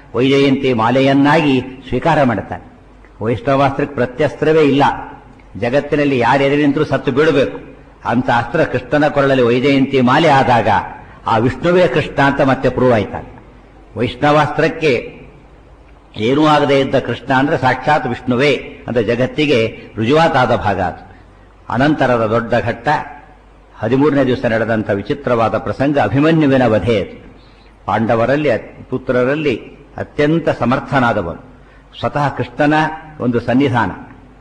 ವೈಜಯಂತಿ ಮಾಲೆಯನ್ನಾಗಿ ಸ್ವೀಕಾರ ಮಾಡುತ್ತಾನೆ ವೈಷ್ಣವಾಸ್ತ್ರಕ್ಕೆ ಪ್ರತ್ಯಸ್ತ್ರವೇ ಇಲ್ಲ ಜಗತ್ತಿನಲ್ಲಿ ಯಾರೆದುರು ನಿಂತರೂ ಸತ್ತು ಬೀಳಬೇಕು ಅಂತ ಅಸ್ತ್ರ ಕೃಷ್ಣನ ಕೊರಳಲ್ಲಿ ವೈಜಯಂತಿ ಮಾಲೆ ಆದಾಗ ಆ ವಿಷ್ಣುವೇ ಕೃಷ್ಣ ಅಂತ ಮತ್ತೆ ಪ್ರೂವ್ ಆಯ್ತಾನೆ ವೈಷ್ಣವಾಸ್ತ್ರಕ್ಕೆ ಏನೂ ಆಗದೆ ಇದ್ದ ಕೃಷ್ಣ ಅಂದ್ರೆ ಸಾಕ್ಷಾತ್ ವಿಷ್ಣುವೇ ಅಂತ ಜಗತ್ತಿಗೆ ರುಜುವಾತಾದ ಭಾಗ ಅದು ಅನಂತರದ ದೊಡ್ಡ ಘಟ್ಟ ಹದಿಮೂರನೇ ದಿವಸ ನಡೆದಂಥ ವಿಚಿತ್ರವಾದ ಪ್ರಸಂಗ ಅಭಿಮನ್ಯುವಿನ ವಧೆ ಅದು ಪಾಂಡವರಲ್ಲಿ ಪುತ್ರರಲ್ಲಿ ಅತ್ಯಂತ ಸಮರ್ಥನಾದವನು ಸ್ವತಃ ಕೃಷ್ಣನ ಒಂದು ಸನ್ನಿಧಾನ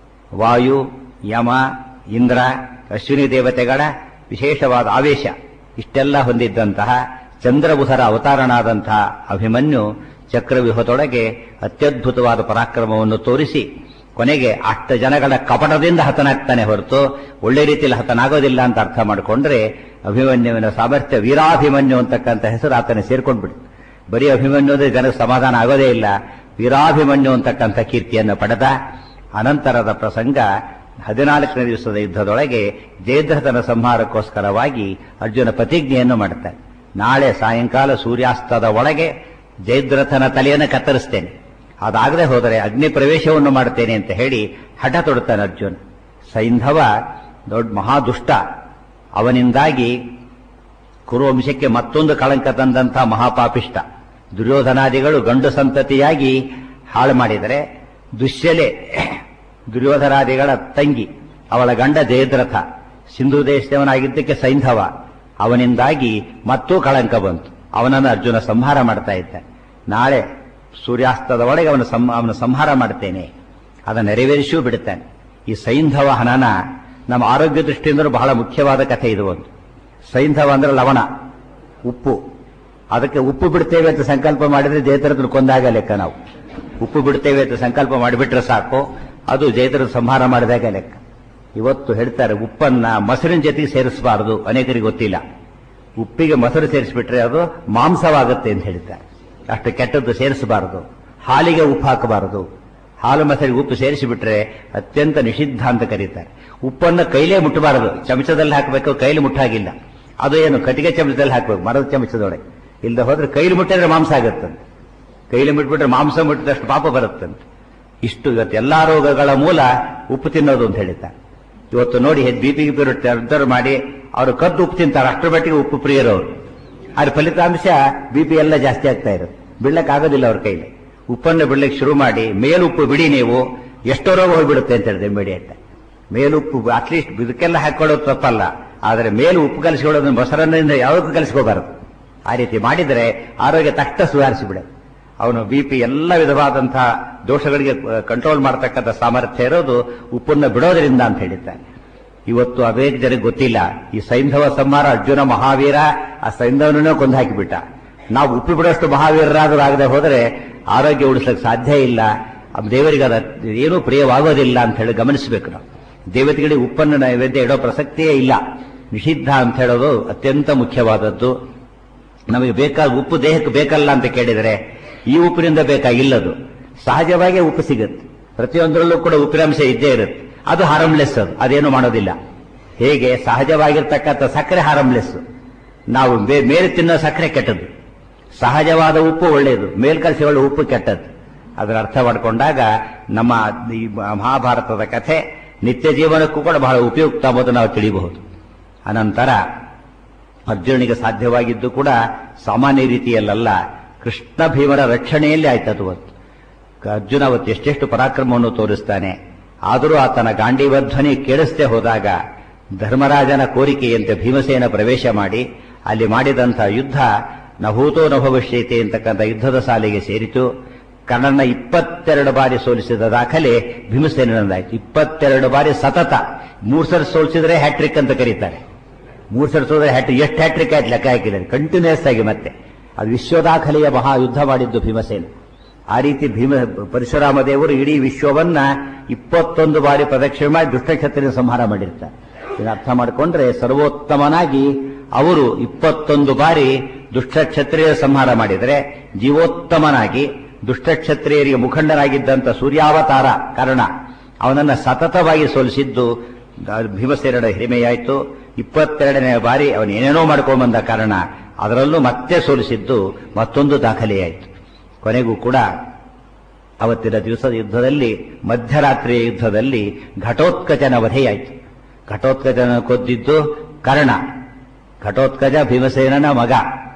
ವಾಯು ಯಮ ಇಂದ್ರ ಅಶ್ವಿನಿ ದೇವತೆಗಳ ವಿಶೇಷವಾದ ಆವೇಶ ಇಷ್ಟೆಲ್ಲ ಹೊಂದಿದ್ದಂತಹ ಚಂದ್ರಬುಧರ ಅವತಾರನಾದಂತಹ ಅಭಿಮನ್ಯು ಚಕ್ರವ್ಯೂಹದೊಳಗೆ ಅತ್ಯದ್ಭುತವಾದ ಪರಾಕ್ರಮವನ್ನು ತೋರಿಸಿ ಕೊನೆಗೆ ಅಷ್ಟ ಜನಗಳ ಕಪಟದಿಂದ ಹತನಾಗ್ತಾನೆ ಹೊರತು ಒಳ್ಳೆ ರೀತಿಯಲ್ಲಿ ಹತನಾಗೋದಿಲ್ಲ ಅಂತ ಅರ್ಥ ಮಾಡಿಕೊಂಡ್ರೆ ಅಭಿಮನ್ಯುವಿನ ಸಾಮರ್ಥ್ಯ ವೀರಾಭಿಮನ್ಯು ಅಂತಕ್ಕಂಥ ಹೆಸರು ಆತನ ಸೇರ್ಕೊಂಡ್ಬಿಡು ಬರೀ ಅಭಿಮನ್ಯು ಅಂದ್ರೆ ಜನಕ್ಕೆ ಸಮಾಧಾನ ಆಗೋದೇ ಇಲ್ಲ ವೀರಾಭಿಮನ್ಯು ಅಂತಕ್ಕಂಥ ಕೀರ್ತಿಯನ್ನು ಪಡೆದ ಅನಂತರದ ಪ್ರಸಂಗ ಹದಿನಾಲ್ಕನೇ ದಿವಸದ ಯುದ್ಧದೊಳಗೆ ಜಯದ್ರಥನ ಸಂಹಾರಕ್ಕೋಸ್ಕರವಾಗಿ ಅರ್ಜುನ ಪ್ರತಿಜ್ಞೆಯನ್ನು ಮಾಡುತ್ತಾನೆ ನಾಳೆ ಸಾಯಂಕಾಲ ಸೂರ್ಯಾಸ್ತದ ಒಳಗೆ ಜಯದ್ರಥನ ತಲೆಯನ್ನು ಕತ್ತರಿಸ್ತೇನೆ ಅದಾಗದೆ ಹೋದರೆ ಅಗ್ನಿ ಪ್ರವೇಶವನ್ನು ಮಾಡುತ್ತೇನೆ ಅಂತ ಹೇಳಿ ಹಠ ತೊಡುತ್ತಾನೆ ಅರ್ಜುನ್ ಸೈಂಧವ ದೊಡ್ಡ ಮಹಾದುಷ್ಟ ಅವನಿಂದಾಗಿ ಕುರುವಂಶಕ್ಕೆ ಮತ್ತೊಂದು ಕಳಂಕ ತಂದಂಥ ಮಹಾಪಾಪಿಷ್ಟ ದುರ್ಯೋಧನಾದಿಗಳು ಗಂಡು ಸಂತತಿಯಾಗಿ ಹಾಳು ಮಾಡಿದರೆ ದುಶ್ಯಲೆ ದುರ್ಯೋಧನಾದಿಗಳ ತಂಗಿ ಅವಳ ಗಂಡ ಜಯದ್ರಥ ಸಿಂಧು ದೇಶದವನಾಗಿದ್ದಕ್ಕೆ ಸೈಂಧವ ಅವನಿಂದಾಗಿ ಮತ್ತೂ ಕಳಂಕ ಬಂತು ಅವನನ್ನು ಅರ್ಜುನ ಸಂಹಾರ ಮಾಡ್ತಾ ಇದ್ದ ನಾಳೆ ಸೂರ್ಯಾಸ್ತದ ಒಳಗೆ ಅವನು ಅವನು ಸಂಹಾರ ಮಾಡ್ತೇನೆ ಅದನ್ನು ನೆರವೇರಿಸಿಯೂ ಬಿಡುತ್ತಾನೆ ಈ ಸೈಂಧವ ಹನನ ನಮ್ಮ ಆರೋಗ್ಯ ದೃಷ್ಟಿಯಿಂದ ಬಹಳ ಮುಖ್ಯವಾದ ಕಥೆ ಇದು ಒಂದು ಸೈಂಧವ ಅಂದ್ರೆ ಲವಣ ಉಪ್ಪು ಅದಕ್ಕೆ ಉಪ್ಪು ಬಿಡ್ತೇವೆ ಅಂತ ಸಂಕಲ್ಪ ಮಾಡಿದ್ರೆ ಜಯತರತ್ರ ಕೊಂದಾಗ ಲೆಕ್ಕ ನಾವು ಉಪ್ಪು ಬಿಡ್ತೇವೆ ಅಂತ ಸಂಕಲ್ಪ ಮಾಡಿಬಿಟ್ರೆ ಸಾಕು ಅದು ಜಯತರ ಸಂಹಾರ ಮಾಡಿದಾಗ ಲೆಕ್ಕ ಇವತ್ತು ಹೇಳ್ತಾರೆ ಉಪ್ಪನ್ನ ಮೊಸರಿನ ಜೊತೆಗೆ ಸೇರಿಸಬಾರದು ಅನೇಕರಿಗೆ ಗೊತ್ತಿಲ್ಲ ಉಪ್ಪಿಗೆ ಮೊಸರು ಸೇರಿಸಿಬಿಟ್ರೆ ಅದು ಮಾಂಸವಾಗುತ್ತೆ ಅಂತ ಹೇಳ್ತಾರೆ ಅಷ್ಟು ಕೆಟ್ಟದ್ದು ಸೇರಿಸಬಾರದು ಹಾಲಿಗೆ ಉಪ್ಪು ಹಾಕಬಾರದು ಹಾಲು ಮೊಸರಿಗೆ ಉಪ್ಪು ಸೇರಿಸಿಬಿಟ್ರೆ ಅತ್ಯಂತ ನಿಷಿದ್ಧ ಅಂತ ಕರೀತಾರೆ ಉಪ್ಪನ್ನು ಕೈಲೇ ಮುಟ್ಟಬಾರದು ಚಮಚದಲ್ಲಿ ಹಾಕಬೇಕು ಕೈಲಿ ಮುಟ್ಟಾಗಿಲ್ಲ ಅದು ಏನು ಕಟ್ಟಿಗೆ ಚಮಚದಲ್ಲಿ ಹಾಕಬೇಕು ಮರದ ಚಮಚದೊಳಗೆ ಇಲ್ಲದೆ ಹೋದ್ರೆ ಕೈಲಿ ಮುಟ್ಟಿದ್ರೆ ಮಾಂಸ ಆಗುತ್ತಂತೆ ಕೈಲಿ ಮುಟ್ಬಿಟ್ರೆ ಮಾಂಸ ಮುಟ್ಟಿದಷ್ಟು ಪಾಪ ಬರುತ್ತಂತೆ ಇಷ್ಟು ಇವತ್ತು ಎಲ್ಲಾ ರೋಗಗಳ ಮೂಲ ಉಪ್ಪು ತಿನ್ನೋದು ಅಂತ ಹೇಳಿದ್ದಾರೆ ಇವತ್ತು ನೋಡಿ ಬಿ ಪಿ ಗಿಪಿ ನಿರ್ಧಾರ ಮಾಡಿ ಅವರು ಕದ್ದು ಉಪ್ಪು ತಿಂತಾರೆ ಅಷ್ಟರ ಮಟ್ಟಿಗೆ ಉಪ್ಪು ಪ್ರಿಯರವರು ಅದ್ರ ಫಲಿತಾಂಶ ಬಿ ಪಿ ಎಲ್ಲ ಜಾಸ್ತಿ ಆಗ್ತಾ ಇರೋದು ಬಿಡ್ಲಕ್ ಆಗೋದಿಲ್ಲ ಅವ್ರ ಕೈಲಿ ಉಪ್ಪನ್ನು ಬಿಡ್ಲಿಕ್ಕೆ ಶುರು ಮಾಡಿ ಮೇಲುಪ್ಪು ಬಿಡಿ ನೀವು ಎಷ್ಟೋ ರೋಗ ಹೋಗ್ಬಿಡುತ್ತೆ ಅಂತ ಹೇಳಿದೆ ಇಮಿಡಿಯೇಟ್ ಮೇಲುಪ್ಪು ಅಟ್ಲೀಸ್ಟ್ ಇದಕ್ಕೆಲ್ಲ ಹಾಕೊಳ್ಳೋದು ತಪ್ಪಲ್ಲ ಆದರೆ ಮೇಲು ಉಪ್ಪು ಕಲಿಸ್ಕೊಳ್ಳೋದು ಮೊಸರನ್ನಿಂದ ಯಾವುದಕ್ಕೂ ಕಲಿಸ್ಕೋಬಾರದು ಆ ರೀತಿ ಮಾಡಿದರೆ ಆರೋಗ್ಯ ತಕ್ಷಣ ಸುಧಾರಿಸಿಬಿಡ ಅವನು ಬಿ ಪಿ ಎಲ್ಲ ವಿಧವಾದಂತಹ ದೋಷಗಳಿಗೆ ಕಂಟ್ರೋಲ್ ಮಾಡತಕ್ಕಂಥ ಸಾಮರ್ಥ್ಯ ಇರೋದು ಉಪ್ಪನ್ನು ಬಿಡೋದ್ರಿಂದ ಅಂತ ಹೇಳಿದ್ದಾನೆ ಇವತ್ತು ಅನೇಕ ಜನಕ್ಕೆ ಗೊತ್ತಿಲ್ಲ ಈ ಸೈಂಧವ ಸಂಹಾರ ಅರ್ಜುನ ಮಹಾವೀರ ಆ ಸೈಂಧವನನ್ನೇ ಕೊಂದು ಹಾಕಿಬಿಟ್ಟ ನಾವು ಉಪ್ಪು ಬಿಡೋಷ್ಟು ಮಹಾವೀರರಾದರೂ ಆಗದೆ ಹೋದರೆ ಆರೋಗ್ಯ ಉಳಿಸಲಿಕ್ಕೆ ಸಾಧ್ಯ ಇಲ್ಲ ದೇವರಿಗೆ ಅದ ಏನೂ ಪ್ರಿಯವಾಗೋದಿಲ್ಲ ಅಂತ ಹೇಳಿ ಗಮನಿಸಬೇಕು ನಾವು ದೇವತೆಗಳಿಗೆ ಉಪ್ಪನ್ನು ನೈವೇದ್ಯ ಇಡೋ ಪ್ರಸಕ್ತಿಯೇ ಇಲ್ಲ ನಿಷಿದ್ಧ ಅಂತ ಹೇಳೋದು ಅತ್ಯಂತ ಮುಖ್ಯವಾದದ್ದು ನಮಗೆ ಬೇಕಾದ ಉಪ್ಪು ದೇಹಕ್ಕೆ ಬೇಕಲ್ಲ ಅಂತ ಕೇಳಿದರೆ ಈ ಉಪ್ಪಿನಿಂದ ಬೇಕಾಗಿಲ್ಲದು ಸಹಜವಾಗಿ ಉಪ್ಪು ಸಿಗುತ್ತೆ ಪ್ರತಿಯೊಂದರಲ್ಲೂ ಕೂಡ ಉಪ್ಪಿನಾಂಶ ಇದ್ದೇ ಇರುತ್ತೆ ಅದು ಹಾರಮ್ಲೆಸ್ ಅದು ಅದೇನು ಮಾಡೋದಿಲ್ಲ ಹೇಗೆ ಸಹಜವಾಗಿರ್ತಕ್ಕಂಥ ಸಕ್ಕರೆ ಹಾರಮ್ಲೆಸ್ ನಾವು ಮೇಲೆ ತಿನ್ನೋ ಸಕ್ಕರೆ ಕೆಟ್ಟದ್ದು ಸಹಜವಾದ ಉಪ್ಪು ಒಳ್ಳೆಯದು ಮೇಲ್ಕಲಸಿಗಳ ಉಪ್ಪು ಕೆಟ್ಟದ್ದು ಅದರ ಅರ್ಥ ಮಾಡಿಕೊಂಡಾಗ ನಮ್ಮ ಈ ಮಹಾಭಾರತದ ಕಥೆ ನಿತ್ಯ ಜೀವನಕ್ಕೂ ಕೂಡ ಬಹಳ ಉಪಯುಕ್ತ ಎಂಬುದು ನಾವು ತಿಳಿಯಬಹುದು ಅನಂತರ ಅರ್ಜುನಿಗೆ ಸಾಧ್ಯವಾಗಿದ್ದು ಕೂಡ ಸಾಮಾನ್ಯ ರೀತಿಯಲ್ಲ ಕೃಷ್ಣ ಭೀಮರ ರಕ್ಷಣೆಯಲ್ಲಿ ಆಯ್ತದು ಅವತ್ತು ಅರ್ಜುನ ಅವತ್ತು ಎಷ್ಟೆಷ್ಟು ಪರಾಕ್ರಮವನ್ನು ತೋರಿಸ್ತಾನೆ ಆದರೂ ಆತನ ಗಾಂಡೀವಧ್ವನಿ ಕೇಳಿಸದೆ ಹೋದಾಗ ಧರ್ಮರಾಜನ ಕೋರಿಕೆಯಂತೆ ಭೀಮಸೇನ ಪ್ರವೇಶ ಮಾಡಿ ಅಲ್ಲಿ ಮಾಡಿದಂಥ ಯುದ್ಧ ನಭೂತೋ ನಭವಿಷ್ಯತೆ ಅಂತಕ್ಕಂಥ ಯುದ್ಧದ ಸಾಲಿಗೆ ಸೇರಿತು ಕರ್ಣನ ಇಪ್ಪತ್ತೆರಡು ಬಾರಿ ಸೋಲಿಸಿದ ದಾಖಲೆ ಭೀಮಸೇನದಾಯ್ತು ಇಪ್ಪತ್ತೆರಡು ಬಾರಿ ಸತತ ಮೂರ್ ಸರ್ ಸೋಲಿಸಿದ್ರೆ ಹ್ಯಾಟ್ರಿಕ್ ಅಂತ ಕರೀತಾರೆ ಮೂರ್ ಸರ್ ಸೋಲಿದ್ರೆ ಹ್ಯಾಟ್ ಎಷ್ಟು ಹ್ಯಾಟ್ರಿಕ್ ಆಯ್ತು ಲೆಕ್ಕ ಹಾಕಿದ್ದಾರೆ ಕಂಟಿನ್ಯೂಸ್ ಆಗಿ ಮತ್ತೆ ಅದು ವಿಶ್ವದಾಖಲೆಯ ಮಹಾ ಯುದ್ಧ ಮಾಡಿದ್ದು ಭೀಮಸೇನ ಆ ರೀತಿ ಭೀಮ ಪರಶುರಾಮ ದೇವರು ಇಡೀ ವಿಶ್ವವನ್ನ ಇಪ್ಪತ್ತೊಂದು ಬಾರಿ ಪ್ರದಕ್ಷಿಣೆ ಮಾಡಿ ದುಷ್ಟಕ್ಷತ್ರಿಯ ಸಂಹಾರ ಮಾಡಿರ್ತಾರೆ ಇದನ್ನ ಅರ್ಥ ಮಾಡಿಕೊಂಡ್ರೆ ಸರ್ವೋತ್ತಮನಾಗಿ ಅವರು ಇಪ್ಪತ್ತೊಂದು ಬಾರಿ ದುಷ್ಟಕ್ಷತ್ರಿಯ ಸಂಹಾರ ಮಾಡಿದರೆ ಜೀವೋತ್ತಮನಾಗಿ ದುಷ್ಟಕ್ಷತ್ರಿಯರಿಗೆ ಮುಖಂಡನಾಗಿದ್ದಂಥ ಸೂರ್ಯಾವತಾರ ಕಾರಣ ಅವನನ್ನ ಸತತವಾಗಿ ಸೋಲಿಸಿದ್ದು ಭೀಮಸೇನರ ಹಿರಿಮೆಯಾಯಿತು ಇಪ್ಪತ್ತೆರಡನೇ ಬಾರಿ ಅವನು ಏನೇನೋ ಮಾಡ್ಕೊಂಡ್ಬಂದ ಕಾರಣ ಅದರಲ್ಲೂ ಮತ್ತೆ ಸೋಲಿಸಿದ್ದು ಮತ್ತೊಂದು ದಾಖಲೆಯಾಯಿತು ಕೊನೆಗೂ ಕೂಡ ಅವತ್ತಿನ ದಿವಸದ ಯುದ್ಧದಲ್ಲಿ ಮಧ್ಯರಾತ್ರಿಯ ಯುದ್ಧದಲ್ಲಿ ಘಟೋತ್ಕಚನ ವಧೆಯಾಯಿತು ಘಟೋತ್ಕಚನ ಕೊದ್ದಿದ್ದು ಕರ್ಣ ಘಟೋತ್ಕಜ ಭೀಮಸೇನನ ಮಗ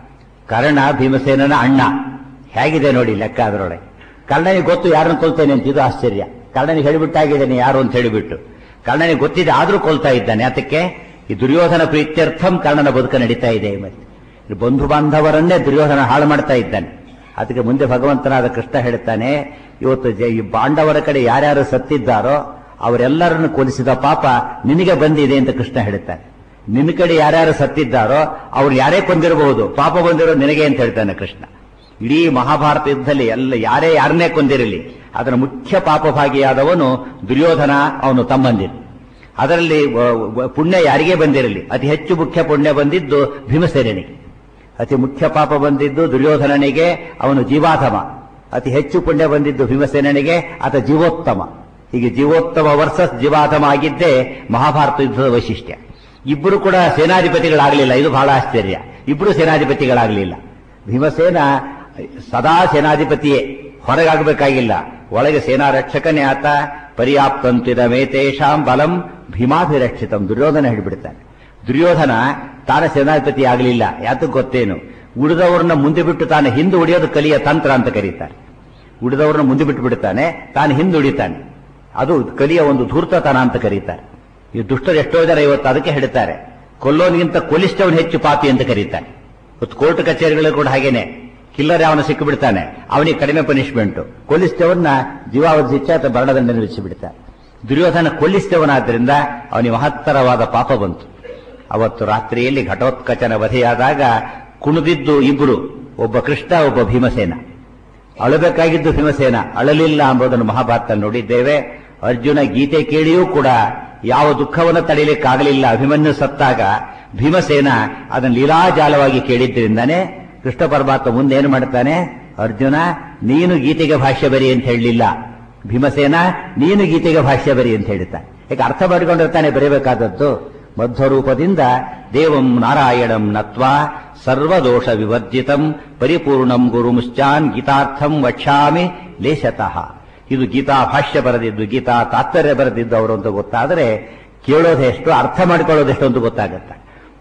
ಕರ್ಣ ಭೀಮಸೇನನ ಅಣ್ಣ ಹೇಗಿದೆ ನೋಡಿ ಲೆಕ್ಕ ಅದರೊಳಗೆ ಕರ್ಣನಿಗೆ ಗೊತ್ತು ಯಾರನ್ನು ಕೊಲ್ತೇನೆ ಅಂತ ಇದು ಆಶ್ಚರ್ಯ ಕರ್ಣನಿಗೆ ಹೇಳಿಬಿಟ್ಟಾಗಿದ್ದೇನೆ ಯಾರು ಅಂತ ಹೇಳಿಬಿಟ್ಟು ಕರ್ಣನಿಗೆ ಗೊತ್ತಿದೆ ಆದ್ರೂ ಕೊಲ್ತಾ ಇದ್ದಾನೆ ಅದಕ್ಕೆ ಈ ದುರ್ಯೋಧನ ಪ್ರೀತ್ಯರ್ಥಂ ಕರ್ಣನ ಬದುಕ ನಡೀತಾ ಇದೆ ಮತ್ತೆ ಈ ಬಂಧು ಬಾಂಧವರನ್ನೇ ದುರ್ಯೋಧನ ಹಾಳು ಮಾಡ್ತಾ ಇದ್ದಾನೆ ಅದಕ್ಕೆ ಮುಂದೆ ಭಗವಂತನಾದ ಕೃಷ್ಣ ಹೇಳ್ತಾನೆ ಇವತ್ತು ಜ- ಈ ಪಾಂಡವರ ಕಡೆ ಯಾರ್ಯಾರು ಸತ್ತಿದ್ದಾರೋ ಅವರೆಲ್ಲರನ್ನು ಕೊಲಿಸಿದ ಪಾಪ ನಿನಗೆ ಬಂದಿದೆ ಅಂತ ಕೃಷ್ಣ ಹೇಳ್ತಾನೆ ನಿನ್ನ ಕಡೆ ಯಾರ್ಯಾರು ಸತ್ತಿದ್ದಾರೋ ಅವ್ರು ಯಾರೇ ಕೊಂದಿರಬಹುದು ಪಾಪ ಬಂದಿರೋ ನಿನಗೆ ಅಂತ ಹೇಳ್ತಾನೆ ಕೃಷ್ಣ ಇಡೀ ಮಹಾಭಾರತ ಯುದ್ಧದಲ್ಲಿ ಎಲ್ಲ ಯಾರೇ ಯಾರನ್ನೇ ಕೊಂದಿರಲಿ ಅದರ ಮುಖ್ಯ ಪಾಪಭಾಗಿಯಾದವನು ದುರ್ಯೋಧನ ಅವನು ತಮ್ಮಂದಿರು ಅದರಲ್ಲಿ ವ- ವ- ಪುಣ್ಯ ಯಾರಿಗೇ ಬಂದಿರಲಿ ಅತಿ ಹೆಚ್ಚು ಮುಖ್ಯ ಪುಣ್ಯ ಬಂದಿದ್ದು ಭೀಮಸೇನಿಗೆ ಅತಿ ಮುಖ್ಯ ಪಾಪ ಬಂದಿದ್ದು ದುರ್ಯೋಧನನಿಗೆ ಅವನು ಜೀವಾಧಮ ಅತಿ ಹೆಚ್ಚು ಪುಣ್ಯ ಬಂದಿದ್ದು ಭೀಮಸೇನಿಗೆ ಆತ ಜೀವೋತ್ತಮ ಹೀಗೆ ಜೀವೋತ್ತಮ ವರ್ಸಸ್ ಜೀವಾಧಮ ಆಗಿದ್ದೇ ಮಹಾಭಾರತ ಯುದ್ಧದ ವೈಶಿಷ್ಟ್ಯ ಇಬ್ಬರು ಕೂಡ ಸೇನಾಧಿಪತಿಗಳಾಗಲಿಲ್ಲ ಇದು ಬಹಳ ಆಶ್ಚರ್ಯ ಇಬ್ಬರು ಸೇನಾಧಿಪತಿಗಳಾಗಲಿಲ್ಲ ಭೀಮಸೇನ ಸದಾ ಸೇನಾಧಿಪತಿಯೇ ಹೊರಗಾಗಬೇಕಾಗಿಲ್ಲ ಒಳಗೆ ಸೇನಾ ರಕ್ಷಕನೇ ಆತ ಪರ್ಯಾಪ್ತಂತಿದ ಮೇತೇಶಾಂ ಬಲಂ ಭೀಮಾಭಿರಕ್ಷಿತಂ ದುರ್ಯೋಧನ ಹೇಳಿಬಿಡ್ತಾನೆ ದುರ್ಯೋಧನ ತಾನ ಸೇನಾಧಿಪತಿ ಆಗಲಿಲ್ಲ ಯಾತಕ್ಕೆ ಗೊತ್ತೇನು ಉಳಿದವರನ್ನ ಮುಂದೆ ಬಿಟ್ಟು ತಾನು ಹಿಂದೆ ಉಳಿಯೋದು ಕಲಿಯ ತಂತ್ರ ಅಂತ ಕರೀತಾರೆ ಉಳಿದವರನ್ನ ಮುಂದೆ ಬಿಟ್ಟು ಬಿಡ್ತಾನೆ ತಾನು ಹಿಂದೆ ಉಳಿತಾನೆ ಅದು ಕಲಿಯ ಒಂದು ಧೂರ್ತತನ ಅಂತ ಕರೀತಾರೆ ಈ ದುಷ್ಟರು ಎಷ್ಟೋ ಜನ ಇವತ್ತು ಅದಕ್ಕೆ ಹೇಳ್ತಾರೆ ಕೊಲ್ಲೋನಿಗಿಂತ ಕೊಲಿಷ್ಟವನು ಹೆಚ್ಚು ಪಾಪಿ ಅಂತ ಕರೀತಾರೆ ಇವತ್ತು ಕೋರ್ಟ್ ಕಚೇರಿಗಳು ಕೂಡ ಹಾಗೇನೆ ಕಿಲ್ಲರ್ ಅವನು ಸಿಕ್ಕು ಬಿಡ್ತಾನೆ ಅವನಿಗೆ ಕಡಿಮೆ ಪನಿಷ್ಮೆಂಟ್ ಕೊಲಿಸ್ತವನ್ನ ಜೀವಾವಧಿ ಶಿಕ್ಷೆ ಅಥವಾ ಮರಣದಂಡ ಬಿಡ್ತಾರೆ ದುರ್ಯೋಧನ ಕೊಲ್ಲಿಸ್ತವನಾದ್ರಿಂದ ಅವನಿಗೆ ಮಹತ್ತರವಾದ ಪಾಪ ಬಂತು ಅವತ್ತು ರಾತ್ರಿಯಲ್ಲಿ ಘಟೋತ್ಕಚನ ವಧೆಯಾದಾಗ ಕುಣಿದಿದ್ದು ಇಬ್ಬರು ಒಬ್ಬ ಕೃಷ್ಣ ಒಬ್ಬ ಭೀಮಸೇನ ಅಳಬೇಕಾಗಿದ್ದು ಭೀಮಸೇನ ಅಳಲಿಲ್ಲ ಎಂಬುದನ್ನು ಮಹಾಭಾರತ ನೋಡಿದ್ದೇವೆ ಅರ್ಜುನ ಗೀತೆ ಕೇಳಿಯೂ ಕೂಡ ಯಾವ ದುಃಖವನ್ನು ತಡೆಯಲಿಕ್ಕಾಗಲಿಲ್ಲ ಅಭಿಮನ್ಯು ಸತ್ತಾಗ ಭೀಮಸೇನ ಅದನ್ನು ಲೀಲಾಜಾಲವಾಗಿ ಕೇಳಿದ್ರಿಂದಾನೆ ಕೃಷ್ಣ ಪರಮಾತ್ಮ ಮುಂದೆ ಏನು ಮಾಡ್ತಾನೆ ಅರ್ಜುನ ನೀನು ಗೀತೆಗೆ ಭಾಷ್ಯ ಬರಿ ಅಂತ ಹೇಳಲಿಲ್ಲ ಭೀಮಸೇನ ನೀನು ಗೀತೆಗೆ ಭಾಷ್ಯ ಬರಿ ಅಂತ ಹೇಳ್ತಾನೆ ಯಾಕೆ ಅರ್ಥ ಮಾಡಿಕೊಂಡಿರ್ತಾನೆ ಬರೀಬೇಕಾದದ್ದು ಮಧ್ವರೂಪದಿಂದ ದೇವಂ ನಾರಾಯಣಂ ನತ್ವಾ ಸರ್ವದೋಷ ವಿವರ್ಜಿತಂ ಪರಿಪೂರ್ಣಂ ಗುರುಮುಶ್ಚಾನ್ ಗೀತಾರ್ಥಂ ವಕ್ಷ್ಯಾಮಿ ಲೇಷತಃ ಇದು ಗೀತಾ ಭಾಷ್ಯ ಬರೆದಿದ್ದು ಗೀತಾ ತಾತ್ಪರ್ಯ ಬರೆದಿದ್ದು ಅವರು ಅಂತ ಗೊತ್ತಾದರೆ ಕೇಳೋದೆಷ್ಟು ಅರ್ಥ ಮಾಡಿಕೊಳ್ಳೋದೆಷ್ಟು ಅಂತ ಗೊತ್ತಾಗತ್ತೆ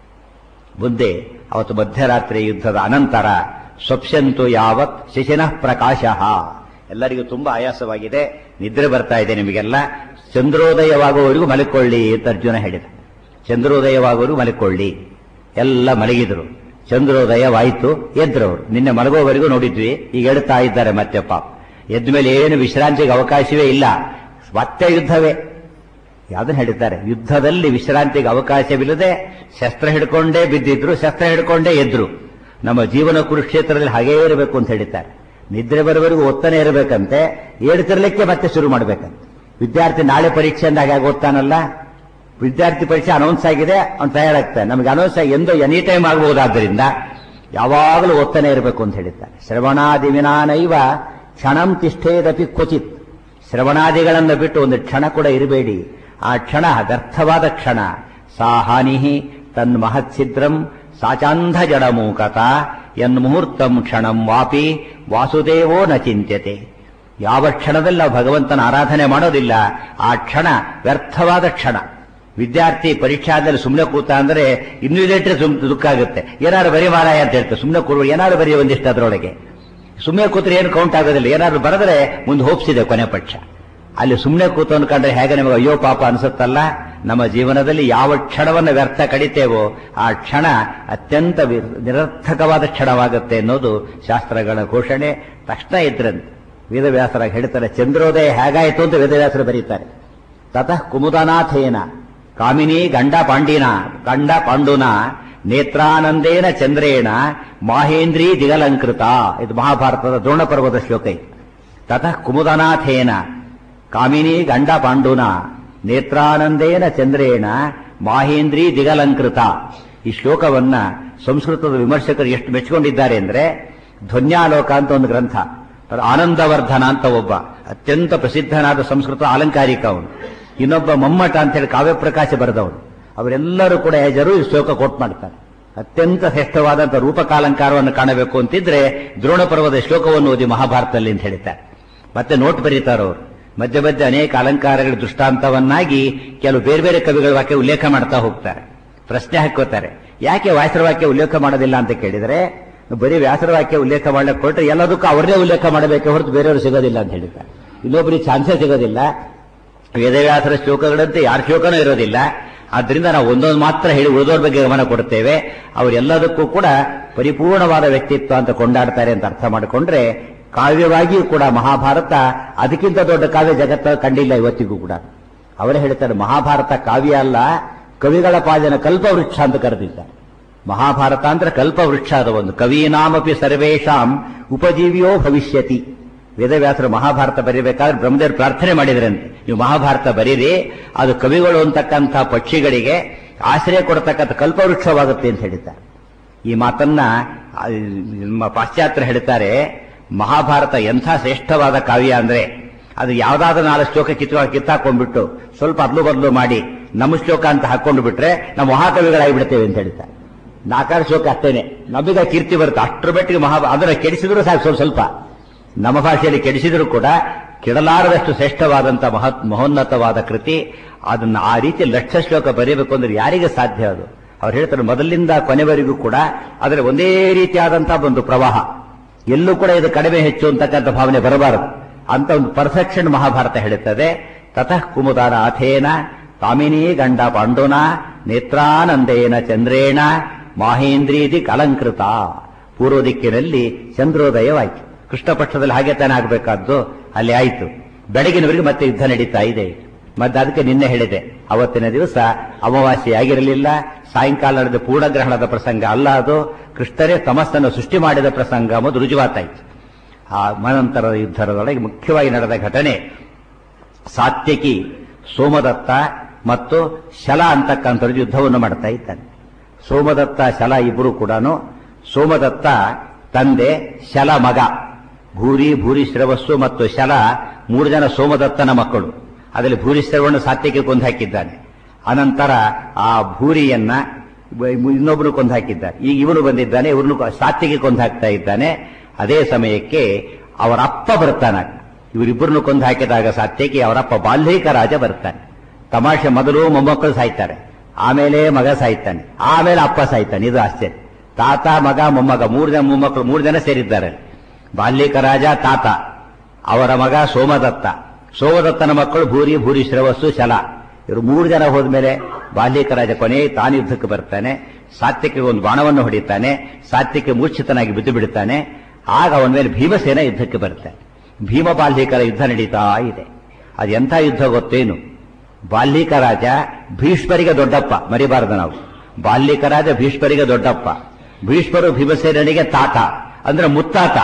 ಮುಂದೆ ಅವತ್ತು ಮಧ್ಯರಾತ್ರಿ ಯುದ್ಧದ ಅನಂತರ ಸ್ವಪ್ಸಂತು ಯಾವತ್ ಶಿಶಿನಃ ಪ್ರಕಾಶ ಎಲ್ಲರಿಗೂ ತುಂಬಾ ಆಯಾಸವಾಗಿದೆ ನಿದ್ರೆ ಬರ್ತಾ ಇದೆ ನಿಮಗೆಲ್ಲ ಚಂದ್ರೋದಯವಾಗುವವರೆಗೂ ಮಲಿಕೊಳ್ಳಿ ಅಂತ ಅರ್ಜುನ ಹೇಳಿದ ಚಂದ್ರೋದಯವಾಗುವವರೆಗೂ ಮಲಿಕೊಳ್ಳಿ ಎಲ್ಲ ಮಲಗಿದ್ರು ಚಂದ್ರೋದಯವಾಯಿತು ಎದ್ರವರು ನಿನ್ನೆ ಮಲಗೋವರೆಗೂ ನೋಡಿದ್ವಿ ಈಗ ಎಡ್ತಾ ಇದ್ದಾರೆ ಮತ್ತೆ ಪಾಪ ಎದ್ದ ಮೇಲೆ ಏನು ವಿಶ್ರಾಂತಿಗೆ ಅವಕಾಶವೇ ಇಲ್ಲ ಮತ್ತೆ ಯುದ್ಧವೇ ಯಾವ್ದನ್ನ ಹೇಳಿದ್ದಾರೆ ಯುದ್ಧದಲ್ಲಿ ವಿಶ್ರಾಂತಿಗೆ ಅವಕಾಶವಿಲ್ಲದೆ ಶಸ್ತ್ರ ಹಿಡ್ಕೊಂಡೇ ಬಿದ್ದಿದ್ರು ಶಸ್ತ್ರ ಹಿಡ್ಕೊಂಡೇ ಎದ್ರು ನಮ್ಮ ಜೀವನ ಕುರುಕ್ಷೇತ್ರದಲ್ಲಿ ಹಾಗೇ ಇರಬೇಕು ಅಂತ ಹೇಳಿದ್ದಾರೆ ನಿದ್ರೆ ಬರೋವರೆಗೂ ಓದ್ತಾನೆ ಇರಬೇಕಂತೆ ಏಳ್ತಿರ್ಲಿಕ್ಕೆ ಮತ್ತೆ ಶುರು ಮಾಡ್ಬೇಕಂತೆ ವಿದ್ಯಾರ್ಥಿ ನಾಳೆ ಪರೀಕ್ಷೆ ಅಂದಾಗ ಹೇಗೆ ಓದ್ತಾನಲ್ಲ ವಿದ್ಯಾರ್ಥಿ ಪರೀಕ್ಷೆ ಅನೌನ್ಸ್ ಆಗಿದೆ ಅವ್ನು ತಯಾರಾಗ್ತಾನೆ ನಮಗೆ ಅನೌನ್ಸ್ ಆಗಿ ಎಂದೋ ಎನಿ ಟೈಮ್ ಆಗಬಹುದಾದ್ದರಿಂದ ಯಾವಾಗಲೂ ಓದ್ತಾನೆ ಇರಬೇಕು ಅಂತ ಹೇಳಿದ್ದಾರೆ ಶ್ರವಣಾದಿ ವಿನಾನೈವ ಕ್ಷಣಂ ತಿಷ್ಠೇದಪಿ ಕ್ವಚಿತ್ ಶ್ರವಣಾದಿಗಳನ್ನು ಬಿಟ್ಟು ಒಂದು ಕ್ಷಣ ಕೂಡ ಇರಬೇಡಿ ಆ ಕ್ಷಣ ವ್ಯರ್ಥವಾದ ಕ್ಷಣ ಸಾ ಹಾನಿ ತನ್ಮಹಚ್ಛಿದ್ರಂ ಸಾಚಾಂಧ ಜಡಮೂಕತ ಯನ್ಮುಹೂರ್ತಂ ಕ್ಷಣಂ ವಾಪಿ ವಾಸುದೇವೋ ನ ಚಿಂತ್ಯತೆ ಯಾವ ಕ್ಷಣದಲ್ಲಿ ನಾವು ಭಗವಂತನ ಆರಾಧನೆ ಮಾಡೋದಿಲ್ಲ ಆ ಕ್ಷಣ ವ್ಯರ್ಥವಾದ ಕ್ಷಣ ವಿದ್ಯಾರ್ಥಿ ಪರೀಕ್ಷಾದಲ್ಲಿ ಸುಮ್ಮನೆ ಕೂತ ಅಂದ್ರೆ ಇನ್ವಿಲೇಟರ್ ದುಃಖ ಆಗುತ್ತೆ ಏನಾದ್ರು ಬರೀ ಮಾರಾಯ ಅಂತ ಹೇಳ್ತಾರೆ ಸುಮ್ಮನೆ ಕೂರುವ ಏನಾದ್ರು ಬರೀ ಒಂದಿಷ್ಟು ಅದರೊಳಗೆ ಸುಮ್ಮನೆ ಕೂತ್ರೆ ಏನು ಕೌಂಟ್ ಆಗೋದಿಲ್ಲ ಏನಾದ್ರು ಬರೆದ್ರೆ ಮುಂದೆ ಹೋಪ್ಸ್ ಇದೆ ಕೊನೆ ಪಕ್ಷ ಅಲ್ಲಿ ಸುಮ್ಮನೆ ಕೂತು ಅನ್ಕೊಂಡ್ರೆ ಹೇಗೆ ನಿಮಗೆ ಅಯ್ಯೋ ಪಾಪ ಅನಿಸುತ್ತಲ್ಲ ನಮ್ಮ ಜೀವನದಲ್ಲಿ ಯಾವ ಕ್ಷಣವನ್ನು ವ್ಯರ್ಥ ಕಡಿತೇವೋ ಆ ಕ್ಷಣ ಅತ್ಯಂತ ವಿ- ನಿರರ್ಥಕವಾದ ಕ್ಷಣವಾಗುತ್ತೆ ಅನ್ನೋದು ಶಾಸ್ತ್ರಗಳ ಘೋಷಣೆ ತಕ್ಷಣ ಇದ್ರಂತೆ ವೇದವ್ಯಾಸರ ಹೇಳ್ತಾರೆ ಚಂದ್ರೋದಯ ಹೇಗಾಯಿತು ಅಂತ ವೇದವ್ಯಾಸರು ಬರೀತಾರೆ ತತಃ ಕುಮುದನಾಥೇನ ಕಾಮಿನಿ ಗಂಡ ಪಾಂಡಿನ ಗಂಡ ಪಾಂಡುನ ನೇತ್ರಾನಂದೇನ ಚಂದ್ರೇಣ ಮಾಹೇಂದ್ರಿ ದಿಗಲಂಕೃತ ಇದು ಮಹಾಭಾರತದ ದ್ರೋಣ ಪರ್ವದ ಶ್ಲೋಕ ಇದು ತತಃ ಕುಮುದನಾಥೇನ ಕಾಮಿನಿ ಗಂಡ ಪಾಂಡುನ ನೇತ್ರಾನಂದೇನ ಚಂದ್ರೇಣ ಮಾಹೇಂದ್ರಿ ದಿಗಲಂಕೃತ ಈ ಶ್ಲೋಕವನ್ನ ಸಂಸ್ಕೃತದ ವಿಮರ್ಶಕರು ಎಷ್ಟು ಮೆಚ್ಚಿಕೊಂಡಿದ್ದಾರೆ ಅಂದ್ರೆ ಧ್ವನ್ಯಾಲೋಕ ಅಂತ ಒಂದು ಗ್ರಂಥ ಅದು ಆನಂದವರ್ಧನ ಅಂತ ಒಬ್ಬ ಅತ್ಯಂತ ಪ್ರಸಿದ್ಧನಾದ ಸಂಸ್ಕೃತ ಅಲಂಕಾರಿಕ ಅವನು ಇನ್ನೊಬ್ಬ ಮಮ್ಮಟ ಅಂತ ಹೇಳಿ ಕಾವ್ಯಪ್ರಕಾಶ ಬರೆದವನು ಅವರೆಲ್ಲರೂ ಕೂಡ ಹೆಜರು ಈ ಶ್ಲೋಕ ಕೋಟ್ ಮಾಡ್ತಾರೆ ಅತ್ಯಂತ ಶ್ರೇಷ್ಠವಾದಂತಹ ರೂಪಕಾಲಂಕಾರವನ್ನು ಕಾಣಬೇಕು ಅಂತಿದ್ರೆ ದ್ರೋಣ ಪರ್ವದ ಶ್ಲೋಕವನ್ನು ಓದಿ ಮಹಾಭಾರತದಲ್ಲಿ ಅಂತ ಹೇಳ್ತಾರೆ ಮತ್ತೆ ನೋಟ್ ಬರೀತಾರೆ ಅವರು ಮಧ್ಯ ಮಧ್ಯೆ ಅನೇಕ ಅಲಂಕಾರಗಳ ದೃಷ್ಟಾಂತವನ್ನಾಗಿ ಕೆಲವು ಬೇರೆ ಬೇರೆ ಕವಿಗಳ ವಾಕ್ಯ ಉಲ್ಲೇಖ ಮಾಡ್ತಾ ಹೋಗ್ತಾರೆ ಪ್ರಶ್ನೆ ಹಾಕೋತಾರೆ ಯಾಕೆ ವ್ಯಾಸರ ವಾಕ್ಯ ಉಲ್ಲೇಖ ಮಾಡೋದಿಲ್ಲ ಅಂತ ಕೇಳಿದರೆ ಬರೀ ವ್ಯಾಸರ ವಾಕ್ಯ ಉಲ್ಲೇಖ ಮಾಡಲಿಕ್ಕೆ ಕೊಟ್ಟರೆ ಎಲ್ಲದಕ್ಕೂ ಅವರೇ ಉಲ್ಲೇಖ ಮಾಡಬೇಕೆ ಹೊರತು ಬೇರೆಯವರು ಸಿಗೋದಿಲ್ಲ ಅಂತ ಹೇಳಿದ್ದಾರೆ ಇನ್ನೊಬ್ಬರಿಗೆ ಚಾನ್ಸೇ ಸಿಗೋದಿಲ್ಲ ವೇದವ್ಯಾಸರ ಶ್ಲೋಕಗಳಂತೆ ಯಾರ ಶ್ಲೋಕನೂ ಇರೋದಿಲ್ಲ ಆದ್ರಿಂದ ನಾವು ಒಂದೊಂದು ಮಾತ್ರ ಹೇಳಿ ಉಳಿದೋರ್ ಬಗ್ಗೆ ಗಮನ ಕೊಡುತ್ತೇವೆ ಅವರೆಲ್ಲದಕ್ಕೂ ಕೂಡ ಪರಿಪೂರ್ಣವಾದ ವ್ಯಕ್ತಿತ್ವ ಅಂತ ಕೊಂಡಾಡ್ತಾರೆ ಅಂತ ಅರ್ಥ ಮಾಡಿಕೊಂಡ್ರೆ ಕಾವ್ಯವಾಗಿಯೂ ಕೂಡ ಮಹಾಭಾರತ ಅದಕ್ಕಿಂತ ದೊಡ್ಡ ಕಾವ್ಯ ಜಗತ್ತ ಕಂಡಿಲ್ಲ ಇವತ್ತಿಗೂ ಕೂಡ ಅವರೇ ಹೇಳ್ತಾರೆ ಮಹಾಭಾರತ ಕಾವ್ಯ ಅಲ್ಲ ಕವಿಗಳ ಪಾದನ ಕಲ್ಪವೃಕ್ಷ ಅಂತ ಕರೆದಿದ್ದಾರೆ ಮಹಾಭಾರತ ಅಂದ್ರೆ ಕಲ್ಪವೃಕ್ಷ ಅದು ಒಂದು ಕವೀನಾಮಪಿ ಸರ್ವೇಶಾಂ ಉಪಜೀವಿಯೋ ಭವಿಷ್ಯತಿ ವೇದವ್ಯಾಸರು ಮಹಾಭಾರತ ಬರೀಬೇಕಾದ್ರೆ ಬ್ರಹ್ಮದೇವರು ಪ್ರಾರ್ಥನೆ ಮಾಡಿದ್ರಂತೆ ನೀವು ಮಹಾಭಾರತ ಬರೀರಿ ಅದು ಕವಿಗಳು ಅಂತಕ್ಕಂಥ ಪಕ್ಷಿಗಳಿಗೆ ಆಶ್ರಯ ಕೊಡತಕ್ಕಂಥ ಕಲ್ಪವೃಕ್ಷವಾಗುತ್ತೆ ಅಂತ ಹೇಳಿದ್ದಾರೆ ಈ ಮಾತನ್ನ ಆ, ನಮ್ಮ ಪಾಶ್ಚಾತ್ಯರು ಹೇಳ್ತಾರೆ ಮಹಾಭಾರತ ಎಂಥ ಶ್ರೇಷ್ಠವಾದ ಕಾವ್ಯ ಅಂದ್ರೆ ಅದು ಯಾವ್ದಾದ್ರು ನಾಲ್ಕು ಶ್ಲೋಕ ಕಿತ್ತ ಕಿತ್ತಾಕೊಂಡ್ಬಿಟ್ಟು ಸ್ವಲ್ಪ ಅದ್ಲು ಬದಲು ಮಾಡಿ ನಮ್ಮ ಶ್ಲೋಕ ಅಂತ ಹಾಕೊಂಡು ಬಿಟ್ರೆ ನಾವು ಮಹಾಕವಿಗಳಾಗಿಬಿಡ್ತೇವೆ ಅಂತ ಹೇಳ್ತಾರೆ ನಾಲ್ಕಾರು ಶ್ಲೋಕ ಅಷ್ಟೇನೆ ನಮಗೆ ಕೀರ್ತಿ ಬರುತ್ತೆ ಅಷ್ಟರ ಮಟ್ಟಿಗೆ ಮಹಾ ಅದನ್ನ ಕೆಡಿಸಿದ್ರು ಸಾಕು ಸ್ವಲ್ಪ ಸ್ವಲ್ಪ ನಮ್ಮ ಭಾಷೆಯಲ್ಲಿ ಕೆಡಿಸಿದ್ರು ಕೂಡ ಕೆಡಲಾರದಷ್ಟು ಶ್ರೇಷ್ಠವಾದಂತಹ ಮಹತ್ ಮಹೋನ್ನತವಾದ ಕೃತಿ ಅದನ್ನ ಆ ರೀತಿ ಲಕ್ಷ ಶ್ಲೋಕ ಬರೀಬೇಕು ಅಂದ್ರೆ ಯಾರಿಗೆ ಸಾಧ್ಯ ಅದು ಅವ್ರು ಹೇಳ್ತಾರೆ ಮೊದಲಿಂದ ಕೊನೆವರೆಗೂ ಕೂಡ ಅದರ ಒಂದೇ ರೀತಿಯಾದಂತಹ ಒಂದು ಪ್ರವಾಹ ಎಲ್ಲೂ ಕೂಡ ಇದು ಕಡಿಮೆ ಹೆಚ್ಚು ಅಂತಕ್ಕಂಥ ಭಾವನೆ ಬರಬಾರದು ಅಂತ ಒಂದು ಪರ್ಫೆಕ್ಷನ್ ಮಹಾಭಾರತ ಹೇಳುತ್ತದೆ ತತಃ ಕುಮುದಾನ ಅಥೇನ ಕಾಮಿನಿ ಗಂಡ ಪಾಂಡುನ ನೇತ್ರಾನಂದೇನ ಚಂದ್ರೇಣ ಮಾಹೇಂದ್ರೀದಿ ಕಲಂಕೃತ ಪೂರ್ವ ದಿಕ್ಕಿನಲ್ಲಿ ಚಂದ್ರೋದಯವಾಯಿತು ಕೃಷ್ಣ ಪಕ್ಷದಲ್ಲಿ ಹಾಗೆ ತಾನೇ ಆಗಬೇಕಾದ್ದು ಅಲ್ಲಿ ಆಯಿತು ಬೆಳಗಿನವರೆಗೆ ಮತ್ತೆ ಯುದ್ಧ ನಡೀತಾ ಇದೆ ಮತ್ತೆ ಅದಕ್ಕೆ ನಿನ್ನೆ ಹೇಳಿದೆ ಅವತ್ತಿನ ದಿವಸ ಅಮಾವಾಸ್ಯೆ ಆಗಿರಲಿಲ್ಲ ಸಾಯಂಕಾಲ ನಡೆದ ಪೂರ್ಣಗ್ರಹಣದ ಪ್ರಸಂಗ ಅಲ್ಲ ಅದು ಕೃಷ್ಣರೇ ತಮಸ್ಸನ್ನು ಸೃಷ್ಟಿ ಮಾಡಿದ ಪ್ರಸಂಗ ಎಂಬುದು ರುಜುವಾತಾಯಿತು ಆ ಮನಂತರದ ಯುದ್ಧದೊಳಗೆ ಮುಖ್ಯವಾಗಿ ನಡೆದ ಘಟನೆ ಸಾತ್ಯಕಿ ಸೋಮದತ್ತ ಮತ್ತು ಶಲ ಅಂತಕ್ಕಂಥವ್ರು ಯುದ್ಧವನ್ನು ಮಾಡ್ತಾ ಇದ್ದಾನೆ ಸೋಮದತ್ತ ಶಲ ಇಬ್ಬರು ಕೂಡ ಸೋಮದತ್ತ ತಂದೆ ಶಲ ಮಗ ಭೂರಿ ಭೂರಿ ಶ್ರವಸ್ಸು ಮತ್ತು ಶಲ ಮೂರು ಜನ ಸೋಮದತ್ತನ ಮಕ್ಕಳು ಅದರಲ್ಲಿ ಭೂರಿ ಶ್ರವಣ ಸಾತ್ಯಕ್ಕೆ ಕೊಂದು ಹಾಕಿದ್ದಾನೆ ಅನಂತರ ಆ ಭೂರಿಯನ್ನ ಇನ್ನೊಬ್ಬನು ಕೊಂದು ಹಾಕಿದ್ದಾನೆ ಈಗ ಇವನು ಬಂದಿದ್ದಾನೆ ಇವ್ರನ್ನು ಸಾತ್ಯಕ್ಕೆ ಕೊಂದು ಹಾಕ್ತಾ ಇದ್ದಾನೆ ಅದೇ ಸಮಯಕ್ಕೆ ಅವರ ಅಪ್ಪ ಬರ್ತಾನೆ ಇವರಿಬ್ಬರನ್ನು ಕೊಂದು ಹಾಕಿದಾಗ ಸಾತ್ಯಕ್ಕೆ ಅವರಪ್ಪ ಬಾಲ್ಯಕ ರಾಜ ಬರ್ತಾನೆ ತಮಾಷೆ ಮೊದಲು ಮೊಮ್ಮಕ್ಕಳು ಸಾಯ್ತಾರೆ ಆಮೇಲೆ ಮಗ ಸಾಯ್ತಾನೆ ಆಮೇಲೆ ಅಪ್ಪ ಸಾಯ್ತಾನೆ ಇದು ಆಶ್ಚರ್ಯ ತಾತ ಮಗ ಮೊಮ್ಮಗ ಮೂರು ಜನ ಮೊಮ್ಮಕ್ಕಳು ಮೂರು ಜನ ಸೇರಿದ್ದಾರೆ ಬಾಲ್ಯಕ ರಾಜ ತಾತ ಅವರ ಮಗ ಸೋಮದತ್ತ ಸೋಮದತ್ತನ ಮಕ್ಕಳು ಭೂರಿ ಭೂರಿ ಶ್ರವಸ್ಸು ಶಲ ಇವರು ಮೂರು ಜನ ಹೋದ್ಮೇಲೆ ಬಾಲ್ಯಕ ರಾಜ ಕೊನೆ ತಾನು ಯುದ್ಧಕ್ಕೆ ಬರ್ತಾನೆ ಸಾತ್ಯಕ್ಕೆ ಒಂದು ಬಾಣವನ್ನು ಹೊಡಿತಾನೆ ಸಾತ್ಯಕ್ಕೆ ಮೂರ್ಛಿತನಾಗಿ ಬಿದ್ದು ಬಿಡುತ್ತಾನೆ ಆಗ ಅವನ ಮೇಲೆ ಭೀಮಸೇನ ಯುದ್ಧಕ್ಕೆ ಬರ್ತಾನೆ ಭೀಮ ಬಾಲ್ಯಕರ ಯುದ್ಧ ನಡೀತಾ ಇದೆ ಅದು ಎಂಥ ಯುದ್ಧ ಗೊತ್ತೇನು ಬಾಲ್ಯಕ ರಾಜ ಭೀಷ್ಮರಿಗೆ ದೊಡ್ಡಪ್ಪ ಮರಿಬಾರದು ನಾವು ಬಾಲ್ಯಕ ರಾಜ ಭೀಷ್ಮರಿಗೆ ದೊಡ್ಡಪ್ಪ ಭೀಷ್ಮರು ಭೀಮಸೇನಿಗೆ ತಾತ ಅಂದ್ರೆ ಮುತ್ತಾತ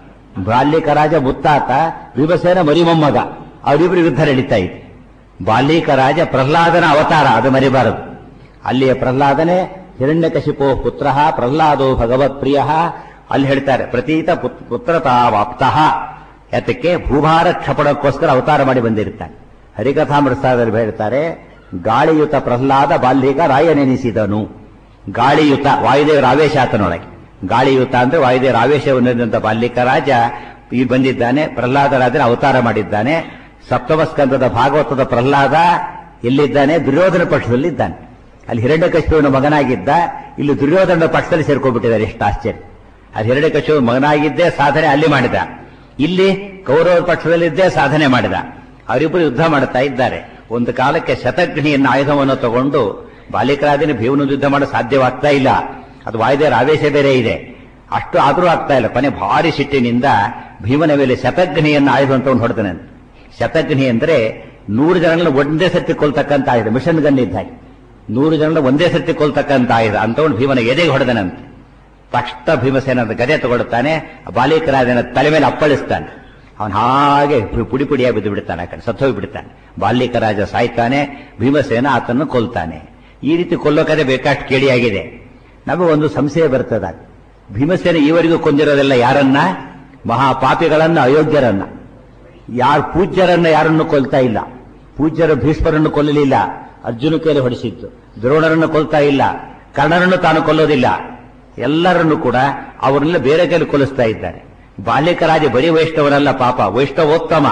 ಬಾಲ್ಯಕ ರಾಜ ಮುತ್ತಾತ ಭೀಮಸೇನ ಮರಿಮೊಮ್ಮಗ ಅವರಿಬ್ಬರು ಯುದ್ಧ ನಡೀತಾ ಇದೆ ಬಾಲ್ಯಕ ರಾಜ ಪ್ರಹ್ಲಾದನ ಅವತಾರ ಅದು ಮರಿಬಾರದು ಅಲ್ಲಿಯ ಪ್ರಹ್ಲಾದನೆ ಹಿರಣ್ಯಕಶಿಪೋ ಪುತ್ರ ಪ್ರಹ್ಲಾದೋ ಭಗವತ್ ಪ್ರಿಯ ಅಲ್ಲಿ ಹೇಳ್ತಾರೆ ಪ್ರತೀತ ಪುತ್ರತಾವಾಪ್ತಃ ಯಾತಕ್ಕೆ ಭೂಭಾರ ಕ್ಷಪಣಕ್ಕೋಸ್ಕರ ಅವತಾರ ಮಾಡಿ ಬಂದಿರ್ತಾನೆ ಹರಿಕಥಾಮೃತದಲ್ಲಿ ಹೇಳ್ತಾರೆ ಗಾಳಿಯುತ ಪ್ರಹ್ಲಾದ ಬಾಲ್ಯಕ ರಾಯನೆನಿಸಿದನು ಗಾಳಿಯುತ ವಾಯುದೇವರ ಆವೇಶ ಆತನೊಳಗೆ ಗಾಳಿಯುತ ಅಂದ್ರೆ ವಾಯುದೇವರ ಆವೇಶವನ್ನಿದ್ದಂತ ಬಾಲ್ಯಕ ರಾಜ ಈ ಬಂದಿದ್ದಾನೆ ಪ್ರಹ್ಲಾದ ರಾಜನ ಅವತಾರ ಮಾಡಿದ್ದಾನೆ ಸಪ್ತಮ ಸ್ಕಂದದ ಭಾಗವತದ ಪ್ರಹ್ಲಾದ ಎಲ್ಲಿದ್ದಾನೆ ದುರ್ಯೋಧನ ಪಕ್ಷದಲ್ಲಿದ್ದಾನೆ ಅಲ್ಲಿ ಹಿರಣ್ಯಕಶಿಪುವಿನ ಮಗನಾಗಿದ್ದ ಇಲ್ಲಿ ದುರ್ಯೋಧನ ಪಕ್ಷದಲ್ಲಿ ಸೇರ್ಕೊಂಡ್ಬಿಟ್ಟಿದ್ದಾರೆ ಎಷ್ಟು ಆಶ್ಚರ್ಯ ಅಲ್ಲಿ ಹಿರಣ್ಯಕಶಿಪು ಮಗನಾಗಿದ್ದೇ ಸಾಧನೆ ಅಲ್ಲಿ ಮಾಡಿದ ಇಲ್ಲಿ ಕೌರವ ಪಕ್ಷದಲ್ಲಿದ್ದೇ ಸಾಧನೆ ಮಾಡಿದ ಅವರಿಬ್ಬರು ಯುದ್ಧ ಮಾಡ್ತಾ ಇದ್ದಾರೆ ಒಂದು ಕಾಲಕ್ಕೆ ಶತಘ್ನಿಯನ್ನ ಆಯುಧವನ್ನು ತಗೊಂಡು ಬಾಲಿಕರಾದಿನ ಭೀಮನ ಯುದ್ಧ ಮಾಡೋ ಸಾಧ್ಯವಾಗ್ತಾ ಇಲ್ಲ ಅದು ವಾಯುದೇವರ ಆವೇಶ ಬೇರೆ ಇದೆ ಅಷ್ಟು ಆದರೂ ಆಗ್ತಾ ಇಲ್ಲ ಕೊನೆ ಭಾರಿ ಸಿಟ್ಟಿನಿಂದ ಭೀಮನ ಮೇಲೆ ಶತಘ್ನಿಯನ್ನ ಆಯುಧವನ್ನು ತಗೊಂಡು ಹೊಡೆದನೆ ಶತಘ್ನಿ ಅಂದ್ರೆ ನೂರು ಜನಗಳನ್ನ ಒಂದೇ ಸರ್ತಿ ಕೊಲ್ತಕ್ಕಂತ ಆಯುಧ ಮಿಷನ್ ಗನ್ ಇದ್ದ ಹಾಗೆ ನೂರು ಜನಗಳನ್ನ ಒಂದೇ ಸರ್ತಿ ಕೊಲ್ತಕ್ಕಂತ ಆಯುಧ ಅಂತವನು ಭೀಮನ ಎದೆಗೆ ಹೊಡೆದನಂತೆ ತಕ್ಷಣ ಭೀಮಸೇನ ಗದೆ ತಗೊಳ್ತಾನೆ ಬಾಲಿಕರಾಜನ ತಲೆ ಮೇಲೆ ಅಪ್ಪಳಿಸ್ತಾನೆ ಅವನು ಹಾಗೆ ಪುಡಿ ಪುಡಿಯಾಗಿ ಬಿದ್ದು ಬಿಡ್ತಾನೆ ಆ ಕಡೆ ಸತ್ತೋಗಿ ಬಿಡ್ತಾನೆ ಬಾಲ್ಯಕರಾಜ ಸಾಯ್ತಾನೆ ಭೀಮಸೇನ ಆತನ್ನು ಕೊಲ್ತಾನೆ ಈ ರೀತಿ ಕೊಲ್ಲೋ ಕಡೆ ಬೇಕಾಷ್ಟು ಕೇಳಿಯಾಗಿದೆ ನಮಗೆ ಒಂದು ಸಂಶಯ ಬರ್ತದ ಭೀಮಸೇನ ಈವರೆಗೂ ಕೊಂದಿರೋದೆಲ್ಲ ಯಾರನ್ನ ಮಹಾಪಾಪಿಗಳನ್ನ ಅಯೋಗ್ಯರನ್ನ ಯಾರು ಪೂಜ್ಯರನ್ನ ಯಾರನ್ನು ಕೊಲ್ತಾ ಇಲ್ಲ ಪೂಜ್ಯರು ಭೀಷ್ಮರನ್ನು ಕೊಲ್ಲಲಿಲ್ಲ ಅರ್ಜುನ ಕೈಲಿ ಹೊಡಿಸಿದ್ದು ದ್ರೋಣರನ್ನು ಕೊಲ್ತಾ ಇಲ್ಲ ಕರ್ಣನನ್ನು ತಾನು ಕೊಲ್ಲೋದಿಲ್ಲ ಎಲ್ಲರನ್ನು ಕೂಡ ಅವರನ್ನೆಲ್ಲ ಬೇರೆ ಕೈಲಿ ಕೊಲಿಸ್ತಾ ಇದ್ದಾರೆ ಬಾಲ್ಯಕರಾಜ ಬರೀ ವೈಷ್ಣವನಲ್ಲ ಪಾಪ ವೈಷ್ಣವೋತ್ತಮ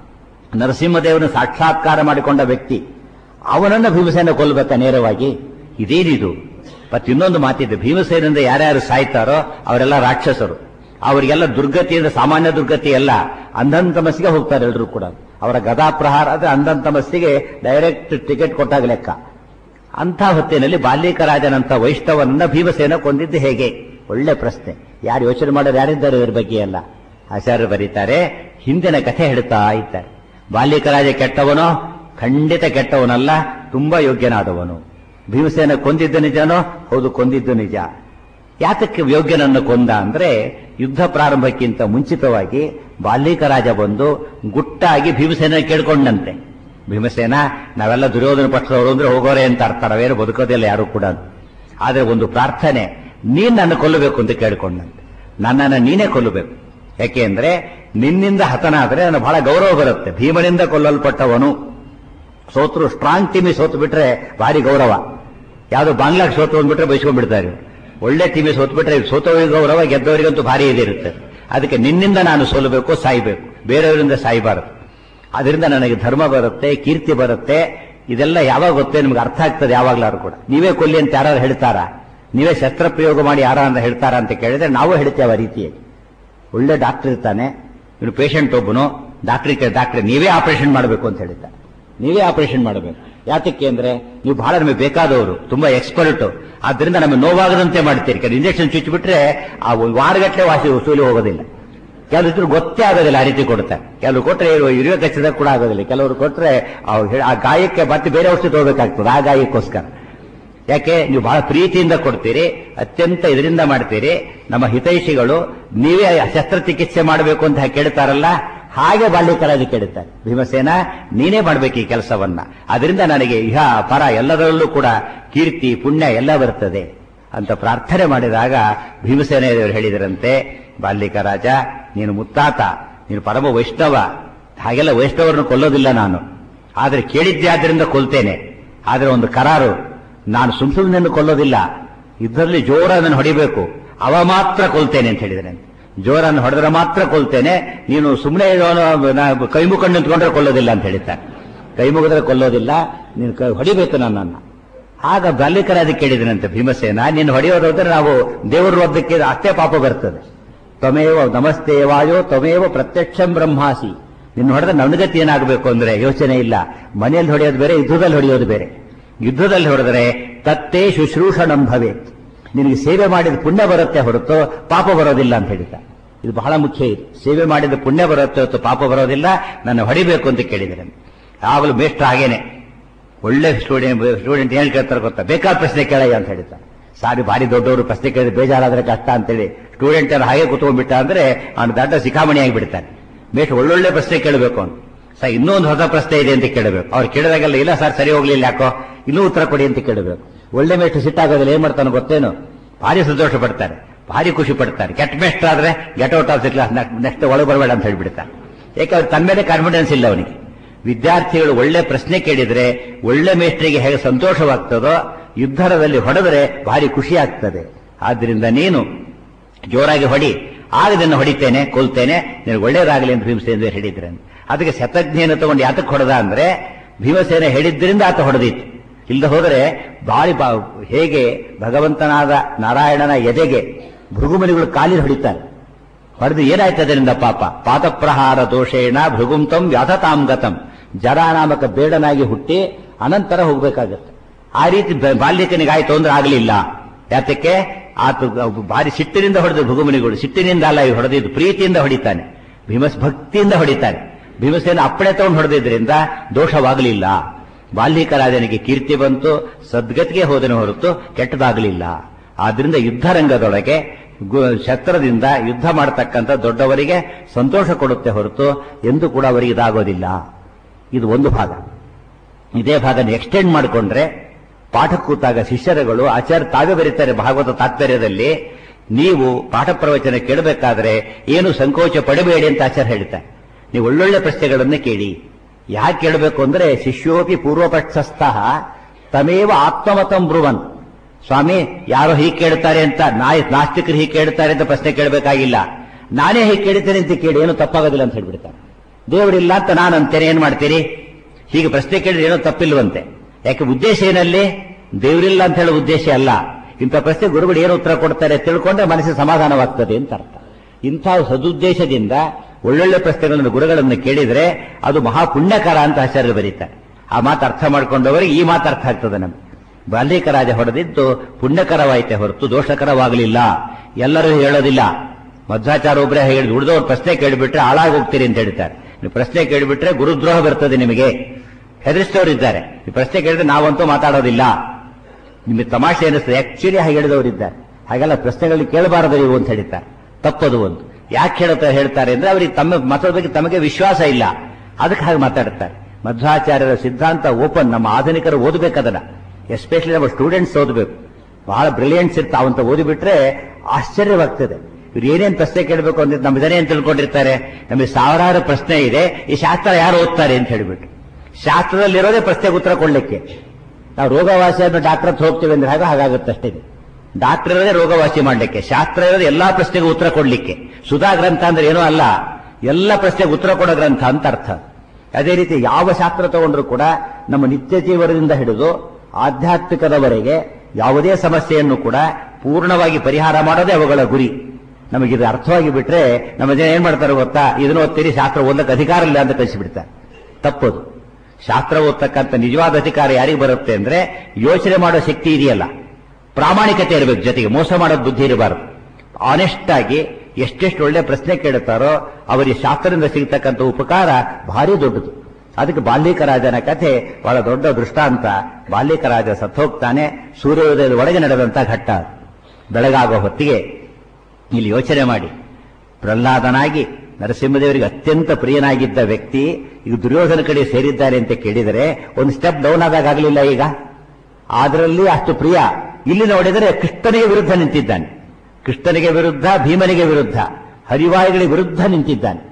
ನರಸಿಂಹದೇವನ ಸಾಕ್ಷಾತ್ಕಾರ ಮಾಡಿಕೊಂಡ ವ್ಯಕ್ತಿ ಅವನನ್ನ ಭೀಮಸೇನ ಕೊಲ್ಲಬೇಕ ನೇರವಾಗಿ ಇದೇನಿದು ಮತ್ತೆ ಇನ್ನೊಂದು ಮಾತಿದೆ ಭೀಮಸೇನಿಂದ ಯಾರ್ಯಾರು ಸಾಯ್ತಾರೋ ಅವರೆಲ್ಲ ರಾಕ್ಷಸರು ಅವರಿಗೆಲ್ಲ ದುರ್ಗತಿ ಅಂದ್ರೆ ಸಾಮಾನ್ಯ ದುರ್ಗತಿ ಅಲ್ಲ ಅಂಧಂತಮಸ್ಸಿಗೆ ಹೋಗ್ತಾರೆ ಎಲ್ಲರೂ ಕೂಡ ಅವರ ಗದಾ ಪ್ರಹಾರ ಅಂದ್ರೆ ಅಂಧಂತಮಸ್ಸಿಗೆ ಡೈರೆಕ್ಟ್ ಟಿಕೆಟ್ ಕೊಟ್ಟಾಗ ಲೆಕ್ಕ ಅಂಥ ಹೊತ್ತಿನಲ್ಲಿ ಬಾಲ್ಯಕರಾಜನಂತ ವೈಷ್ಣವನನ್ನ ಭೀಮಸೇನ ಕೊಂದಿದ್ದು ಹೇಗೆ ಒಳ್ಳೆ ಪ್ರಶ್ನೆ ಯಾರು ಯೋಚನೆ ಮಾಡೋರು ಯಾರಿದ್ದಾರೆ ಇದ್ರ ಬಗ್ಗೆ ಎಲ್ಲ ಆಚಾರ್ಯರು ಬರೀತಾರೆ ಹಿಂದಿನ ಕಥೆ ಹೇಳ್ತಾ ಇದ್ದಾರೆ ಬಾಲ್ಯಕರಾಜ ಕೆಟ್ಟವನೋ ಖಂಡಿತ ಕೆಟ್ಟವನಲ್ಲ ತುಂಬಾ ಯೋಗ್ಯನಾದವನು ಭೀಮಸೇನ ಕೊಂದಿದ್ದು ನಿಜನೋ ಹೌದು ಕೊಂದಿದ್ದು ನಿಜ ಯಾತಕ್ಕೆ ಯೋಗ್ಯನನ್ನು ಕೊಂದ ಅಂದ್ರೆ ಯುದ್ಧ ಪ್ರಾರಂಭಕ್ಕಿಂತ ಮುಂಚಿತವಾಗಿ ಬಾಲ್ಯಕರಾಜ ಬಂದು ಗುಟ್ಟಾಗಿ ಭೀಮಸೇನ ಕೇಳ್ಕೊಂಡಂತೆ ಭೀಮಸೇನ ನಾವೆಲ್ಲ ದುರ್ಯೋಧನ ಪಕ್ಷದವರು ಅಂದ್ರೆ ಹೋಗೋರೆ ಅಂತ ಅರ್ಥ ನಾವೇನು ಬದುಕೋದಿಲ್ಲ ಯಾರು ಕೂಡ ಆದ್ರೆ ಒಂದು ಪ್ರಾರ್ಥನೆ ನೀನ್ ನನ್ನ ಕೊಲ್ಲಬೇಕು ಅಂತ ಕೇಳ್ಕೊಂಡಂತೆ ನನ್ನನ್ನು ನೀನೇ ಕೊಲ್ಲಬೇಕು ಯಾಕೆ ಅಂದ್ರೆ ನಿನ್ನಿಂದ ಹತನಾದ್ರೆ ನನಗೆ ಬಹಳ ಗೌರವ ಬರುತ್ತೆ ಭೀಮನಿಂದ ಕೊಲ್ಲಲ್ಪಟ್ಟವನು ಸೋತರು ಸ್ಟ್ರಾಂಗ್ ಟೀಮಿಗೆ ಸೋತು ಬಿಟ್ರೆ ಭಾರಿ ಗೌರವ ಯಾವ್ದು ಬಾಂಗ್ಲಾಗ್ ಸೋತು ಅಂದ್ಬಿಟ್ರೆ ಬಯಸ್ಕೊಂಡ್ಬಿಡ್ತಾರೆ ಒಳ್ಳೆ ಟೀಮಿಗೆ ಸೋತು ಬಿಟ್ರೆ ಸೋತವರಿಗೆ ಗೌರವ ಗೆದ್ದವರಿಗಂತೂ ಭಾರಿ ಇದಿರುತ್ತೆ ಅದಕ್ಕೆ ನಿನ್ನಿಂದ ನಾನು ಸೋಲಬೇಕು ಸಾಯ್ಬೇಕು ಬೇರೆಯವರಿಂದ ಸಾಯಬಾರದು ಅದರಿಂದ ನನಗೆ ಧರ್ಮ ಬರುತ್ತೆ ಕೀರ್ತಿ ಬರುತ್ತೆ ಇದೆಲ್ಲ ಯಾವಾಗ ಗೊತ್ತೇ ನಿಮ್ಗೆ ಅರ್ಥ ಆಗ್ತದೆ ಯಾವಾಗ್ಲಾರು ಕೂಡ ನೀವೇ ಕೊಲ್ಲಿ ಅಂತ ಯಾರು ಹೇಳ್ತಾರಾ ನೀವೇ ಶಸ್ತ್ರ ಪ್ರಯೋಗ ಮಾಡಿ ಯಾರ ಅಂತ ಹೇಳ್ತಾರಾ ಅಂತ ಕೇಳಿದ್ರೆ ನಾವು ಹೇಳ್ತೇವೆ ಆ ರೀತಿಯಾಗಿ ಒಳ್ಳೆ ಡಾಕ್ಟರ್ ಇರ್ತಾನೆ ಇನ್ನು ಪೇಷಂಟ್ ಒಬ್ಬನು ಡಾಕ್ಟ್ರಿಗೆ ಡಾಕ್ಟ್ರೆ ನೀವೇ ಆಪರೇಷನ್ ಮಾಡಬೇಕು ಅಂತ ಹೇಳಿದ್ದಾರೆ ನೀವೇ ಆಪರೇಷನ್ ಮಾಡಬೇಕು ಯಾತಕ್ಕೆ ಅಂದ್ರೆ ನೀವು ಬಹಳ ನಮಗೆ ಬೇಕಾದವರು ತುಂಬಾ ಎಕ್ಸ್ಪರ್ಟ್ ಆದ್ರಿಂದ ನಮಗೆ ನೋವಾಗದಂತೆ ಮಾಡ್ತೀರಿ ಕೆಲವು ಇಂಜೆಕ್ಷನ್ ಚುಚ್ಚಿಬಿಟ್ರೆ ಆ ಒಂದು ವಾರಗಟ್ಟಲೆ ವಾಸಿ ವಸೂಲಿ ಹೋಗೋದಿಲ್ಲ ಕೆಲವರು ಗೊತ್ತೇ ಆಗೋದಿಲ್ಲ ಆ ರೀತಿ ಕೊಡ್ತಾರೆ ಕೆಲವರು ಕೊಟ್ಟರೆ ಇರುವೆ ಕಚ್ಚಿದಾಗ ಕೂಡ ಆಗೋದಿಲ್ಲ ಕೆಲವರು ಕೊಟ್ಟರೆ ಆ ಗಾಯಕ್ಕೆ ಮತ್ತೆ ಬೇರೆ ಔಷಧಿ ತಗೋಬೇಕಾಗ್ತದೆ ಆ ಗಾಯಕ್ಕೋಸ್ಕರ ಯಾಕೆ ನೀವು ಬಹಳ ಪ್ರೀತಿಯಿಂದ ಕೊಡ್ತೀರಿ ಅತ್ಯಂತ ಇದರಿಂದ ಮಾಡ್ತೀರಿ ನಮ್ಮ ಹಿತೈಷಿಗಳು ನೀವೇ ಶಸ್ತ್ರಚಿಕಿತ್ಸೆ ಮಾಡಬೇಕು ಅಂತ ಕೇಳ್ತಾರಲ್ಲ ಹಾಗೆ ಬಾಲ್ಯಕರಾಗಿ ಕೇಳುತ್ತಾರೆ ಭೀಮಸೇನ ನೀನೇ ಮಾಡಬೇಕು ಈ ಕೆಲಸವನ್ನ ಅದರಿಂದ ನನಗೆ ಇಹ ಪರ ಎಲ್ಲದರಲ್ಲೂ ಕೂಡ ಕೀರ್ತಿ ಪುಣ್ಯ ಎಲ್ಲ ಬರ್ತದೆ ಅಂತ ಪ್ರಾರ್ಥನೆ ಮಾಡಿದಾಗ ಭೀಮಸೇನ ದೇವರು ಹೇಳಿದರಂತೆ ಬಾಲ್ಯಕ ರಾಜ ನೀನು ಮುತ್ತಾತ ನೀನು ಪರಮ ವೈಷ್ಣವ ಹಾಗೆಲ್ಲ ವೈಷ್ಣವರನ್ನು ಕೊಲ್ಲೋದಿಲ್ಲ ನಾನು ಆದ್ರೆ ಕೇಳಿದ್ದೆ ಆದ್ರಿಂದ ಕೊಲ್ತೇನೆ ಆದ್ರೆ ಒಂದು ಕರಾರು ನಾನು ಸುಮ್ ಸುಮ್ಮನೆ ಕೊಲ್ಲೋದಿಲ್ಲ ಯುದ್ಧದಲ್ಲಿ ಜೋರನ್ನು ಹೊಡಿಬೇಕು ಅವ ಮಾತ್ರ ಕೊಲ್ತೇನೆ ಅಂತ ಹೇಳಿದ್ರೆ ಜೋರನ್ನು ಹೊಡೆದ್ರೆ ಮಾತ್ರ ಕೊಲ್ತೇನೆ ನೀನು ಸುಮ್ಮನೆ ಕೈ ಮುಖಂಡು ನಿಂತ್ಕೊಂಡ್ರೆ ಕೊಲ್ಲೋದಿಲ್ಲ ಅಂತ ಹೇಳಿದ್ದಾರೆ ಕೈ ಮುಗಿದ್ರೆ ಕೊಲ್ಲೋದಿಲ್ಲ ನೀನು ಕೈ ಹೊಡಿಬೇಕು ನನ್ನನ್ನು ಆಗ ಬಾಲ್ಯಕರ ಅದಕ್ಕೆ ಕೇಳಿದನಂತೆ ಭೀಮಸೇನ ನೀನು ಹೊಡೆಯೋದಾದ್ರೆ ನಾವು ದೇವರ ಒದ್ದಕ್ಕೆ ಅಷ್ಟೇ ಪಾಪ ಬರ್ತದೆ ತ್ವಮೇವ ನಮಸ್ತೆ ವಾಯೋ ತ್ವಮೇವ ಪ್ರತ್ಯಕ್ಷಂ ಬ್ರಹ್ಮಾಸಿ ನಿನ್ನ ಹೊಡೆದ್ರೆ ನನಗತಿ ಏನಾಗಬೇಕು ಅಂದ್ರೆ ಯೋಚನೆ ಇಲ್ಲ ಮನೆಯಲ್ಲಿ ಹೊಡೆಯೋದು ಬೇರೆ ಯುದ್ಧದಲ್ಲಿ ಹೊಡೆಯೋದು ಬೇರೆ ಯುದ್ಧದಲ್ಲಿ ಹೊಡೆದರೆ ತತ್ತೇ ಶುಶ್ರೂಷಣಂ ಭವೇತ್ ನಿನಗೆ ಸೇವೆ ಮಾಡಿದ ಪುಣ್ಯ ಬರುತ್ತೆ ಹೊರತು ಪಾಪ ಬರೋದಿಲ್ಲ ಅಂತ ಹೇಳಿದ ಇದು ಬಹಳ ಮುಖ್ಯ ಇದು ಸೇವೆ ಮಾಡಿದ ಪುಣ್ಯ ಬರುತ್ತೆ ಹೊರತು ಪಾಪ ಬರೋದಿಲ್ಲ ನನ್ನ ಹೊಡಿಬೇಕು ಅಂತ ಕೇಳಿದರೆ ಯಾವಾಗಲೂ ಮೇಷ್ಟ್ರ ಹಾಗೇನೆ ಒಳ್ಳೆ ಸ್ಟೂಡೆಂಟ್ ಸ್ಟೂಡೆಂಟ್ ಏನ್ ಕೇಳ್ತಾರೆ ಗೊತ್ತಾ ಬೇಕಾದ ಪ್ರಶ್ನೆ ಕೇಳಯ್ಯ ಅಂತ ಹೇಳಿದ್ದಾರೆ ಸಾರಿ ಭಾರಿ ದೊಡ್ಡವರು ಪ್ರಶ್ನೆ ಕೇಳಿದ್ರೆ ಬೇಜಾರಾದ್ರೆ ಕಷ್ಟ ಅಂತೇಳಿ ಸ್ಟೂಡೆಂಟ್ ಎಲ್ಲ ಹಾಗೆ ಕುತ್ಕೊಂಡ್ಬಿಟ್ಟ ಅಂದ್ರೆ ಅವನು ದಡ್ಡ ಸಿಕ್ಕಾಮಣಿ ಆಗಿಬಿಡ್ತಾನೆ ಮೇಷ್ಟ್ರು ಒಳ್ಳೊಳ್ಳೆ ಪ್ರಶ್ನೆ ಕೇಳಬೇಕು ಅಂತ ಸರ್ ಇನ್ನೂ ಒಂದು ಹೊಸ ಪ್ರಶ್ನೆ ಇದೆ ಅಂತ ಕೇಳಬೇಕು ಅವ್ರು ಕೇಳಿದಾಗೆಲ್ಲ ಇಲ್ಲ ಸರ್ ಸರಿ ಹೋಗ್ಲಿಲ್ಲ ಯಾಕೋ ಇನ್ನೂ ಉತ್ತರ ಕೊಡಿ ಅಂತ ಕೇಳಬೇಕು ಒಳ್ಳೆ ಮೇಷ್ಟ್ರು ಸಿಟ್ಟಾಗೋದಿಲ್ಲ ಏನ್ ಮಾಡ್ತಾನೆ ಗೊತ್ತೇನು ಭಾರಿ ಸಂತೋಷ ಪಡ್ತಾರೆ ಭಾರಿ ಖುಷಿ ಪಡ್ತಾರೆ ಕೆಟ್ಟ ಮೇಷ್ಟ್ರ ಆದ್ರೆ get out of the class next ಒಳಗೆ ಬರಬೇಡ ಅಂತ ಹೇಳ್ಬಿಡ್ತಾನೆ ಯಾಕೆ ಅವ್ರು ತನ್ನ ಮೇಲೆ ಕಾನ್ಫಿಡೆನ್ಸ್ ಇಲ್ಲ ಅವನಿಗೆ ವಿದ್ಯಾರ್ಥಿಗಳು ಒಳ್ಳೆ ಪ್ರಶ್ನೆ ಕೇಳಿದ್ರೆ ಒಳ್ಳೆ ಮೇಷ್ಟ್ರಿಗೆ ಹೇಗೆ ಸಂತೋಷವಾಗ್ತದೋ ಯುದ್ಧರದಲ್ಲಿ ಹೊಡೆದರೆ ಭಾರಿ ಖುಷಿ ಆಗ್ತದೆ ಆದ್ರಿಂದ ನೀನು ಜೋರಾಗಿ ಹೊಡಿ ಆಗ ನಿನ್ನ ಹೊಡಿತೇನೆ ಕೊಲ್ತೇನೆ ನಿನಗೆ ಒಳ್ಳೇದಾಗಲಿ ಅಂತ ಭೀಮಸೇನ ಹೇಳಿದ್ರೆ ಅದಕ್ಕೆ ಶತಜ್ಞೆಯನ್ನು ತಗೊಂಡು ಯಾತಕ್ಕೆ ಹೊಡೆದ ಅಂದ್ರೆ ಭೀಮಸೇನ ಹೇಳಿದ್ರಿಂದ ಆತ ಹೊಡೆದಿತ್ತು ಇಲ್ಲದೆ ಹೋದರೆ ಬಾಳಿ ಬಾ ಹೇಗೆ ಭಗವಂತನಾದ ನಾರಾಯಣನ ಎದೆಗೆ ಭೃಗುಮನಿಗಳು ಕಾಲಿൽ ಹೊಡಿತಾರೆ ಹೊಡೆದು ಏನಾಯ್ತು ಅದರಿಂದ ಪಾಪ ಪಾದಪ್ರಹಾರ ದೋಷೇಣ ಭೃಗುಂತಂ ವ್ಯಾಧತಾಂಗತಂ ಜರಾನಾಮಕ ಬೇಡನಾಗಿ ಹುಟ್ಟಿ ಅನಂತರ ಹೋಗ್ಬೇಕಾಗತ್ತೆ ಆ ರೀತಿ ಬಾಲ್ಯಕನಿಗೆ ಆಯ್ತು ಅಂದ್ರೆ ಆಗಲಿಲ್ಲ ಯಾತಕ್ಕೆ ಆತ ಭಾರಿ ಸಿಟ್ಟಿನಿಂದ ಹೊಡೆದ ಭೃಗುಮನಿಗಳು ಸಿಟ್ಟಿನಿಂದ ಅಲ್ಲ ಈ ಹೊಡೆದಿದ್ದು ಪ್ರೀತಿಯಿಂದ ಹೊಡಿತಾನೆ ಭೀಮಸ್ ಭಕ್ತಿಯಿಂದ ಹೊಡಿತಾನೆ ಭೀಮಸೇನ ಅಪ್ಪಣೆ ತಗೊಂಡು ಹೊಡೆದಿದ್ರಿಂದ ದೋಷವಾಗಲಿಲ್ಲ ಬಾಲ್ಯಕರಾಜನಿಗೆ ಕೀರ್ತಿ ಬಂತು ಸದ್ಗತಿಗೆ ಹೋದನೆ ಹೊರತು ಕೆಟ್ಟದಾಗಲಿಲ್ಲ ಆದ್ರಿಂದ ಯುದ್ಧರಂಗದೊಳಗೆ ಶಸ್ತ್ರದಿಂದ ಯುದ್ಧ ಮಾಡತಕ್ಕಂಥ ದೊಡ್ಡವರಿಗೆ ಸಂತೋಷ ಕೊಡುತ್ತೆ ಹೊರತು ಎಂದು ಕೂಡ ಅವರಿಗೆ ಇದಾಗೋದಿಲ್ಲ ಇದು ಒಂದು ಭಾಗ ಇದೇ ಭಾಗನ ಎಕ್ಸ್ಟೆಂಡ್ ಮಾಡಿಕೊಂಡ್ರೆ ಪಾಠ ಕೂತಾಗ ಶಿಷ್ಯರುಗಳು ಆಚಾರ್ಯ ತಾವೇ ಬರೀತಾರೆ ಭಾಗವತ ತಾತ್ಪರ್ಯದಲ್ಲಿ ನೀವು ಪಾಠ ಪ್ರವಚನ ಕೇಳಬೇಕಾದ್ರೆ ಏನು ಸಂಕೋಚ ಪಡಬೇಡಿ ಅಂತ ಆಚಾರ್ಯ ಹೇಳ್ತಾರೆ ನೀವು ಒಳ್ಳೊಳ್ಳೆ ಪ್ರಶ್ನೆಗಳನ್ನ ಕೇಳಿ ಯಾಕೆ ಕೇಳಬೇಕು ಅಂದ್ರೆ ಶಿಷ್ಯೋಪಿ ಪೂರ್ವಪಕ್ಷಸ್ಥ ತಮೇವ ಆತ್ಮಮತಂ ಬ್ರುವನ್ ಸ್ವಾಮಿ ಯಾರೋ ಹೀಗೆ ಕೇಳ್ತಾರೆ ಅಂತ ನಾಯ್ ನಾಸ್ತಿಕರು ಹೀಗೆ ಕೇಳ್ತಾರೆ ಅಂತ ಪ್ರಶ್ನೆ ಕೇಳಬೇಕಾಗಿಲ್ಲ ನಾನೇ ಹೀಗೆ ಕೇಳ್ತೇನೆ ಅಂತ ಕೇಳಿ ಏನು ತಪ್ಪಾಗೋದಿಲ್ಲ ಅಂತ ಹೇಳ್ಬಿಡ್ತಾರೆ ದೇವರಿಲ್ಲ ಅಂತ ನಾನು ಅಂತೇನೆ ಏನ್ ಮಾಡ್ತೀರಿ ಹೀಗೆ ಪ್ರಶ್ನೆ ಕೇಳಿದ್ರೆ ಏನೋ ತಪ್ಪಿಲ್ವಂತೆ ಯಾಕೆ ಉದ್ದೇಶ ಏನಲ್ಲಿ ದೇವರಿಲ್ಲ ಅಂತ ಹೇಳೋ ಉದ್ದೇಶ ಅಲ್ಲ ಇಂಥ ಪ್ರಶ್ನೆ ಗುರುಗಳು ಏನು ಉತ್ತರ ಕೊಡ್ತಾರೆ ತಿಳ್ಕೊಂಡ್ರೆ ಮನಸ್ಸಿಗೆ ಸಮಾಧಾನವಾಗ್ತದೆ ಅಂತ ಅರ್ಥ ಇಂಥ ಸದುದ್ದೇಶದಿಂದ ಒಳ್ಳೊಳ್ಳೆ ಪ್ರಶ್ನೆಗಳನ್ನು ಗುರುಗಳನ್ನು ಕೇಳಿದ್ರೆ ಅದು ಮಹಾಪುಣ್ಯಕರ ಅಂತ ಆಚಾರ್ಯರು ಬರೀತಾರೆ ಆ ಮಾತು ಅರ್ಥ ಮಾಡ್ಕೊಂಡವರಿಗೆ ಈ ಮಾತು ಅರ್ಥ ಆಗ್ತದೆ ನಮ್ಗೆ ಬಾಲ್ಯಕ ರಾಜ ಹೊಡೆದಿದ್ದು ಪುಣ್ಯಕರವಾಯಿತೆ ಹೊರತು ದೋಷಕರವಾಗಲಿಲ್ಲ ಎಲ್ಲರೂ ಹೇಳೋದಿಲ್ಲ ಮಧ್ವಾಚಾರ ಒಬ್ಬರೇ ಹೇಳಿದ್ರು ಉಳಿದವ್ರು ಪ್ರಶ್ನೆ ಕೇಳಿಬಿಟ್ರೆ ಹಾಳಾಗಿ ಹೋಗ್ತೀರಿ ಅಂತ ಹೇಳ್ತಾರೆ ನೀವು ಪ್ರಶ್ನೆ ಕೇಳಿಬಿಟ್ರೆ ಗುರುದ್ರೋಹ ಬರ್ತದೆ ನಿಮಗೆ ಹೆದರಿಸಿದವರು ಇದ್ದಾರೆ ಈ ಪ್ರಶ್ನೆ ಕೇಳಿದ್ರೆ ನಾವಂತೂ ಮಾತಾಡೋದಿಲ್ಲ ನಿಮಗೆ ತಮಾಷೆ ಅನಿಸ್ತದೆ ಆಕ್ಚುಲಿ ಹಾಗೆ ಹೇಳಿದವರು ಇದ್ದಾರೆ ಹಾಗೆಲ್ಲ ಪ್ರಶ್ನೆಗಳಲ್ಲಿ ಕೇಳಬಾರದು ನೀವು ಅಂತ ಹೇಳಿದ್ದಾರೆ ತಪ್ಪದು ಒಂದು ಯಾಕೆ ಹೇಳ್ತಾರೆ ಹೇಳ್ತಾರೆ ಅಂದ್ರೆ ಅವರಿಗೆ ತಮ್ಮ ಮತದ ಬಗ್ಗೆ ತಮಗೆ ವಿಶ್ವಾಸ ಇಲ್ಲ ಅದಕ್ಕೆ ಹಾಗೆ ಮಾತಾಡ್ತಾರೆ ಮಧ್ವಾಚಾರ್ಯರ ಸಿದ್ಧಾಂತ ಓಪನ್ ನಮ್ಮ ಆಧುನಿಕರು ಓದಬೇಕದನ್ನ ಎಸ್ಪೆಷಲಿ ನಮ್ಮ ಸ್ಟೂಡೆಂಟ್ಸ್ ಓದಬೇಕು ಬಹಳ ಬ್ರಿಲಿಯಂಟ್ಸ್ ಇರ್ತಾವಂತ ಓದಿಬಿಟ್ರೆ ಆಶ್ಚರ್ಯವಾಗ್ತದೆ ಇವ್ರು ಏನೇನ್ ಪ್ರಶ್ನೆ ಕೇಳಬೇಕು ಅಂತ ನಮ್ಮ ಇದನ್ನೇ ಅಂತ ತಿಳ್ಕೊಂಡಿರ್ತಾರೆ ನಮಗೆ ಸಾವಿರಾರು ಪ್ರಶ್ನೆ ಇದೆ ಈ ಶಾಸ್ತ್ರ ಯಾರು ಓದ್ತಾರೆ ಅಂತ ಹೇಳಿಬಿಟ್ಟು ಶಾಸ್ತ್ರದಲ್ಲಿರೋದೇ ಪ್ರಶ್ನೆಗೆ ಉತ್ತರ ಕೊಡ್ಲಿಕ್ಕೆ ನಾವು ರೋಗವಾಸಿ ಅನ್ನೋ ಡಾಕ್ಟರ್ ಹತ್ರ ಹೋಗ್ತೀವಿ ಅಂದ್ರೆ ಹಾಗೆ ಹಾಗಾಗುತ್ತೆ ಅಷ್ಟೇ ಡಾಕ್ಟರ್ ಇರೋದೇ ರೋಗವಾಸಿ ಮಾಡ್ಲಿಕ್ಕೆ ಶಾಸ್ತ್ರ ಇರೋದೇ ಎಲ್ಲಾ ಪ್ರಶ್ನೆಗೆ ಉತ್ತರ ಕೊಡ್ಲಿಕ್ಕೆ ಸುಧಾ ಗ್ರಂಥ ಅಂದ್ರೆ ಏನೂ ಅಲ್ಲ ಎಲ್ಲ ಪ್ರಶ್ನೆಗೆ ಉತ್ತರ ಕೊಡೋ ಗ್ರಂಥ ಅಂತ ಅರ್ಥ ಅದೇ ರೀತಿ ಯಾವ ಶಾಸ್ತ್ರ ತಗೊಂಡ್ರು ಕೂಡ ನಮ್ಮ ನಿತ್ಯ ಜೀವನದಿಂದ ಹಿಡಿದು ಆಧ್ಯಾತ್ಮಿಕದವರೆಗೆ ಯಾವುದೇ ಸಮಸ್ಯೆಯನ್ನು ಕೂಡ ಪೂರ್ಣವಾಗಿ ಪರಿಹಾರ ಮಾಡೋದೇ ಅವುಗಳ ಗುರಿ ನಮಗಿದು ಅರ್ಥವಾಗಿ ಬಿಟ್ರೆ ನಮ್ಮ ಜನ ಏನ್ ಮಾಡ್ತಾರೆ ಗೊತ್ತಾ ಇದನ್ನು ಓದ್ತೀರಿ ಶಾಸ್ತ್ರ ಓದಕ್ಕೆ ಅಧಿಕಾರ ಇಲ್ಲ ಅಂತ ಕಳಿಸಿಬಿಡ್ತಾರೆ ತಪ್ಪದು ಶಾಸ್ತ್ರ ಓದ್ತಕ್ಕಂಥ ನಿಜವಾದ ಅಧಿಕಾರ ಯಾರಿಗೆ ಬರುತ್ತೆ ಅಂದ್ರೆ ಯೋಚನೆ ಮಾಡೋ ಶಕ್ತಿ ಇದೆಯಲ್ಲ ಪ್ರಾಮಾಣಿಕತೆ ಇರಬೇಕು ಜೊತೆಗೆ ಮೋಸ ಮಾಡೋದು ಬುದ್ಧಿ ಇರಬಾರದು ಆನೆಸ್ಟ್ ಆಗಿ ಎಷ್ಟೆಷ್ಟು ಒಳ್ಳೆ ಪ್ರಶ್ನೆ ಕೇಳುತ್ತಾರೋ ಅವರಿಗೆ ಶಾಸ್ತ್ರದಿಂದ ಸಿಗ್ತಕ್ಕಂಥ ಉಪಕಾರ ಭಾರಿ ದೊಡ್ಡದು ಅದಕ್ಕೆ ಬಾಲ್ಯಕ ರಾಜನ ಕಥೆ ಬಹಳ ದೊಡ್ಡ ದೃಷ್ಟಾಂತ ಬಾಲ್ಯಕ ರಾಜ ಸತ್ತೋಗ್ತಾನೆ ಸೂರ್ಯೋದಯದ ಒಳಗೆ ನಡೆದಂತ ಘಟ್ಟ ಅದು. ಬೆಳಗಾಗೋ ಹೊತ್ತಿಗೆ ಇಲ್ಲಿ ಯೋಚನೆ ಮಾಡಿ ಪ್ರಹ್ಲಾದನಾಗಿ ನರಸಿಂಹದೇವರಿಗೆ ಅತ್ಯಂತ ಪ್ರಿಯನಾಗಿದ್ದ ವ್ಯಕ್ತಿ ಈಗ ದುರ್ಯೋಧನ ಕಡೆ ಸೇರಿದ್ದಾರೆ ಅಂತ ಕೇಳಿದರೆ ಒಂದು ಸ್ಟೆಪ್ ಡೌನ್ ಆದಾಗ ಆಗಲಿಲ್ಲ ಈಗ ಅದರಲ್ಲಿ ಅಷ್ಟು ಪ್ರಿಯ ಇಲ್ಲಿ ನೋಡಿದರೆ ಕೃಷ್ಣನಿಗೆ ವಿರುದ್ಧ ನಿಂತಿದ್ದಾನೆ ಕೃಷ್ಣನಿಗೆ ವಿರುದ್ಧ ಭೀಮನಿಗೆ ವಿರುದ್ಧ ಹರಿವಾಯುಗಳಿಗೆ ವಿರುದ್ಧ ನಿಂತಿದ್ದಾನೆ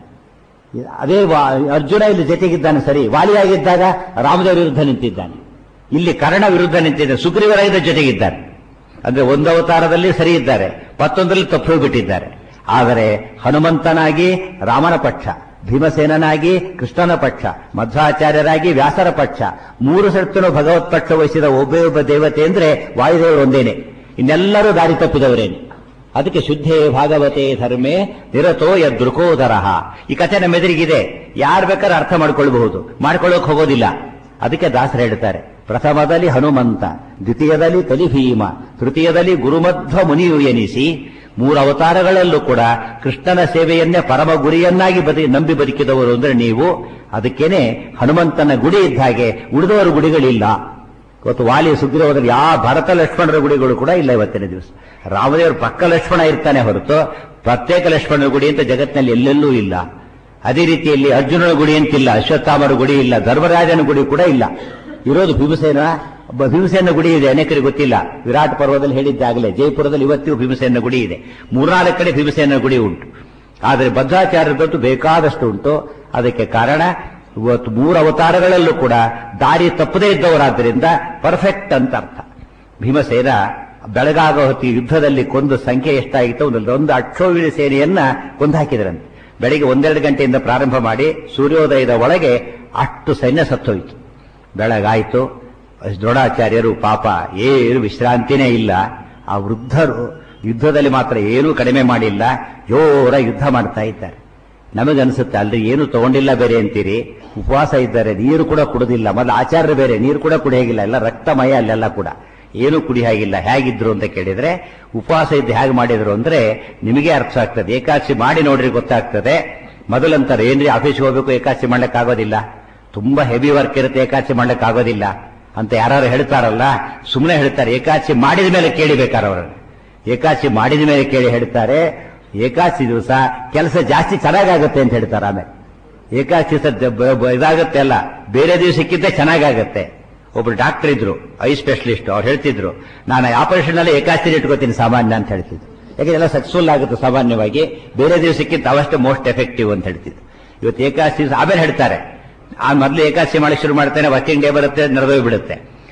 ಅದೇ ವಾ- ಅರ್ಜುನ ಇಲ್ಲಿ ಜೊತೆಗಿದ್ದಾನೆ ಸರಿ ವಾಲಿಯಾಗಿದ್ದಾಗ ರಾಮದೇವರ ವಿರುದ್ಧ ನಿಂತಿದ್ದಾನೆ ಇಲ್ಲಿ ಕರ್ಣ ವಿರುದ್ಧ ನಿಂತಿದ್ದಾನೆ ಸುಗ್ರೀವರಾಯದ ಜೊತೆಗಿದ್ದಾನೆ ಅಂದ್ರೆ ಒಂದು ಅವತಾರದಲ್ಲಿ ಸರಿ ಇದ್ದಾರೆ ಮತ್ತೊಂದರಲ್ಲಿ ತಪ್ಪು ಬಿಟ್ಟಿದ್ದಾರೆ ಆದರೆ ಹನುಮಂತನಾಗಿ ರಾಮನ ಪಕ್ಷ ಭೀಮಸೇನನಾಗಿ ಕೃಷ್ಣನ ಪಕ್ಷ ಮಧ್ವಾಚಾರ್ಯರಾಗಿ ವ್ಯಾಸರ ಪಕ್ಷ ಮೂರು ಸರ್ತನು ಭಗವತ್ ಪಕ್ಷ ವಹಿಸಿದ ಒಬ್ಬೇ ಒಬ್ಬ ದೇವತೆ ಅಂದ್ರೆ ವಾಯುದೇವರು ಒಂದೇನೆ ಇನ್ನೆಲ್ಲರೂ ದಾರಿ ತಪ್ಪಿದವರೇನೆ ಅದಕ್ಕೆ ಶುದ್ಧೇ ಭಾಗವತೆ ಧರ್ಮೇ ನಿರತೋ ಯದೃಕೋದರ ಈ ಕಥೆ ನಮ್ಮ ಎದುರಿಗಿದೆ ಯಾರು ಬೇಕಾದ್ರೆ ಅರ್ಥ ಮಾಡ್ಕೊಳ್ಬಹುದು ಮಾಡ್ಕೊಳ್ಳೋಕೆ ಹೋಗೋದಿಲ್ಲ ಅದಕ್ಕೆ ದಾಸರು ಹೇಳ್ತಾರೆ ಪ್ರಥಮದಲ್ಲಿ ಹನುಮಂತ ದ್ವಿತೀಯದಲ್ಲಿ ಕಲಿಭೀಮ ತೃತೀಯದಲ್ಲಿ ಗುರುಮಧ್ವ ಮುನಿಯು ಎನಿಸಿ ಮೂರು ಅವತಾರಗಳಲ್ಲೂ ಕೂಡ ಕೃಷ್ಣನ ಸೇವೆಯನ್ನೇ ಪರಮ ಗುರಿಯನ್ನಾಗಿ ಬದಿ ನಂಬಿ ಬದುಕಿದವರು ಅಂದ್ರೆ ನೀವು ಅದಕ್ಕೇನೆ ಹನುಮಂತನ ಗುಡಿ ಇದ್ದ ಹಾಗೆ ಉಳಿದವರ ಗುಡಿಗಳಿಲ್ಲ ಇವತ್ತು ವಾಲಿ ಸುಗ್ರೀವದಲ್ಲಿ ಯಾವ ಭರತ ಲಕ್ಷ್ಮಣರ ಗುಡಿಗಳು ಕೂಡ ಇಲ್ಲ ಇವತ್ತಿನ ದಿವಸ ರಾಮದೇವರ ಪಕ್ಕ ಲಕ್ಷ್ಮಣ ಇರ್ತಾನೆ ಹೊರತು ಪ್ರತ್ಯೇಕ ಲಕ್ಷ್ಮಣರ ಗುಡಿ ಅಂತ ಜಗತ್ತಿನಲ್ಲಿ ಎಲ್ಲೆಲ್ಲೂ ಇಲ್ಲ ಅದೇ ರೀತಿಯಲ್ಲಿ ಅರ್ಜುನನ ಗುಡಿ ಅಂತಿಲ್ಲ ಅಶ್ವತ್ಥಾಮರ ಗುಡಿ ಇಲ್ಲ ಧರ್ಮರಾಜನ ಗುಡಿ ಕೂಡ ಇಲ್ಲ ಇರೋದು ಭೀಮಸೇನ ಒಬ್ಬ ಭೀಮಸೇನ ಗುಡಿ ಇದೆ ಅನೇಕರಿಗೆ ಗೊತ್ತಿಲ್ಲ ವಿರಾಟ್ ಪರ್ವದಲ್ಲಿ ಹೇಳಿದ್ದಾಗಲೇ ಜೈಪುರದಲ್ಲಿ ಇವತ್ತಿಗೂ ಭೀಮಸೇನ ಗುಡಿ ಇದೆ ಮೂರ್ನಾಲ್ಕು ಕಡೆ ಭೀಮಸೇನ ಗುಡಿ ಉಂಟು ಆದರೆ ಬದ್ಧಾಚಾರ್ಯರದ್ದು ಬೇಕಾದಷ್ಟು ಉಂಟು ಅದಕ್ಕೆ ಕಾರಣ ಇವತ್ತು ಮೂರು ಅವತಾರಗಳಲ್ಲೂ ಕೂಡ ದಾರಿ ತಪ್ಪದೇ ಇದ್ದವರಾದ್ದರಿಂದ ಪರ್ಫೆಕ್ಟ್ ಅಂತ ಅರ್ಥ ಭೀಮಸೇನ ಬೆಳಗಾಗೋ ಹೊತ್ತಿಗೆ ಯುದ್ಧದಲ್ಲಿ ಕೊಂದು ಸಂಖ್ಯೆ ಎಷ್ಟಾಗಿತ್ತು ಒಂದು ಒಂದು ಅಕ್ಷೋಹಿಣಿ ಸೇನೆಯನ್ನ ಕೊಂದು ಹಾಕಿದ್ರಂತೆ ಬೆಳಿಗ್ಗೆ ಒಂದೆರಡು ಗಂಟೆಯಿಂದ ಪ್ರಾರಂಭ ಮಾಡಿ ಸೂರ್ಯೋದಯದ ಒಳಗೆ ಅಷ್ಟು ಸೈನ್ಯ ಸತ್ತೋಯ್ತು ಬೆಳಗಾಯಿತು ದ್ರೋಣಾಚಾರ್ಯರು ಪಾಪ ಏನು ವಿಶ್ರಾಂತಿನೇ ಇಲ್ಲ ಆ ವೃದ್ಧರು ಯುದ್ಧದಲ್ಲಿ ಮಾತ್ರ ಏನೂ ಕಡಿಮೆ ಮಾಡಿಲ್ಲ ಜೋರ ಯುದ್ಧ ಮಾಡ್ತಾ ಇದ್ದಾರೆ ನಮಗನ್ಸುತ್ತೆ ಅಲ್ರಿ ಏನು ತಗೊಂಡಿಲ್ಲ ಬೇರೆ ಅಂತೀರಿ ಉಪವಾಸ ಇದ್ದಾರೆ ನೀರು ಕೂಡ ಕುಡಿದಿಲ್ಲ ಮೊದಲು ಆಚಾರ್ಯ ಬೇರೆ ನೀರು ಕೂಡ ಕುಡಿಯಾಗಿಲ್ಲ ಎಲ್ಲ ರಕ್ತಮಯ ಅಲ್ಲೆಲ್ಲ ಕೂಡ ಏನು ಕುಡಿಯಾಗಿಲ್ಲ ಹೇಗಿದ್ರು ಅಂತ ಕೇಳಿದ್ರೆ ಉಪವಾಸ ಇದ್ದು ಹೇಗೆ ಮಾಡಿದ್ರು ಅಂದ್ರೆ ನಿಮಗೆ ಅರ್ಥ ಆಗ್ತದೆ ಏಕಾದಶಿ ಮಾಡಿ ನೋಡ್ರಿ ಗೊತ್ತಾಗ್ತದೆ ಮೊದಲಂತಾರೆ ಏನ್ರಿ ಆಫೀಸ್ಗೆ ಹೋಗ್ಬೇಕು ಏಕಾದಶಿ ಮಾಡ್ಲಿಕ್ಕೆ ಆಗೋದಿಲ್ಲ ತುಂಬಾ ಹೆವಿ ವರ್ಕ್ ಇರುತ್ತೆ ಏಕಾದಶಿ ಮಾಡ್ಲಿಕ್ಕೆ ಆಗೋದಿಲ್ಲ ಅಂತ ಯಾರು ಹೇಳ್ತಾರಲ್ಲ ಸುಮ್ಮನೆ ಹೇಳ್ತಾರೆ ಏಕಾದಶಿ ಮಾಡಿದ ಮೇಲೆ ಕೇಳಿಬೇಕಾರ ಅವರನ್ನು ಏಕಾದಶಿ ಮಾಡಿದ ಮೇಲೆ ಕೇಳಿ ಹೇಳ್ತಾರೆ ಏಕಾದಶಿ ದಿವಸ ಕೆಲಸ ಜಾಸ್ತಿ ಚೆನ್ನಾಗಾಗುತ್ತೆ ಅಂತ ಹೇಳ್ತಾರೆ ಆಮೇಲೆ ಏಕಾದಶಿ ದಿವಸ ದ- ಬ- ಬ- ಇದಾಗುತ್ತೆ ಅಲ್ಲ ಬೇರೆ ದಿವಸಕ್ಕಿಂತ ಚೆನ್ನಾಗಾಗತ್ತೆ ಒಬ್ರು ಡಾಕ್ಟರ್ ಇದ್ರು ಐ ಸ್ಪೆಷಲಿಸ್ಟ್ ಅವ್ರು ಹೇಳ್ತಿದ್ರು ನಾನು ಆಪರೇಷನ್ ಅಲ್ಲಿ ಏಕಾದಶಿ ಇಟ್ಕೋತೀನಿ ಸಾಮಾನ್ಯ ಅಂತ ಹೇಳ್ತಿದ್ರು ಯಾಕಂದ್ರೆ ಎಲ್ಲ ಸಕ್ಸಸ್ಫುಲ್ ಆಗುತ್ತೆ ಸಾಮಾನ್ಯವಾಗಿ ಬೇರೆ ದಿವಸಕ್ಕಿಂತ ಅವಷ್ಟೇ ಮೋಸ್ಟ್ ಎಫೆಕ್ಟಿವ್ ಅಂತ ಹೇಳ್ತಿದ್ರು ಇವತ್ತು ಏಕಾದಶಿ ದಿವಸ ಆಮೇಲೆ ಹೇಳ್ತಾರೆ ಆ ಮೊದಲು ಏಕಾದಶಿ ಮಾಡಿ ಶುರು ಮಾಡ್ತೇನೆ ವರ್ಕಿಂಗ್ ಡೇ ಬರುತ್ತೆ ನಡೆದೋಗಿ ಬಿಡುತ್ತೆ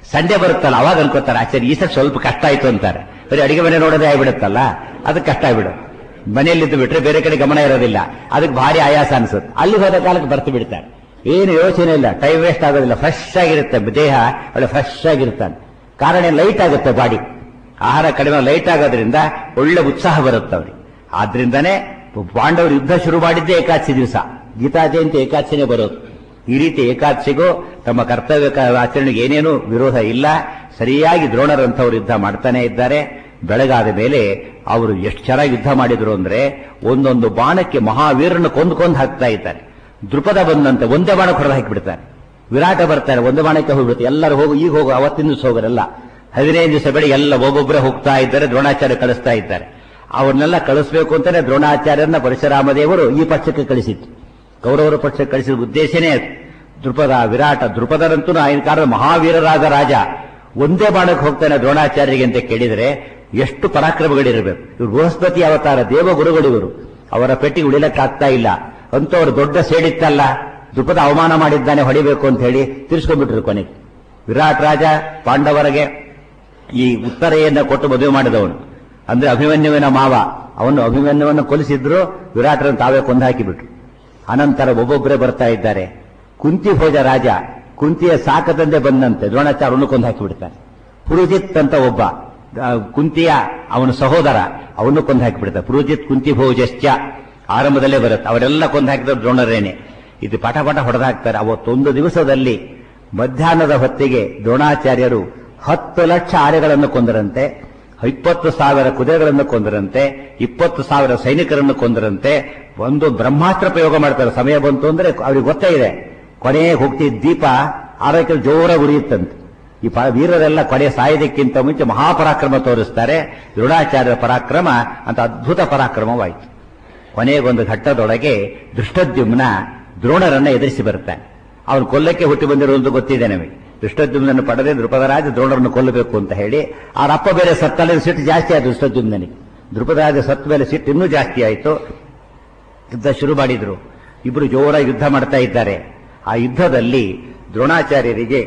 ಸಂಡೆ ಬರುತ್ತಲ್ಲ ಅವಾಗ ಅನ್ಕೋತಾರೆ ಆಚಾರ್ಯ ಈ ಸಲ ಸ್ವಲ್ಪ ಕಷ್ಟ ಆಯ್ತು ಅಂತಾರೆ ಬರೀ ಅಡಿಗೆ ಮನೆ ನೋಡೋದೇ ಆಗ್ಬಿಡುತ್ತಲ್ಲ ಅದಕ್ಕೆ ಕಷ್ಟ ಆಗ್ಬಿಡು ಮನೆಯಲ್ಲಿದ್ದು ಬಿಟ್ರೆ ಬೇರೆ ಕಡೆ ಗಮನ ಇರೋದಿಲ್ಲ ಅದಕ್ಕೆ ಭಾರಿ ಆಯಾಸ ಅನ್ಸುತ್ತೆ ಅಲ್ಲಿ ಹೋದ ಕಾಲಕ್ಕೆ ಬರ್ತು ಬಿಡ್ತಾರೆ ಏನು ಯೋಚನೆ ಇಲ್ಲ ಟೈಮ್ ವೇಸ್ಟ್ ಆಗೋದಿಲ್ಲ ಫ್ರೆಶ್ ಆಗಿರುತ್ತೆ ದೇಹ ಒಳ್ಳೆ ಫ್ರೆಶ್ ಆಗಿರ್ತಾನೆ ಕಾರಣ ಲೈಟ್ ಆಗುತ್ತೆ ಬಾಡಿ ಆಹಾರ ಕಡಿಮೆ ಲೈಟ್ ಆಗೋದ್ರಿಂದ ಒಳ್ಳೆ ಉತ್ಸಾಹ ಬರುತ್ತೆ ಅವ್ರಿಗೆ ಆದ್ರಿಂದಾನೇ ಪಾಂಡವರು ಯುದ್ಧ ಶುರು ಮಾಡಿದ್ದೇ ಏಕಾದಶಿ ದಿವಸ ಗೀತಾ ಜಯಂತಿ ಏಕಾದಶಿನೇ ಬರೋದು ಈ ರೀತಿ ಏಕಾದಶಿಗೂ ತಮ್ಮ ಕರ್ತವ್ಯ ಕ- ಆಚರಣೆಗೆ ಏನೇನೂ ವಿರೋಧ ಇಲ್ಲ ಸರಿಯಾಗಿ ದ್ರೋಣರಂಥವ್ರು ಯುದ್ಧ ಮಾಡ್ತಾನೆ ಇದ್ದಾರೆ ಬೆಳಗಾದ ಮೇಲೆ ಅವರು ಎಷ್ಟು ಚೆನ್ನಾಗಿ ಯುದ್ಧ ಮಾಡಿದ್ರು ಅಂದ್ರೆ ಒಂದೊಂದು ಬಾಣಕ್ಕೆ ಮಹಾವೀರನ್ನು ಕೊಂದು ಕೊಂದು ಹಾಕ್ತಾ ಇದ್ದಾರೆ ದೃಪದ ಬಂದಂತೆ ಒಂದೇ ಬಾಣ ಹೊಡೆದು ಹಾಕಿಬಿಡ್ತಾರೆ ವಿರಾಟ ಬರ್ತಾರೆ ಒಂದು ಬಾಣಕ್ಕೆ ಹೋಗ್ಬಿಡುತ್ತೆ ಎಲ್ಲರೂ ಹೋಗು ಈಗ ಹೋಗು ಅವತ್ತಿನ ದಿವಸ ಹೋಗರಲ್ಲ ಹದಿನೈದು ದಿವಸ ಬೆಳಗ್ಗೆ ಎಲ್ಲ ಒಬ್ಬೊಬ್ಬರೇ ಹೋಗ್ತಾ ಇದ್ದಾರೆ ದ್ರೋಣಾಚಾರ್ಯ ಕಳಿಸ್ತಾ ಇದ್ದಾರೆ ಅವ್ರನ್ನೆಲ್ಲ ಕಳಿಸ್ಬೇಕು ಅಂತಾನೆ ದ್ರೋಣಾಚಾರ್ಯರನ್ನ ಪರಶುರಾಮ ದೇವರು ಈ ಪಕ್ಷಕ್ಕೆ ಕಳಿಸಿತ್ತು ಕೌರವರ ಪಕ್ಷಕ್ಕೆ ಕಳಿಸಿದ ಉದ್ದೇಶನೇ ಅದು ದೃಪದ ವಿರಾಟ ದೃಪದರಂತೂ ಆಗಿನ ಕಾಲದ ಮಹಾವೀರರಾದ ರಾಜ ಒಂದೇ ಬಾಣಕ್ಕೆ ಹೋಗ್ತಾನೆ ದ್ರೋಣಾಚಾರ್ಯರಿಗೆ ಅಂತ ಕೇಳಿದರೆ ಎಷ್ಟು ಪರಾಕ್ರಮಗಳಿರಬೇಕು ಇವರು ಬೃಹಸ್ಪತಿ ಅವತಾರ ದೇವಗುರುಗಳು ಇವರು ಅವರ ಪೆಟ್ಟಿಗೆ ಉಳಿಲಕ್ಕಾಗ್ತಾ ಇಲ್ಲ ಅಂತೂ ಅವರು ದೊಡ್ಡ ಸೇಡಿತ್ತಲ್ಲ ದೃಪದ ಅವಮಾನ ಮಾಡಿದ್ದಾನೆ ಹೊಡಿಬೇಕು ಅಂತ ಹೇಳಿ ತಿರ್ಸ್ಕೊಂಡ್ಬಿಟ್ರು ಕೊನೆಗೆ ವಿರಾಟ್ ರಾಜ ಪಾಂಡವರಿಗೆ ಈ ಉತ್ತರೆಯನ್ನ ಕೊಟ್ಟು ಮದುವೆ ಮಾಡಿದವನು ಅಂದ್ರೆ ಅಭಿಮನ್ಯುವಿನ ಮಾವ ಅವನು ಅಭಿಮನ್ಯುವನ್ನು ಕೊಲಿಸಿದ್ರು ವಿರಾಟರನ್ನು ತಾವೇ ಕೊಂದು ಹಾಕಿಬಿಟ್ರು ಅನಂತರ ಒಬ್ಬೊಬ್ಬರೇ ಬರ್ತಾ ಇದ್ದಾರೆ ಕುಂತಿ ಭೋಜ ರಾಜ ಕುಂತಿಯ ಸಾಕದಂದೆ ಬಂದಂತೆ ದ್ರೋಣಾಚಾರ್ಯವನ್ನು ಕೊಂದು ಹಾಕಿಬಿಡ್ತಾನೆ ಪುರುಜಿತ್ ಅಂತ ಒಬ್ಬ ಆ, ಕುಂತಿಯ ಅವನ ಸಹೋದರ ಅವನು ಕೊಂದು ಹಾಕಿಬಿಡ್ತಾರೆ ಪುರುಜಿತ್ ಕುಂತಿ ಭೋಜಶ್ಚ ಆರಂಭದಲ್ಲೇ ಬರುತ್ತೆ ಅವರೆಲ್ಲ ಕೊಂದು ಹಾಕಿದ್ರು ದ್ರೋಣರೇನೆ ಇದು ಪಟ ಪಟ ಹೊಡೆದಾಕ್ತಾರೆ ಅವತ್ತೊಂದು ದಿವಸದಲ್ಲಿ ಮಧ್ಯಾಹ್ನದ ಹೊತ್ತಿಗೆ ದ್ರೋಣಾಚಾರ್ಯರು ಹತ್ತು ಲಕ್ಷ ಆನೆಗಳನ್ನು ಕೊಂದರಂತೆ ಇಪ್ಪತ್ತು ಸಾವಿರ ಕುದುರೆಗಳನ್ನು ಕೊಂದರಂತೆ ಇಪ್ಪತ್ತು ಸಾವಿರ ಸೈನಿಕರನ್ನು ಕೊಂದರಂತೆ ಒಂದು ಬ್ರಹ್ಮಾಸ್ತ್ರ ಪ್ರಯೋಗ ಮಾಡ್ತಾರೆ ಸಮಯ ಬಂತು ಅಂದ್ರೆ ಅವ್ರಿಗೆ ಗೊತ್ತೇ ಇದೆ ಕೊನೆಗೆ ಹೋಗ್ತಿದ್ದ ದೀಪ ಆರೋಗ್ಯ ಜೋರ ಉರಿಯುತ್ತಂತೆ ಈ ಪ- ವೀರರೆಲ್ಲ ಕೊನೆ ಸಾಯೋದಕ್ಕಿಂತ ಮುಂಚೆ ಮಹಾಪರಾಕ್ರಮ ತೋರಿಸ್ತಾರೆ ದ್ರೋಣಾಚಾರ್ಯರ ಪರಾಕ್ರಮ ಅಂತ ಅದ್ಭುತ ಪರಾಕ್ರಮವಾಯಿತು ಕೊನೆಗೊಂದು ಘಟ್ಟದೊಳಗೆ ದೃಷ್ಟದ್ಯುಮ್ನ ದ್ರೋಣರನ್ನ ಎದುರಿಸಿ ಬರ್ತಾನೆ ಅವನು ಕೊಲ್ಲಕ್ಕೆ ಹುಟ್ಟಿ ಬಂದಿರುವುದು ಗೊತ್ತಿದೆ ನಮಗೆ ದೃಷ್ಟದ್ಯುಮ್ನನ್ನು ಪಡೆದೇ ದೃಪದರಾಜ ದ್ರೋಣರನ್ನು ಕೊಲ್ಲಬೇಕು ಅಂತ ಹೇಳಿ ಅವರ ಅಪ್ಪ ಬೇರೆ ಸತ್ತಲ್ಲಿ ಸಿಟ್ಟು ಜಾಸ್ತಿ ಆಯ್ತು ದೃಷ್ಟದ್ಯುಮ್ನಿಗೆ ದೃಪದರಾಜ ಸತ್ತ ಮೇಲೆ ಸಿಟ್ಟು ಇನ್ನೂ ಜಾಸ್ತಿ ಆಯಿತು ಯುದ್ಧ ಶುರು ಮಾಡಿದ್ರು ಇಬ್ರು ಜೋರಾಗಿ ಯುದ್ಧ ಮಾಡ್ತಾ ಇದ್ದಾರೆ ಆ ಯುದ್ಧದಲ್ಲಿ ದ್ರೋಣಾಚಾರ್ಯರಿಗೆ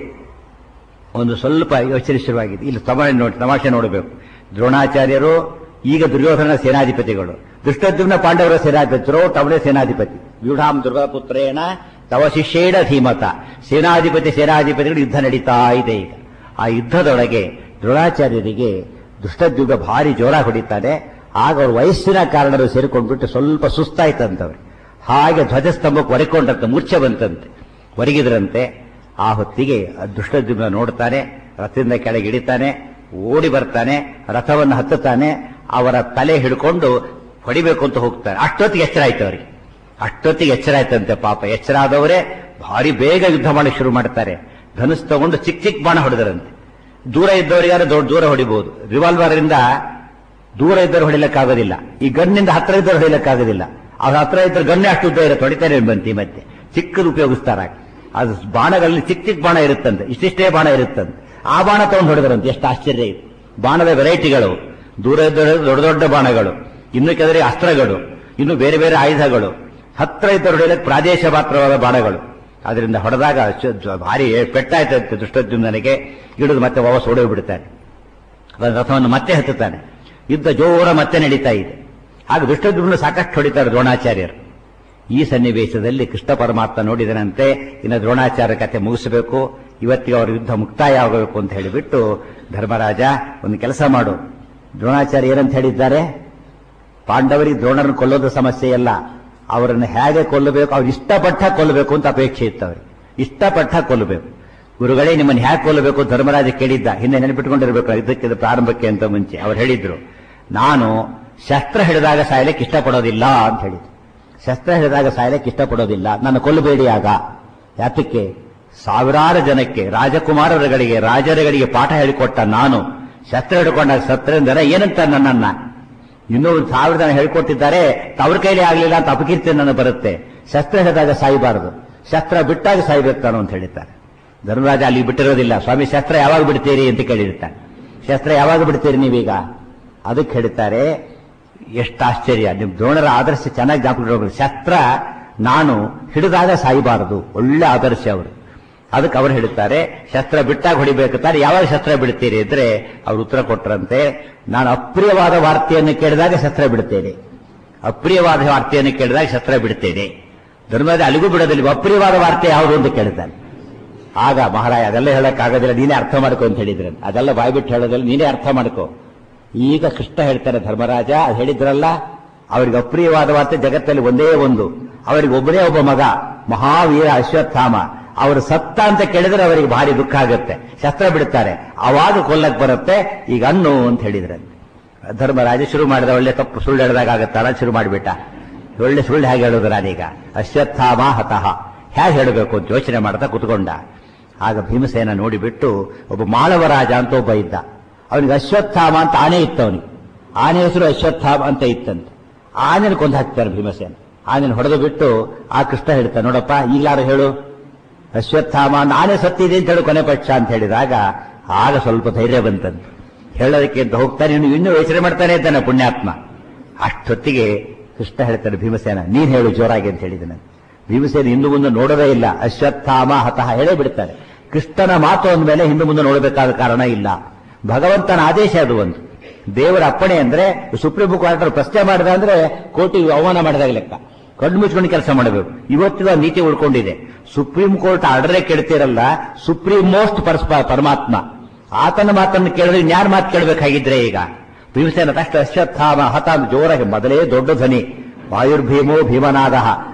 ಒಂದು ಸ್ವಲ್ಪ ಯೋಚನೆ ಶುರುವಾಗಿದೆ ಇಲ್ಲಿ ತಮಾಷೆ ನೋಡಿ ತಮಾಷೆ ನೋಡಬೇಕು ದ್ರೋಣಾಚಾರ್ಯರು ಈಗ ದುರ್ಯೋಧನ ಸೇನಾಧಿಪತಿಗಳು ದುಷ್ಟದ್ಯುಮ್ನ ಪಾಂಡವರ ಸೇನಾಧಿಪತಿರು ತವಳೆ ಸೇನಾಧಿಪತಿ ವ್ಯೂಢಾಂ ದುರ್ಗಾಪುತ್ರೇಣ ತವ ಶಿಷ್ಯೇಣ ಧೀಮತ ಸೇನಾಧಿಪತಿ ಸೇನಾಧಿಪತಿಗಳು ಯುದ್ಧ ನಡೀತಾ ಇದೆ ಈಗ ಆ ಯುದ್ಧದೊಳಗೆ ದ್ರೋಣಾಚಾರ್ಯರಿಗೆ ದುಷ್ಟದ್ಯುಗ ಭಾರಿ ಜೋರ ಹೊಡಿತಾನೆ ಆಗ ಅವ್ರ ವಯಸ್ಸಿನ ಕಾರಣರು ಸೇರಿಕೊಂಡ್ಬಿಟ್ಟು ಸ್ವಲ್ಪ ಸುಸ್ತಾಯ್ತಂತವ್ರು ಹಾಗೆ ಧ್ವಜಸ್ತಂಭಕ್ಕೆ ಒರೆಕೊಂಡಂತೆ ಮೂರ್ಛೆ ಬಂತಂತೆ ಒರಗಿದ್ರಂತೆ ಆ ಹೊತ್ತಿಗೆ ಆ ದುಷ್ಟದ್ಯುಮ್ನ ನೋಡ್ತಾನೆ ರಥದಿಂದ ಕೆಳಗೆ ಇಳಿತಾನೆ ಓಡಿ ಬರ್ತಾನೆ ರಥವನ್ನು ಹತ್ತುತ್ತಾನೆ ಅವರ ತಲೆ ಹಿಡ್ಕೊಂಡು ಹೊಡಿಬೇಕು ಅಂತ ಹೋಗ್ತಾನೆ ಅಷ್ಟೊತ್ತಿಗೆ ಎಚ್ಚರ ಆಯ್ತು ಅವರಿಗೆ ಅಷ್ಟೊತ್ತಿಗೆ ಎಚ್ಚರ ಆಯ್ತಂತೆ ಪಾಪ ಎಚ್ಚರ ಆದವರೇ ಭಾರಿ ಬೇಗ ಯುದ್ಧ ಮಾಡಕ್ಕೆ ಶುರು ಮಾಡ್ತಾರೆ ಧನುಸ್ ತಗೊಂಡು ಚಿಕ್ಕ ಚಿಕ್ಕ ಬಾಣ ಹೊಡೆದರಂತೆ ದೂರ ಇದ್ದವರಿಗಾದ್ರೆ ದೊಡ್ಡ ದೂರ ಹೊಡಿಬಹುದು ರಿವಾಲ್ವರ್ ಇಂದ ದೂರ ಇದ್ದವ್ರು ಹೊಡಿಲಕ್ಕಾಗೋದಿಲ್ಲ ಈ ಗನ್ನಿಂದ ಹತ್ರ ಇದ್ದವ್ರು ಹೊಡಿಲಕ್ಕಾಗೋದಿಲ್ಲ ಅವ್ರ ಹತ್ರ ಇದ್ರೆ ಗನ್ನೆ ಅಷ್ಟು ಉದ್ದ ಇರುತ್ತೆ ಹೊಡಿತಾರೆ ಬಂತಿ ಮತ್ತೆ ಚಿಕ್ಕದು ಉಪಯೋಗಿಸ್ತಾರ ಅದು ಬಾಣಗಳಲ್ಲಿ ಚಿಕ್ಕ ಚಿಕ್ಕ ಬಾಣ ಇರುತ್ತಂತೆ ಇಷ್ಟಿಷ್ಟೇ ಬಾಣ ಇರುತ್ತಂತೆ ಆ ಬಾಣ ತಗೊಂಡು ಹೊಡೆದರಂತೆ ಎಷ್ಟು ಆಶ್ಚರ್ಯ ಇದೆ ಬಾಣದ ವೆರೈಟಿಗಳು ದೂರ ಇದ್ದವರು ದೊಡ್ಡ ದೊಡ್ಡ ಬಾಣಗಳು ಇನ್ನು ಕೆಲವರಿಗೆ ಅಸ್ತ್ರಗಳು ಇನ್ನು ಬೇರೆ ಬೇರೆ ಆಯುಧಗಳು ಹತ್ರ ಇದ್ದವರು ಹೊಡೆಯಲಿಕ್ಕೆ ಪ್ರಾದೇಶ ಮಾತ್ರವಾದ ಬಾಣಗಳು ಅದರಿಂದ ಹೊಡೆದಾಗ ಚ- ಚ- ಭಾರಿ ಪೆಟ್ಟಾಯ್ತಂತೆ ದುಷ್ಟದ್ಯುಮ್ನನಿಗೆ ಹಿಡಿದು ಮತ್ತೆ ವಾಪಸ್ ಓಡೋಗ್ಬಿಡ್ತಾನೆ ಅವನ ರಥವನ್ನು ಮತ್ತೆ ಹತ್ತುತ್ತಾನೆ ಯುದ್ಧ ಜೋರ ಮತ್ತೆ ನಡೀತಾ ಇದೆ ಆಗ ದುಷ್ಟದ್ಯುಮ್ನ ಸಾಕಷ್ಟು ಹೊಡಿತಾರೆ ದ್ರೋಣಾಚಾರ್ಯರು ಈ ಸನ್ನಿವೇಶದಲ್ಲಿ ಕೃಷ್ಣ ಪರಮಾತ್ಮ ನೋಡಿದನಂತೆ ಇನ್ನು ದ್ರೋಣಾಚಾರ್ಯ ಕಥೆ ಮುಗಿಸಬೇಕು ಇವತ್ತಿಗೆ ಅವರ ಯುದ್ಧ ಮುಕ್ತಾಯ ಆಗಬೇಕು ಅಂತ ಹೇಳಿಬಿಟ್ಟು ಧರ್ಮರಾಜ ಒಂದು ಕೆಲಸ ಮಾಡು ದ್ರೋಣಾಚಾರ್ಯ ಏನಂತ ಹೇಳಿದ್ದಾರೆ ಪಾಂಡವರಿಗೆ ದ್ರೋಣರನ್ನು ಕೊಲ್ಲೋದು ಸಮಸ್ಯೆ ಅಲ್ಲ ಅವರನ್ನು ಹೇಗೆ ಕೊಲ್ಲಬೇಕು ಅವ್ರು ಇಷ್ಟಪಟ್ಟ ಕೊಲ್ಲಬೇಕು ಅಂತ ಅಪೇಕ್ಷೆ ಇತ್ತು ಅವ್ರಿಗೆ ಇಷ್ಟಪಟ್ಟ ಕೊಲ್ಲಬೇಕು ಗುರುಗಳೇ ನಿಮ್ಮನ್ನು ಹೇಗೆ ಕೊಲ್ಲಬೇಕು ಧರ್ಮರಾಜ ಕೇಳಿದ್ದ ಹಿಂದೆ ನೆನಪಿಟ್ಕೊಂಡಿರ್ಬೇಕು ಇದಕ್ಕೆ ಪ್ರಾರಂಭಕ್ಕೆ ಅಂತ ಮುಂಚೆ ಅವ್ರು ಹೇಳಿದ್ರು ನಾನು ಶಸ್ತ್ರ ಹಿಡಿದಾಗ ಸಾಯಲಿಕ್ಕೆ ಇಷ್ಟಪಡೋದಿಲ್ಲ ಅಂತ ಹೇಳಿದ್ರು ಶಸ್ತ್ರ ಹಿಡಿದಾಗ ಸಾಯಲಿಕ್ಕೆ ಇಷ್ಟಪಡೋದಿಲ್ಲ ನನ್ನ ಕೊಲ್ಲಬೇಡಿ ಆಗ ಯಾತಕ್ಕೆ ಸಾವಿರಾರು ಜನಕ್ಕೆ ರಾಜಕುಮಾರರುಗಳಿಗೆ ರಾಜರುಗಳಿಗೆ ಪಾಠ ಹೇಳಿಕೊಟ್ಟ ನಾನು ಶಸ್ತ್ರ ಹಿಡ್ಕೊಂಡಾಗ ಸತ್ರಂದರೆ ಏನಂತ ನನ್ನನ್ನ ಇನ್ನೂ ಒಂದು ಸಾವಿರ ಜನ ಹೇಳ್ಕೊಟ್ಟಿದ್ದಾರೆ ಅವ್ರ ಕೈಲಿ ಆಗ್ಲಿಲ್ಲ ಅಂತ ಅಪಕೀರ್ತಿ ನನ್ನ ಬರುತ್ತೆ ಶಸ್ತ್ರ ಹಿಡಿದಾಗ ಸಾಯಬಾರದು ಶಸ್ತ್ರ ಬಿಟ್ಟಾಗ ಸಾಯ್ಬೇಕು ತಾನು ಅಂತ ಹೇಳಿದ್ದಾರೆ ಧರ್ಮರಾಜ ಅಲ್ಲಿ ಬಿಟ್ಟಿರೋದಿಲ್ಲ ಸ್ವಾಮಿ ಶಸ್ತ್ರ ಯಾವಾಗ ಬಿಡ್ತೀರಿ ಅಂತ ಕೇಳಿರ್ತಾನೆ ಶಸ್ತ್ರ ಯಾವಾಗ ಬಿಡ್ತೀರಿ ನೀವೀಗ ಅದಕ್ಕೆ ಹೇಳ್ತಾರೆ ಎಷ್ಟು ಆಶ್ಚರ್ಯ ನಿಮ್ ದ್ರೋಣರ ಆದರ್ಶ ಚೆನ್ನಾಗಿ ಜ್ಞಾಪಕ ಶಸ್ತ್ರ ನಾನು ಹಿಡಿದಾಗ ಸಾಯಬಾರದು ಒಳ್ಳೆ ಆದರ್ಶ ಅವರು ಅದಕ್ಕೆ ಅವರು ಹೇಳ್ತಾರೆ ಶಸ್ತ್ರ ಬಿಟ್ಟಾಗ ಹೊಡಿಬೇಕು ತಾನೆ ಯಾವಾಗ ಶಸ್ತ್ರ ಬಿಡ್ತೀರಿ ಅಂದ್ರೆ ಅವ್ರು ಉತ್ತರ ಕೊಟ್ಟರಂತೆ ನಾನು ಅಪ್ರಿಯವಾದ ವಾರ್ತೆಯನ್ನು ಕೇಳಿದಾಗ ಶಸ್ತ್ರ ಬಿಡ್ತೇನೆ ಅಪ್ರಿಯವಾದ ವಾರ್ತೆಯನ್ನು ಕೇಳಿದಾಗ ಶಸ್ತ್ರ ಬಿಡ್ತೇನೆ ಧರ್ಮದ ಅಲ್ಲಿಗೂ ಬಿಡೋದಿಲ್ಲ ಅಪ್ರಿಯವಾದ ವಾರ್ತೆ ಯಾವುದು ಅಂತ ಕೇಳ್ತಾನೆ ಆಗ ಮಹಾರಾಯ ಅದೆಲ್ಲ ಹೇಳಕ್ಕಾಗೋದಿಲ್ಲ ನೀನೇ ಅರ್ಥ ಮಾಡ್ಕೊ ಅಂತ ಹೇಳಿದ್ರೆ ಅದೆಲ್ಲ ಬಾಯ್ಬಿಟ್ಟು ಹೇಳೋದಿಲ್ಲ ನೀನೇ ಅರ್ಥ ಮಾಡ್ಕೊ ಈಗ ಕೃಷ್ಣ ಹೇಳ್ತಾರೆ ಧರ್ಮರಾಜ ಅದು ಹೇಳಿದ್ರಲ್ಲ ಅವರಿಗೆ ಅಪ್ರಿಯವಾದ ವಾರ್ತೆ ಜಗತ್ತಲ್ಲಿ ಒಂದೇ ಒಂದು ಅವರಿಗೆ ಒಬ್ಬನೇ ಒಬ್ಬ ಮಗ ಮಹಾವೀರ ಅಶ್ವತ್ಥಾಮ ಅವರು ಸತ್ತ ಅಂತ ಕೇಳಿದ್ರೆ ಅವರಿಗೆ ಭಾರಿ ದುಃಖ ಆಗುತ್ತೆ ಶಸ್ತ್ರ ಬಿಡ್ತಾರೆ ಅವಾಗ ಕೊಲ್ಲಕ್ ಬರುತ್ತೆ ಈಗ ಅನ್ನು ಅಂತ ಹೇಳಿದ್ರೆ ಧರ್ಮರಾಜ ಶುರು ಮಾಡಿದ ಒಳ್ಳೆ ತಪ್ಪು ಸುಳ್ಳು ಹೇಳಿದಾಗ ಆಗತ್ತಲ್ಲ ಶುರು ಮಾಡಿಬಿಟ್ಟ ಒಳ್ಳೆ ಸುಳ್ಳು ಹೇಗೆ ಹೇಳೋದು ನಾನೀಗ ಅಶ್ವತ್ಥಾಮ ಹತಃ ಹೇಗೆ ಹೇಳಬೇಕು ಅಂತ ಯೋಚನೆ ಮಾಡ್ತಾ ಕುತ್ಕೊಂಡ ಆಗ ಭೀಮಸೇನ ನೋಡಿಬಿಟ್ಟು ಒಬ್ಬ ಮಾಳವರಾಜ ಅಂತ ಒಬ್ಬ ಇದ್ದ ಅವನಿಗೆ ಅಶ್ವತ್ಥಾಮ ಅಂತ ಆನೆ ಇತ್ತು ಅವನಿಗೆ ಆನೆ ಹೆಸರು ಅಶ್ವತ್ಥಾಮ ಅಂತ ಇತ್ತಂತೆ ಆನೆನ ಕೊಂದು ಹಾಕ್ತಾರೆ ಭೀಮಸೇನ ಆನೆನ ಹೊಡೆದು ಬಿಟ್ಟು ಆ ಕೃಷ್ಣ ಹೇಳ್ತಾನೆ ನೋಡಪ್ಪ ಈಗಲಾರು ಹೇಳು ಅಶ್ವತ್ಥಾಮ ಅಂತ ಆನೆ ಸತ್ತಿದೆ ಅಂತ ಹೇಳು ಕೊನೆ ಪಕ್ಷ ಅಂತ ಹೇಳಿದಾಗ ಆಗ ಸ್ವಲ್ಪ ಧೈರ್ಯ ಬಂತಂತೆ ಹೇಳೋದಕ್ಕೆ ಅಂತ ಹೋಗ್ತಾನೆ ಇನ್ನು ಇನ್ನೂ ಯೋಚನೆ ಮಾಡ್ತಾನೆ ಇದ್ದಾನೆ ಪುಣ್ಯಾತ್ಮ ಅಷ್ಟೊತ್ತಿಗೆ ಕೃಷ್ಣ ಹೇಳ್ತಾನೆ ಭೀಮಸೇನ ನೀನ್ ಹೇಳು ಜೋರಾಗಿ ಅಂತ ಹೇಳಿದ್ದಾನೆ ಭೀಮಸೇನ ಹಿಂದೆ ಮುಂದೆ ನೋಡೋದೇ ಇಲ್ಲ ಅಶ್ವತ್ಥಾಮ ಹತಃ ಹೇಳೇ ಬಿಡ್ತಾರೆ ಕೃಷ್ಣನ ಮಾತು ಅಂದಮೇಲೆ ಹಿಂದೆ ಮುಂದೆ ನೋಡಬೇಕಾದ ಕಾರಣ ಇಲ್ಲ ಭಗವಂತನ ಆದೇಶ ಅದು ಒಂದು ದೇವರ ಅಪ್ಪಣೆ ಅಂದ್ರೆ ಸುಪ್ರೀಂ ಕೋರ್ಟ್ ಪ್ರಶ್ನೆ ಮಾಡಿದ ಅಂದ್ರೆ ಕೋರ್ಟಿ ಅವಮಾನ ಮಾಡಿದಾಗ ಲೆಕ್ಕ ಕಣ್ಣು ಮುಚ್ಕೊಂಡು ಕೆಲಸ ಮಾಡಬೇಕು ಇವತ್ತಿನ ನೀತಿ ಉಳ್ಕೊಂಡಿದೆ ಸುಪ್ರೀಂ ಕೋರ್ಟ್ ಆರ್ಡರೇ ಕೆಡ್ತಿರಲ್ಲ ಸುಪ್ರೀಂ ಮೋಸ್ಟ್ ಪರಸ್ಪ ಪರಮಾತ್ಮ ಆತನ ಮಾತನ್ನು ಕೇಳಿದ್ರೆ ಇನ್ಯಾರ ಮಾತು ಕೇಳಬೇಕಾಗಿದ್ರೆ ಈಗ ಭೀಮಸೇನ ತಕ್ಷಣ ಅಶ್ವತ್ಥಾಮ ಹತ ಅಂತ ಜೋರಾಗಿ ಮೊದಲೇ ದೊಡ್ಡ ಧ್ವನಿ ವಾಯುರ್ಭೀಮೋ ಭೀಮನಾದ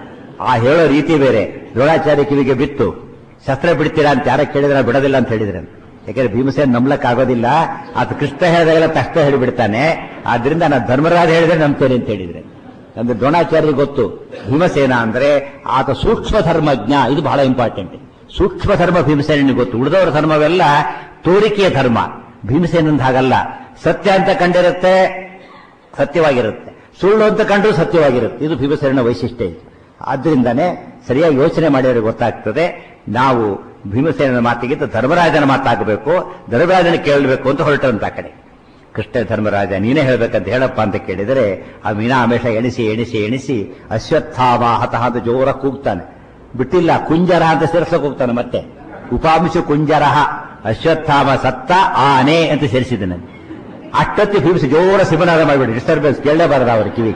ಆ ಹೇಳೋ ರೀತಿ ಬೇರೆ ದ್ರೋಣಾಚಾರ್ಯ ಕಿವಿಗೆ ಬಿತ್ತು ಶಸ್ತ್ರ ಬಿಡ್ತೀರಾ ಅಂತ ಯಾರ ಕೇಳಿದ್ರೆ ಬಿಡೋದಿಲ್ಲ ಅಂತ ಹೇಳಿದ್ರೆ ಯಾಕಂದ್ರೆ ಭೀಮಸೇನ್ ನಂಬ್ಲಕ್ ಆಗೋದಿಲ್ಲ ಆತ ಕೃಷ್ಣ ಹೇಳಿದಾಗೆಲ್ಲ ತಕ್ಷಣ ಹೇಳಿಬಿಡ್ತಾನೆ ಆದ್ರಿಂದ ನಾನು ಧರ್ಮರಾಜ ಹೇಳಿದ್ರೆ ನಂಬ್ತೇನೆ ಅಂತ ಹೇಳಿದ್ರೆ ಅಂದ್ರೆ ದ್ರೋಣಾಚಾರ್ಯ ಗೊತ್ತು ಭೀಮಸೇನ ಅಂದ್ರೆ ಆತ ಸೂಕ್ಷ್ಮ ಧರ್ಮಜ್ಞ ಇದು ಬಹಳ ಇಂಪಾರ್ಟೆಂಟ್ ಸೂಕ್ಷ್ಮ ಧರ್ಮ ಭೀಮಸೇನಿಗೆ ಗೊತ್ತು ಉಳಿದವರ ಧರ್ಮವೆಲ್ಲ ತೋರಿಕೆಯ ಧರ್ಮ ಭೀಮಸೇನಂದ ಹಾಗಲ್ಲ ಸತ್ಯ ಅಂತ ಕಂಡಿರುತ್ತೆ ಸತ್ಯವಾಗಿರುತ್ತೆ ಸುಳ್ಳು ಅಂತ ಕಂಡ್ರು ಸತ್ಯವಾಗಿರುತ್ತೆ ಇದು ಭೀಮಸೇನ ವೈಶಿಷ್ಟ್ಯ ಇದು ಆದ್ರಿಂದಾನೇ ಸರಿಯಾಗಿ ಯೋಚನೆ ಮಾಡಿದ್ರೆ ಗೊತ್ತಾಗ್ತದೆ ನಾವು ಭೀಮಸೇನ ಮಾತಿಗಿಂತ ಧರ್ಮರಾಜನ ಮಾತಾಗಬೇಕು ಧರ್ಮರಾಜನ ಕೇಳಬೇಕು ಅಂತ ಹೊರಟಂತ ಆ ಕಡೆ ಕೃಷ್ಣ ಧರ್ಮರಾಜ ನೀನೇ ಹೇಳ್ಬೇಕಂತ ಹೇಳಪ್ಪ ಅಂತ ಕೇಳಿದರೆ ಆ ಮೀನಾ ಆಮೇಶ ಎಣಿಸಿ ಎಣಿಸಿ ಎಣಿಸಿ ಅಶ್ವತ್ಥಾಮ ಹತಃ ಅಂತ ಜೋರ ಕೂಗ್ತಾನೆ ಬಿಟ್ಟಿಲ್ಲ ಕುಂಜರ ಅಂತ ಸೇರಿಸಕ್ ಹೋಗ್ತಾನೆ ಮತ್ತೆ ಉಪಾಂಶ ಕುಂಜರ ಅಶ್ವತ್ಥಾಮ ಸತ್ತ ಆನೆ ಅಂತ ಸೇರಿಸಿದ್ದಾನೆ ಅಷ್ಟೊತ್ತಿ ಭೀಮಸ ಜೋರ ಸಿಮನಾದ ಮಾಡಿಬಿಡಿ ಡಿಸ್ಟರ್ಬೆನ್ಸ್ ಕೇಳಲೇಬಾರದು ಅವ್ರ ಕಿವಿ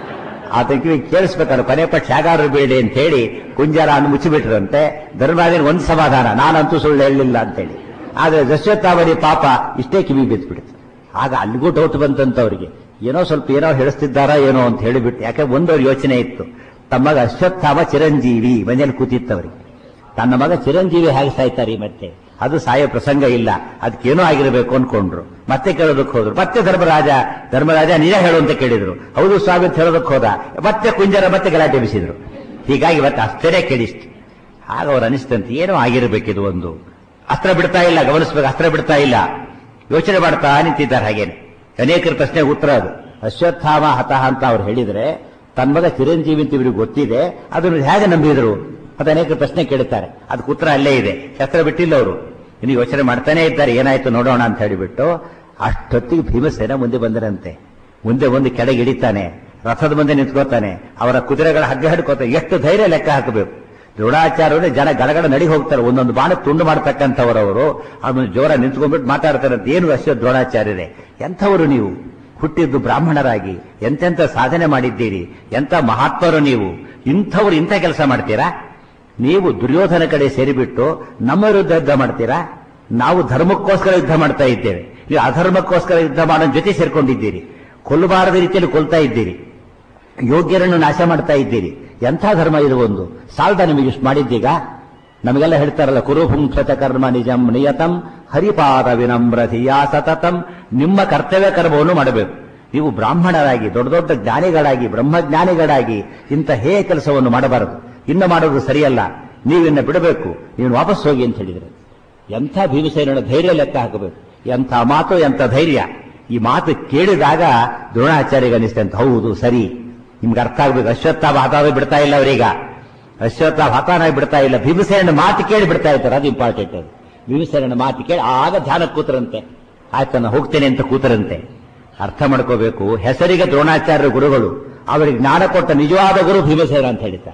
ಆತ ಕಿವಿ ಕೇಳಿಸ್ಬೇಕಾದ್ರೆ ಕೊನೆ ಪಕ್ಷ ಹೇಗಾದ್ರು ಬೇಡಿ ಅಂತ ಹೇಳಿ ಕುಂಜರ ಅನ್ನು ಮುಚ್ಚಿಬಿಟ್ರಂತೆ ಧರ್ಮರಾಜನ ಒಂದು ಸಮಾಧಾನ ನಾನಂತೂ ಸುಳ್ಳು ಹೇಳಲಿಲ್ಲ ಅಂತೇಳಿ ಆದ್ರೆ ದಶವತ್ತಾವರಿ ಪಾಪ ಇಷ್ಟೇ ಕಿವಿ ಬಿದ್ದುಬಿಡುತ್ತೆ ಆಗ ಅಲ್ಲಿಗೂ ಡೌಟ್ ಬಂತಂತ ಅವರಿಗೆ ಏನೋ ಸ್ವಲ್ಪ ಏನೋ ಹೇಳಿಸ್ತಿದ್ದಾರಾ ಏನೋ ಅಂತ ಹೇಳಿಬಿಟ್ಟು ಯಾಕೆ ಒಂದವ್ರ ಯೋಚನೆ ಇತ್ತು ತಮ್ಮಗ ಅಶ್ವತ್ಥಾಮ ಚಿರಂಜೀವಿ ಮನೇಲಿ ಕೂತಿತ್ತವರಿಗೆ ತನ್ನ ಮಗ ಚಿರಂಜೀವಿ ಹೇಗೆ ಸಾಯ್ತಾರೆ ಮತ್ತೆ ಅದು ಸಾಯೋ ಪ್ರಸಂಗ ಇಲ್ಲ ಅದಕ್ಕೇನೋ ಆಗಿರಬೇಕು ಅನ್ಕೊಂಡ್ರು ಮತ್ತೆ ಕೇಳೋದಕ್ಕೆ ಹೋದ್ರು ಮತ್ತೆ ಧರ್ಮರಾಜ ಧರ್ಮರಾಜ ನೀನೇ ಹೇಳು ಅಂತ ಕೇಳಿದ್ರು ಹೌದು ಸ್ವಾಮಿ ಅಂತ ಹೇಳೋದಕ್ಕೆ ಹೋದ ಮತ್ತೆ ಕುಂಜರ ಮತ್ತೆ ಗಲಾಟೆ ಬಿಸಿದ್ರು ಹೀಗಾಗಿ ಮತ್ತೆ ಅಷ್ಟೇ ಕೇಳಿಸ್ತು ಆಗ ಅವ್ರು ಅನಿಸ್ತಂತೆ ಏನೋ ಆಗಿರಬೇಕಿದು ಒಂದು ಅಸ್ತ್ರ ಬಿಡ್ತಾ ಇಲ್ಲ ಗಮನಿಸ್ಬೇಕು ಅಸ್ತ್ರ ಬಿಡ್ತಾ ಇಲ್ಲ ಯೋಚನೆ ಮಾಡ್ತಾ ನಿಂತಿದ್ದಾರೆ ಹಾಗೇನೆ ಅನೇಕರ ಪ್ರಶ್ನೆಗೆ ಉತ್ತರ ಅದು ಅಶ್ವತ್ಥಾಮ ಹತಃ ಅಂತ ಅವ್ರು ಹೇಳಿದ್ರೆ ತನ್ನ ಮಗ ಚಿರಂಜೀವಿ ಅಂತ ಇವ್ರಿಗೆ ಗೊತ್ತಿದೆ ಅದನ್ನು ಹೇಗೆ ನಂಬಿದ್ರು ಅದು ಅನೇಕ ಪ್ರಶ್ನೆ ಕೇಳುತ್ತಾರೆ ಅದಕ್ಕೆ ಉತ್ತರ ಅಲ್ಲೇ ಇದೆ ಶಸ್ತ್ರ ಬಿಟ್ಟಿಲ್ಲ ಅವರು ಇನ್ನು ಯೋಚನೆ ಮಾಡ್ತಾನೆ ಇದ್ದಾರೆ ಏನಾಯ್ತು ನೋಡೋಣ ಅಂತ ಹೇಳಿಬಿಟ್ಟು ಅಷ್ಟೊತ್ತಿಗೆ ಭೀಮಸೇನ ಮುಂದೆ ಬಂದರಂತೆ ಮುಂದೆ ಒಂದು ಕೆಳಗೆ ಇಳಿತಾನೆ ರಥದ ಮುಂದೆ ನಿಂತ್ಕೋತಾನೆ ಅವರ ಕುದುರೆಗಳ ಹಗ್ಗ ಹಿಡ್ಕೋತಾರೆ ಎಷ್ಟು ಧೈರ್ಯ ಲೆಕ್ಕ ಹಾಕಬೇಕು ದ್ರೋಣಾಚಾರ್ಯರು ಜನ ಗಡಗಡ ನಡಿ ಹೋಗ್ತಾರೆ ಒಂದೊಂದು ಬಾಣ ತುಂಡು ಮಾಡ್ತಕ್ಕಂಥವರವರು ಅದನ್ನು ಜೋರ ನಿಂತ್ಕೊಂಡ್ಬಿಟ್ಟು ಮಾತಾಡ್ತಾರಂತೆ ಏನು ಅಶ್ವ ದ್ರೋಣಾಚಾರ್ಯರೇ ಎಂಥವರು ನೀವು ಹುಟ್ಟಿದ್ದು ಬ್ರಾಹ್ಮಣರಾಗಿ ಎಂತೆಂಥ ಸಾಧನೆ ಮಾಡಿದ್ದೀರಿ ಎಂಥ ಮಹಾತ್ಮರು ನೀವು ಇಂಥವ್ರು ಇಂಥ ಕೆಲಸ ಮಾಡ್ತೀರಾ ನೀವು ದುರ್ಯೋಧನ ಕಡೆ ಸೇರಿಬಿಟ್ಟು ನಮ್ಮ ವಿರುದ್ಧ ಯುದ್ಧ ಮಾಡ್ತೀರಾ ನಾವು ಧರ್ಮಕ್ಕೋಸ್ಕರ ಯುದ್ಧ ಮಾಡ್ತಾ ಇದ್ದೇವೆ ನೀವು ಅಧರ್ಮಕ್ಕೋಸ್ಕರ ಯುದ್ಧ ಮಾಡೋ ಜೊತೆ ಸೇರ್ಕೊಂಡಿದ್ದೀರಿ ಕೊಲ್ಲಬಾರದ ರೀತಿಯಲ್ಲಿ ಕೊಲ್ತಾ ಇದ್ದೀರಿ ಯೋಗ್ಯರನ್ನು ನಾಶ ಮಾಡ್ತಾ ಇದ್ದೀರಿ ಎಂಥ ಧರ್ಮ ಇದು ಒಂದು ಸಾಲ್ದ ನಿಮಗೆ ಇಷ್ಟು ಮಾಡಿದ್ದೀಗ ನಮಗೆಲ್ಲ ಹೇಳ್ತಾರಲ್ಲ ಕುರುಪುಂಕ್ಷತ ಕರ್ಮ ನಿಜಂ ನಿಯತಂ ಹರಿಪಾದ ವಿನಮ್ರ ಧಿಯಾ ಸತತಂ ನಿಮ್ಮ ಕರ್ತವ್ಯ ಕರ್ಮವನ್ನು ಮಾಡಬೇಕು ನೀವು ಬ್ರಾಹ್ಮಣರಾಗಿ ದೊಡ್ಡ ದೊಡ್ಡ ಜ್ಞಾನಿಗಳಾಗಿ ಬ್ರಹ್ಮಜ್ಞಾನಿಗಳಾಗಿ ಇಂಥ ಹೇ ಕೆಲಸವನ್ನು ಮಾಡಬಾರದು ಇನ್ನು ಮಾಡೋದು ಸರಿಯಲ್ಲ ನೀವಿನ್ನ ಬಿಡಬೇಕು ನೀವು ವಾಪಸ್ ಹೋಗಿ ಅಂತ ಹೇಳಿದ್ರೆ ಎಂಥ ಭೀಮಸೇನ ಧೈರ್ಯ ಲೆಕ್ಕ ಹಾಕಬೇಕು ಎಂಥ ಮಾತು ಎಂಥ ಧೈರ್ಯ ಈ ಮಾತು ಕೇಳಿದಾಗ ದ್ರೋಣಾಚಾರ್ಯಗೆ ಅನಿಸ್ತಂತ ಹೌದು ಸರಿ ನಿಮ್ಗೆ ಅರ್ಥ ಆಗ್ಬೇಕು ಅಶ್ವತ್ಥಾಮ ಹತಾವೆ ಬಿಡ್ತಾ ಇಲ್ಲ ಅವರೀಗ ಅಶ್ವತ್ಥಾಮ ಹತಾನಾಗಿ ಬಿಡ್ತಾ ಇಲ್ಲ ಭೀಮಸೇನ ಮಾತು ಕೇಳಿ ಬಿಡ್ತಾ ಇರ್ತಾರೆ ಅದು ಇಂಪಾರ್ಟೆಂಟ್ ಅದು ಭೀಮಸೇನ ಮಾತು ಕೇಳಿ ಆಗ ಧ್ಯಾನ ಕೂತರಂತೆ ಆಯ್ತು ನಾನು ಹೋಗ್ತೇನೆ ಅಂತ ಕೂತರಂತೆ ಅರ್ಥ ಮಾಡ್ಕೋಬೇಕು ಹೆಸರಿಗೆ ದ್ರೋಣಾಚಾರ್ಯ ಗುರುಗಳು ಅವರಿಗೆ ಜ್ಞಾನ ಕೊಟ್ಟ ನಿಜವಾದ ಗುರು ಭೀಮಸೇನ ಅಂತ ಹೇಳಿದ್ದಾರೆ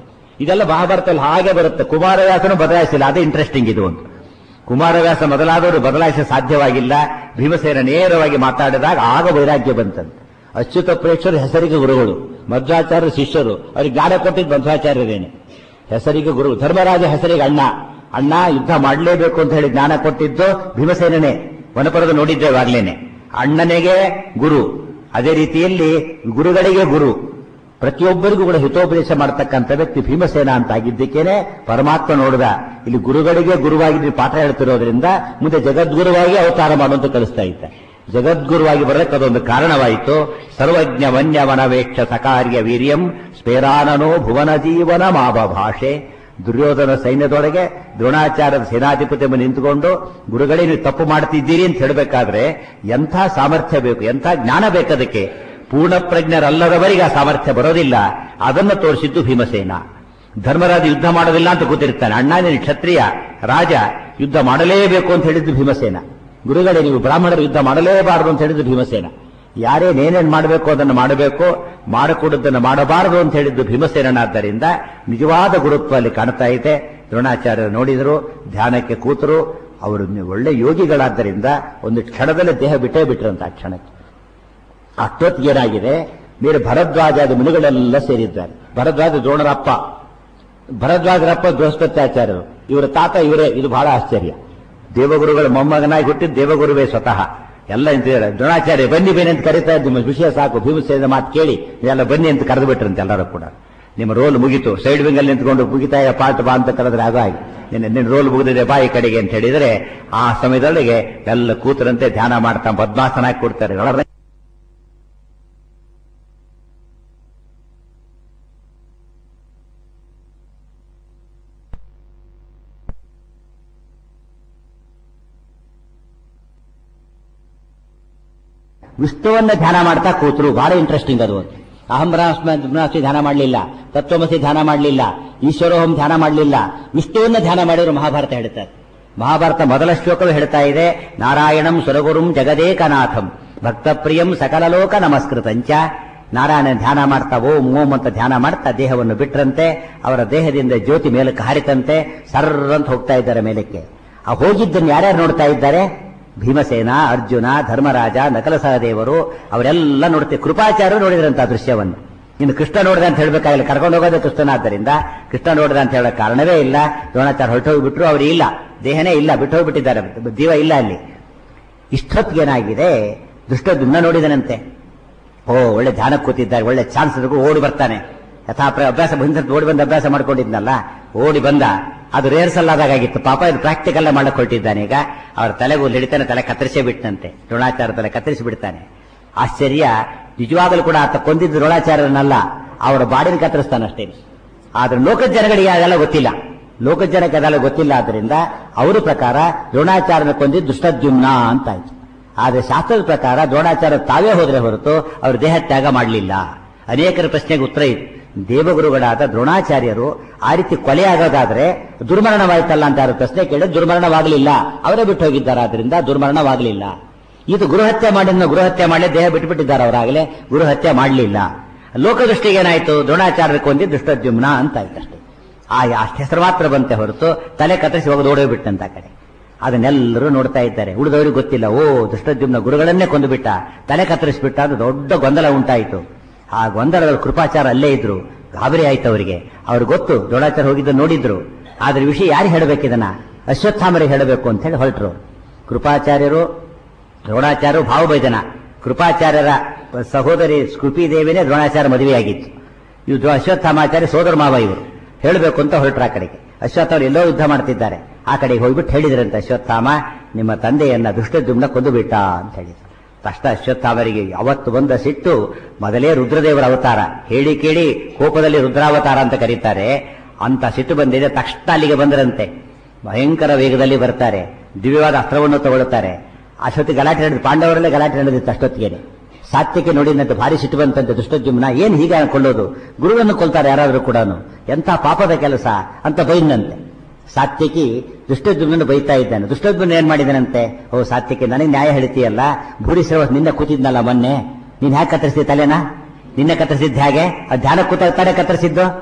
ಇದೆಲ್ಲ ಮಹಾಭಾರತದಲ್ಲಿ ಹಾಗೆ ಬರುತ್ತೆ ಕುಮಾರವ್ಯಾಸನು ಬದಲಾಯಿಸಿಲ್ಲ ಅದೇ ಇಂಟ್ರೆಸ್ಟಿಂಗ್ ಇದು ಒಂದು ಕುಮಾರವ್ಯಾಸ ಮೊದಲಾದವರು ಬದಲಾಯಿಸ ಸಾಧ್ಯವಾಗಿಲ್ಲ ಭೀಮಸೇನ ನೇರವಾಗಿ ಮಾತಾಡಿದಾಗ ಆಗ ವೈರಾಗ್ಯ ಬಂತಂತೆ ಅಚ್ಯುತ ಪ್ರೇಕ್ಷರು ಹೆಸರಿಗೆ ಗುರುಗಳು ಮಧ್ವಾಚಾರ್ಯ ಶಿಷ್ಯರು ಅವ್ರಿಗೆ ಜ್ಞಾನ ಕೊಟ್ಟಿದ್ದು ಮಧ್ವಾಚಾರ್ಯರೇನೆ ಹೆಸರಿಗೆ ಗುರು ಧರ್ಮರಾಜ ಹೆಸರಿಗೆ ಅಣ್ಣ ಅಣ್ಣ ಯುದ್ಧ ಮಾಡಲೇಬೇಕು ಅಂತ ಹೇಳಿ ಜ್ಞಾನ ಕೊಟ್ಟಿದ್ದು ಭೀಮಸೇನನೇ ವನಪರದ ನೋಡಿದ್ದೇವೆ ಆಗ್ಲೇನೆ ಅಣ್ಣನಿಗೆ ಗುರು ಅದೇ ರೀತಿಯಲ್ಲಿ ಗುರುಗಳಿಗೆ ಗುರು ಪ್ರತಿಯೊಬ್ಬರಿಗೂ ಕೂಡ ಹಿತೋಪದೇಶ ಮಾಡತಕ್ಕಂಥ ವ್ಯಕ್ತಿ ಭೀಮಸೇನ ಅಂತ ಆಗಿದ್ದಕ್ಕೇನೆ ಪರಮಾತ್ಮ ನೋಡಿದ ಇಲ್ಲಿ ಗುರುಗಳಿಗೆ ಗುರುವಾಗಿ ನೀವು ಪಾಠ ಹೇಳ್ತಿರೋದ್ರಿಂದ ಮುಂದೆ ಜಗದ್ಗುರುವಾಗಿ ಅವತಾರ ಮಾಡುವಂತ ಕಳಿಸ್ತಾ ಇದ್ದ ಜಗದ್ಗುರುವಾಗಿ ಬರಕ್ಕೆ ಅದೊಂದು ಕಾರಣವಾಯಿತು ಸರ್ವಜ್ಞ ವನ್ಯ ವನವೇಕ್ಷ ಸಕಾರ್ಯ ವೀರ್ಯಂ ಸ್ಪೇರಾನನೋ ಭುವನ ಜೀವನ ಮಾವ ಭಾಷೆ ದುರ್ಯೋಧನ ಸೈನ್ಯದೊಳಗೆ ದ್ರೋಣಾಚಾರ್ಯದ ಸೇನಾಧಿಪತಿ ಎಂಬ ನಿಂತುಕೊಂಡು ಗುರುಗಳೇ ನೀವು ತಪ್ಪು ಮಾಡ್ತಿದ್ದೀರಿ ಅಂತ ಹೇಳಬೇಕಾದ್ರೆ ಎಂಥ ಸಾಮರ್ಥ್ಯ ಬೇಕು ಎಂಥ ಜ್ಞಾನ ಬೇಕದಕ್ಕೆ ಪೂರ್ಣ ಪ್ರಜ್ಞರಲ್ಲದವರಿಗೆ ಆ ಸಾಮರ್ಥ್ಯ ಬರೋದಿಲ್ಲ ಅದನ್ನು ತೋರಿಸಿದ್ದು ಭೀಮಸೇನ ಧರ್ಮರಾಜ ಯುದ್ಧ ಮಾಡೋದಿಲ್ಲ ಅಂತ ಗೊತ್ತಿರ್ತಾನೆ ಅಣ್ಣ ನೀನು ಕ್ಷತ್ರಿಯ ರಾಜ ಯುದ್ಧ ಮಾಡಲೇಬೇಕು ಅಂತ ಹೇಳಿದ್ದು ಭೀಮಸೇನ ಗುರುಗಳೇ ನೀವು ಬ್ರಾಹ್ಮಣರು ಯುದ್ಧ ಮಾಡಲೇಬಾರದು ಅಂತ ಹೇಳಿದ್ದು ಭೀಮಸೇನ ಯಾರೇನೇನೇನ್ ಮಾಡಬೇಕು ಅದನ್ನು ಮಾಡಬೇಕು ಮಾಡಿಕೊಡುವುದನ್ನು ಮಾಡಬಾರದು ಅಂತ ಹೇಳಿದ್ದು ಭೀಮಸೇನಾದ್ದರಿಂದ ನಿಜವಾದ ಗುರುತ್ವ ಅಲ್ಲಿ ಕಾಣ್ತಾ ಇದೆ ದ್ರೋಣಾಚಾರ್ಯರು ನೋಡಿದರು ಧ್ಯಾನಕ್ಕೆ ಕೂತರು ಅವರು ಒಳ್ಳೆ ಯೋಗಿಗಳಾದ್ದರಿಂದ ಒಂದು ಕ್ಷಣದಲ್ಲಿ ದೇಹ ಬಿಟ್ಟೇ ಬಿಟ್ರಂತ ಆ ಕ್ಷಣಕ್ಕೆ ಅಷ್ಟೊತ್ತಿಗೆ ಏನಾಗಿದೆ ಬೇರೆ ಭರದ್ವಾಜಾದ ಮುನಿಗಳೆಲ್ಲ ಸೇರಿದ್ದಾರೆ ಭರದ್ವಾಜ ದ್ರೋಣರಪ್ಪ ಭರದ್ವಾಜರಪ್ಪ ಬೃಹಸ್ಪತ್ಯಾಚಾರ್ಯರು ಇವರ ತಾತ ಇವರೇ ಇದು ಬಹಳ ಆಶ್ಚರ್ಯ ದೇವಗುರುಗಳ ಮೊಮ್ಮಗನಾಗಿ ಹುಟ್ಟಿದ ದೇವಗುರುವೇ ಸ್ವತಃ ಎಲ್ಲ ನಿಂತಿದ್ದಾರೆ ದ್ರೋಣಾಚಾರ್ಯ ಬನ್ನಿ ಬನ್ನಿ ಅಂತ ಕರೀತಾ ಇದ್ದು ನಿಮ್ಮ ವಿಷಯ ಸಾಕು ಭೀಮಸೇನ ಮಾತು ಕೇಳಿ ಎಲ್ಲ ಬನ್ನಿ ಅಂತ ಕರೆದು ಬಿಟ್ರಂತೆ ಎಲ್ಲರೂ ಕೂಡ ನಿಮ್ಮ ರೋಲ್ ಮುಗಿತು ಸೈಡ್ ವಿಂಗ್ ಅಲ್ಲಿ ನಿಂತ್ಕೊಂಡು ಮುಗಿತಾಯ ಪಾರ್ಟ್ ಬಾ ಅಂತ ಕರೆದ್ರೆ ಆಗ ಆಗಿ ನಿನ್ನ ನಿನ್ನ ರೋಲ್ ಮುಗಿದಿದೆ ಬಾಯಿ ಕಡೆಗೆ ಅಂತ ಹೇಳಿದರೆ ಆ ಸಮಯದೊಳಗೆ ಎಲ್ಲ ಕೂತರಂತೆ ಧ್ಯಾನ ಮಾಡ್ತಾ ಪದ್ಮಾಸನ ಹಾಕಿ ಕೊಡ್ತಾರೆ ಒಳಗೆ ವಿಷ್ಣುವನ್ನ ಧ್ಯಾನ ಮಾಡ್ತಾ ಕೂತರು ಬಹಳ ಇಂಟ್ರೆಸ್ಟಿಂಗ್ ಅದು ಅಹಂ ಬ್ರಹ್ಮಾಸ್ಮಿ ಧ್ಯಾನ ಮಾಡಲಿಲ್ಲ ತತ್ವಮಸಿ ಧ್ಯಾನ ಮಾಡಲಿಲ್ಲ ಈಶ್ವರೋಹಂ ಧ್ಯಾನ ಮಾಡಲಿಲ್ಲ ವಿಷ್ಣುವನ್ನ ಧ್ಯಾನ ಮಾಡಿದ್ರು ಮಹಾಭಾರತ ಹೇಳ್ತಾರೆ ಮಹಾಭಾರತ ಮೊದಲ ಶ್ಲೋಕವೇ ಹೇಳ್ತಾ ಇದೆ ನಾರಾಯಣಂ ಸುರಗುರುಂ ಜಗದೇಕನಾಥಂ ಭಕ್ತಪ್ರಿಯಂ ಸಕಲಲೋಕ ನಮಸ್ಕೃತಂಚ ನಾರಾಯಣ ಧ್ಯಾನ ಮಾಡ್ತಾ ಓಂ ಓಂ ಅಂತ ಧ್ಯಾನ ಮಾಡ್ತಾ ದೇಹವನ್ನು ಬಿಟ್ರಂತೆ ಅವರ ದೇಹದಿಂದ ಜ್ಯೋತಿ ಮೇಲಕ್ಕೆ ಹಾರಿತಂತೆ ಸರ್ರಂತ ಹೋಗ್ತಾ ಇದ್ದಾರೆ ಮೇಲಕ್ಕೆ ಆ ಹೋಗಿದ್ದನ್ನು ಯಾರ್ಯಾರು ನೋಡ್ತಾ ಇದ್ದಾರೆ ಭೀಮಸೇನ ಅರ್ಜುನ ಧರ್ಮರಾಜ ನಕಲ ಸಹದೇವರು ಅವರೆಲ್ಲ ನೋಡ್ತೀವಿ ಕೃಪಾಚಾರ್ಯರು ನೋಡಿದ್ರಂತ ಆ ದೃಶ್ಯವನ್ನು ಇನ್ನು ಕೃಷ್ಣ ನೋಡಿದ ಅಂತ ಹೇಳ್ಬೇಕಾಗಿಲ್ಲ ಕರ್ಕೊಂಡು ಹೋಗೋದೇ ಕೃಷ್ಣನಾದ್ದರಿಂದ ಕೃಷ್ಣ ನೋಡಿದ ಅಂತ ಹೇಳೋ ಕಾರಣವೇ ಇಲ್ಲ ದ್ರೋಣಾಚಾರ್ಯ ಹೊರಟೋಗ್ಬಿಟ್ರು ಅವರು ಇಲ್ಲ ದೇಹನೇ ಇಲ್ಲ ಬಿಟ್ಟು ಹೋಗ್ಬಿಟ್ಟಿದ್ದಾರೆ ಜೀವ ಇಲ್ಲ ಅಲ್ಲಿ ಇಷ್ಟೊತ್ತಿಗೇನಾಗಿದೆ ದುಷ್ಟದುನ್ನ ನೋಡಿದನಂತೆ ಓ ಒಳ್ಳೆ ಧ್ಯಾನ ಕೂತಿದ್ದಾರೆ ಒಳ್ಳೆ ಚಾನ್ಸ್ ಓಡಿ ಬರ್ತಾನೆ ಯಥಾ ಅಭ್ಯಾಸ ಬಂದ ಓಡಿ ಬಂದು ಅಭ್ಯಾಸ ಮಾಡ್ಕೊಂಡಿದ್ನಲ್ಲ ಓಡಿ ಬಂದ ಅದು ರೇರ್ಸಲ್ ಆದಾಗಿತ್ತು ಪಾಪ ಇದು ಪ್ರಾಕ್ಟಿಕಲ್ ಮಾಡಕ್ ಹೊರಟಿದ್ದಾನೆ ಈಗ ಅವ್ರ ತಲೆಗೂ ಹಿಡಿತಾನೆ ತಲೆ ಕತ್ತರಿಸೇ ಬಿಟ್ಟನಂತೆ ದ್ರೋಣಾಚಾರ ತಲೆ ಕತ್ತರಿಸಿ ಬಿಡ್ತಾನೆ ಆಶ್ಚರ್ಯ ನಿಜವಾಗಲೂ ಕೂಡ ಆತ ಕೊಂದಿದ್ದು ದ್ರೋಣಾಚಾರ್ಯನಲ್ಲ ಅವರ ಬಾಡಿನ ಕತ್ತರಿಸ್ತಾನಷ್ಟೇ ಆದ್ರೆ ಲೋಕದ ಜನಗಳಿಗೆ ಅದೆಲ್ಲ ಗೊತ್ತಿಲ್ಲ ಲೋಕದ ಜನಕ್ಕೆ ಅದೆಲ್ಲ ಗೊತ್ತಿಲ್ಲ ಆದ್ರಿಂದ ಅವರ ಪ್ರಕಾರ ದ್ರೋಣಾಚಾರ್ಯನ ಕೊಂದಿದ್ದು ದುಷ್ಟದ್ಯುಮ್ನ ಅಂತಾಯ್ತು ಆದ್ರೆ ಶಾಸ್ತ್ರದ ಪ್ರಕಾರ ದ್ರೋಣಾಚಾರ್ಯ ತಾವೇ ಹೋದ್ರೆ ಹೊರತು ಅವರು ದೇಹ ತ್ಯಾಗ ಮಾಡಲಿಲ್ಲ ಅನೇಕರ ಪ್ರಶ್ನೆಗೆ ಉತ್ತರ ಇತ್ತು ದೇವಗುರುಗಳಾದ ದ್ರೋಣಾಚಾರ್ಯರು ಆ ರೀತಿ ಕೊಲೆಯಾಗೋದಾದ್ರೆ ದುರ್ಮರಣವಾಯ್ತಲ್ಲ ಅಂತ ಯಾರು ಪ್ರಶ್ನೆ ಕೇಳಿ ದುರ್ಮರಣವಾಗಲಿಲ್ಲ ಅವರೇ ಬಿಟ್ಟು ಹೋಗಿದ್ದಾರೆ ಆದ್ರಿಂದ ದುರ್ಮರಣವಾಗಲಿಲ್ಲ ಇದು ಗುರುಹತ್ಯೆ ಮಾಡಿದ ಗುರುಹತ್ಯೆ ಮಾಡಿ ದೇಹ ಬಿಟ್ಟುಬಿಟ್ಟಿದ್ದಾರೆ ಅವರಾಗಲೇ ಗುರುಹತ್ಯೆ ಮಾಡಲಿಲ್ಲ ಲೋಕದೃಷ್ಟಿಗೆ ಏನಾಯ್ತು ದ್ರೋಣಾಚಾರ್ಯ ಕೊಂದಿ ದುಷ್ಟದ್ಯುಮ್ನ ಅಂತ ಆಯ್ತಷ್ಟೇ ಆ ಅಷ್ಟು ಹೆಸರು ಮಾತ್ರ ಬಂತೆ ಹೊರತು ತಲೆ ಕತ್ತರಿಸಿ ಹೋಗೋದು ಓಡೋಗ್ಬಿಟ್ಟಂತ ಕಡೆ ಅದನ್ನೆಲ್ಲರೂ ನೋಡ್ತಾ ಇದ್ದಾರೆ ಉಳಿದವರಿಗೆ ಗೊತ್ತಿಲ್ಲ ಓ ದುಷ್ಟದ್ಯುಮ್ನ ಗುರುಗಳನ್ನೇ ಕೊಂದುಬಿಟ್ಟ ತಲೆ ಕತ್ತರಿಸಿಬಿಟ್ಟ ಅದು ದೊಡ್ಡ ಗೊಂದಲ ಉಂಟಾಯಿತು ಆ ಗೊಂದಲದಲ್ಲಿ ಕೃಪಾಚಾರ ಅಲ್ಲೇ ಇದ್ರು ಗಾಬರಿ ಆಯ್ತು ಅವರಿಗೆ ಅವ್ರಿಗೆ ಗೊತ್ತು ದ್ರೋಣಾಚಾರ್ಯ ಹೋಗಿದ್ದು ನೋಡಿದ್ರು ಆದ್ರೆ ವಿಷಯ ಯಾರು ಹೇಳಬೇಕಿದನ್ನ ಅಶ್ವತ್ಥಾಮರಿಗೆ ಹೇಳಬೇಕು ಅಂತ ಹೇಳಿ ಹೊರಟರು ಕೃಪಾಚಾರ್ಯರು ದ್ರೋಣಾಚಾರ್ಯರು ಭಾವಭೈದನ ಕೃಪಾಚಾರ್ಯರ ಸಹೋದರಿ ಸ್ಕೃಪಿ ದೇವಿನೇ ದ್ರೋಣಾಚಾರ್ಯ ಮದುವೆಯಾಗಿತ್ತು ಇವು ಅಶ್ವತ್ಥಾಮಾಚಾರ್ಯ ಸೋದರ ಮಾವ ಇವರು ಹೇಳಬೇಕು ಅಂತ ಹೊರಟ್ರು ಆ ಕಡೆಗೆ ಅಶ್ವತ್ಥ ಅವರು ಎಲ್ಲೋ ಯುದ್ಧ ಮಾಡ್ತಿದ್ದಾರೆ ಆ ಕಡೆಗೆ ಹೋಗ್ಬಿಟ್ಟು ಹೇಳಿದ್ರಂತೆ ಅಶ್ವತ್ಥಾಮ ನಿಮ್ಮ ತಂದೆಯನ್ನ ದುಷ್ಟದುಮ್ನ ಕೊಂದು ಬಿಟ್ಟ ಅಂತ ಹೇಳಿದ್ರು ತಕ್ಷಣ ಅಶ್ವತ್ಥಾಮರಿಗೆ ಅವತ್ತು ಬಂದ ಸಿಟ್ಟು ಮೊದಲೇ ರುದ್ರದೇವರ ಅವತಾರ ಹೇಳಿ ಕೇಳಿ ಕೋಪದಲ್ಲಿ ರುದ್ರಾವತಾರ ಅಂತ ಕರೀತಾರೆ ಅಂತ ಸಿಟ್ಟು ಬಂದಿದೆ ತಕ್ಷಣ ಅಲ್ಲಿಗೆ ಬಂದರಂತೆ ಭಯಂಕರ ವೇಗದಲ್ಲಿ ಬರ್ತಾರೆ ದಿವ್ಯವಾದ ಅಸ್ತ್ರವನ್ನು ತಗೊಳ್ಳುತ್ತಾರೆ ಅಷ್ಟೊತ್ತಿಗೆ ಗಲಾಟೆ ನಡೆದು ಪಾಂಡವರಲ್ಲೇ ಗಲಾಟೆ ನಡೆದಿತ್ತು ಅಷ್ಟೊತ್ತಿಗೆ ಸಾತ್ಯಕ್ಕೆ ನೋಡಿದಂತೆ ಭಾರಿ ಸಿಟ್ಟು ಬಂತಂತೆ ದುಷ್ಟಜುಮ್ನ ಏನ್ ಹೀಗೆ ಅನ್ಕೊಳ್ಳೋದು ಗುರುವನ್ನು ಕೊಲ್ತಾರೆ ಯಾರಾದ್ರೂ ಕೂಡ ಎಂಥ ಪಾಪದ ಕೆಲಸ ಅಂತ ಬೈದಂತೆ ಸಾತ್ಯಕಿ ದುಷ್ಟಜುಮ್ನನ್ನು ಬೈತಾ ಇದ್ದಾನೆ ದುಷ್ಟಜುಮ್ನ ಏನ್ ಮಾಡಿದನಂತೆ ಓ ಸಾತ್ಯಕ್ಕೆ ನನಗೆ ನ್ಯಾಯ ಹೇಳ್ತೀಯಲ್ಲ ಭೂರಿ ಶ್ರವಸ್ ನಿನ್ನೆ ಕೂತಿದ್ನಲ್ಲ ಮೊನ್ನೆ ನೀನ್ ಹ್ಯಾಕೆ ಕತ್ತರಿಸಿದ ತಲೆನಾ ನಿನ್ನೆ ಕತ್ತರಿಸಿದ್ದು ಹೇಗೆ ಅದು ಧ್ಯಾನ ಕೂತ ತಾನೇ ಕತ್ತರಿಸಿದ್ದು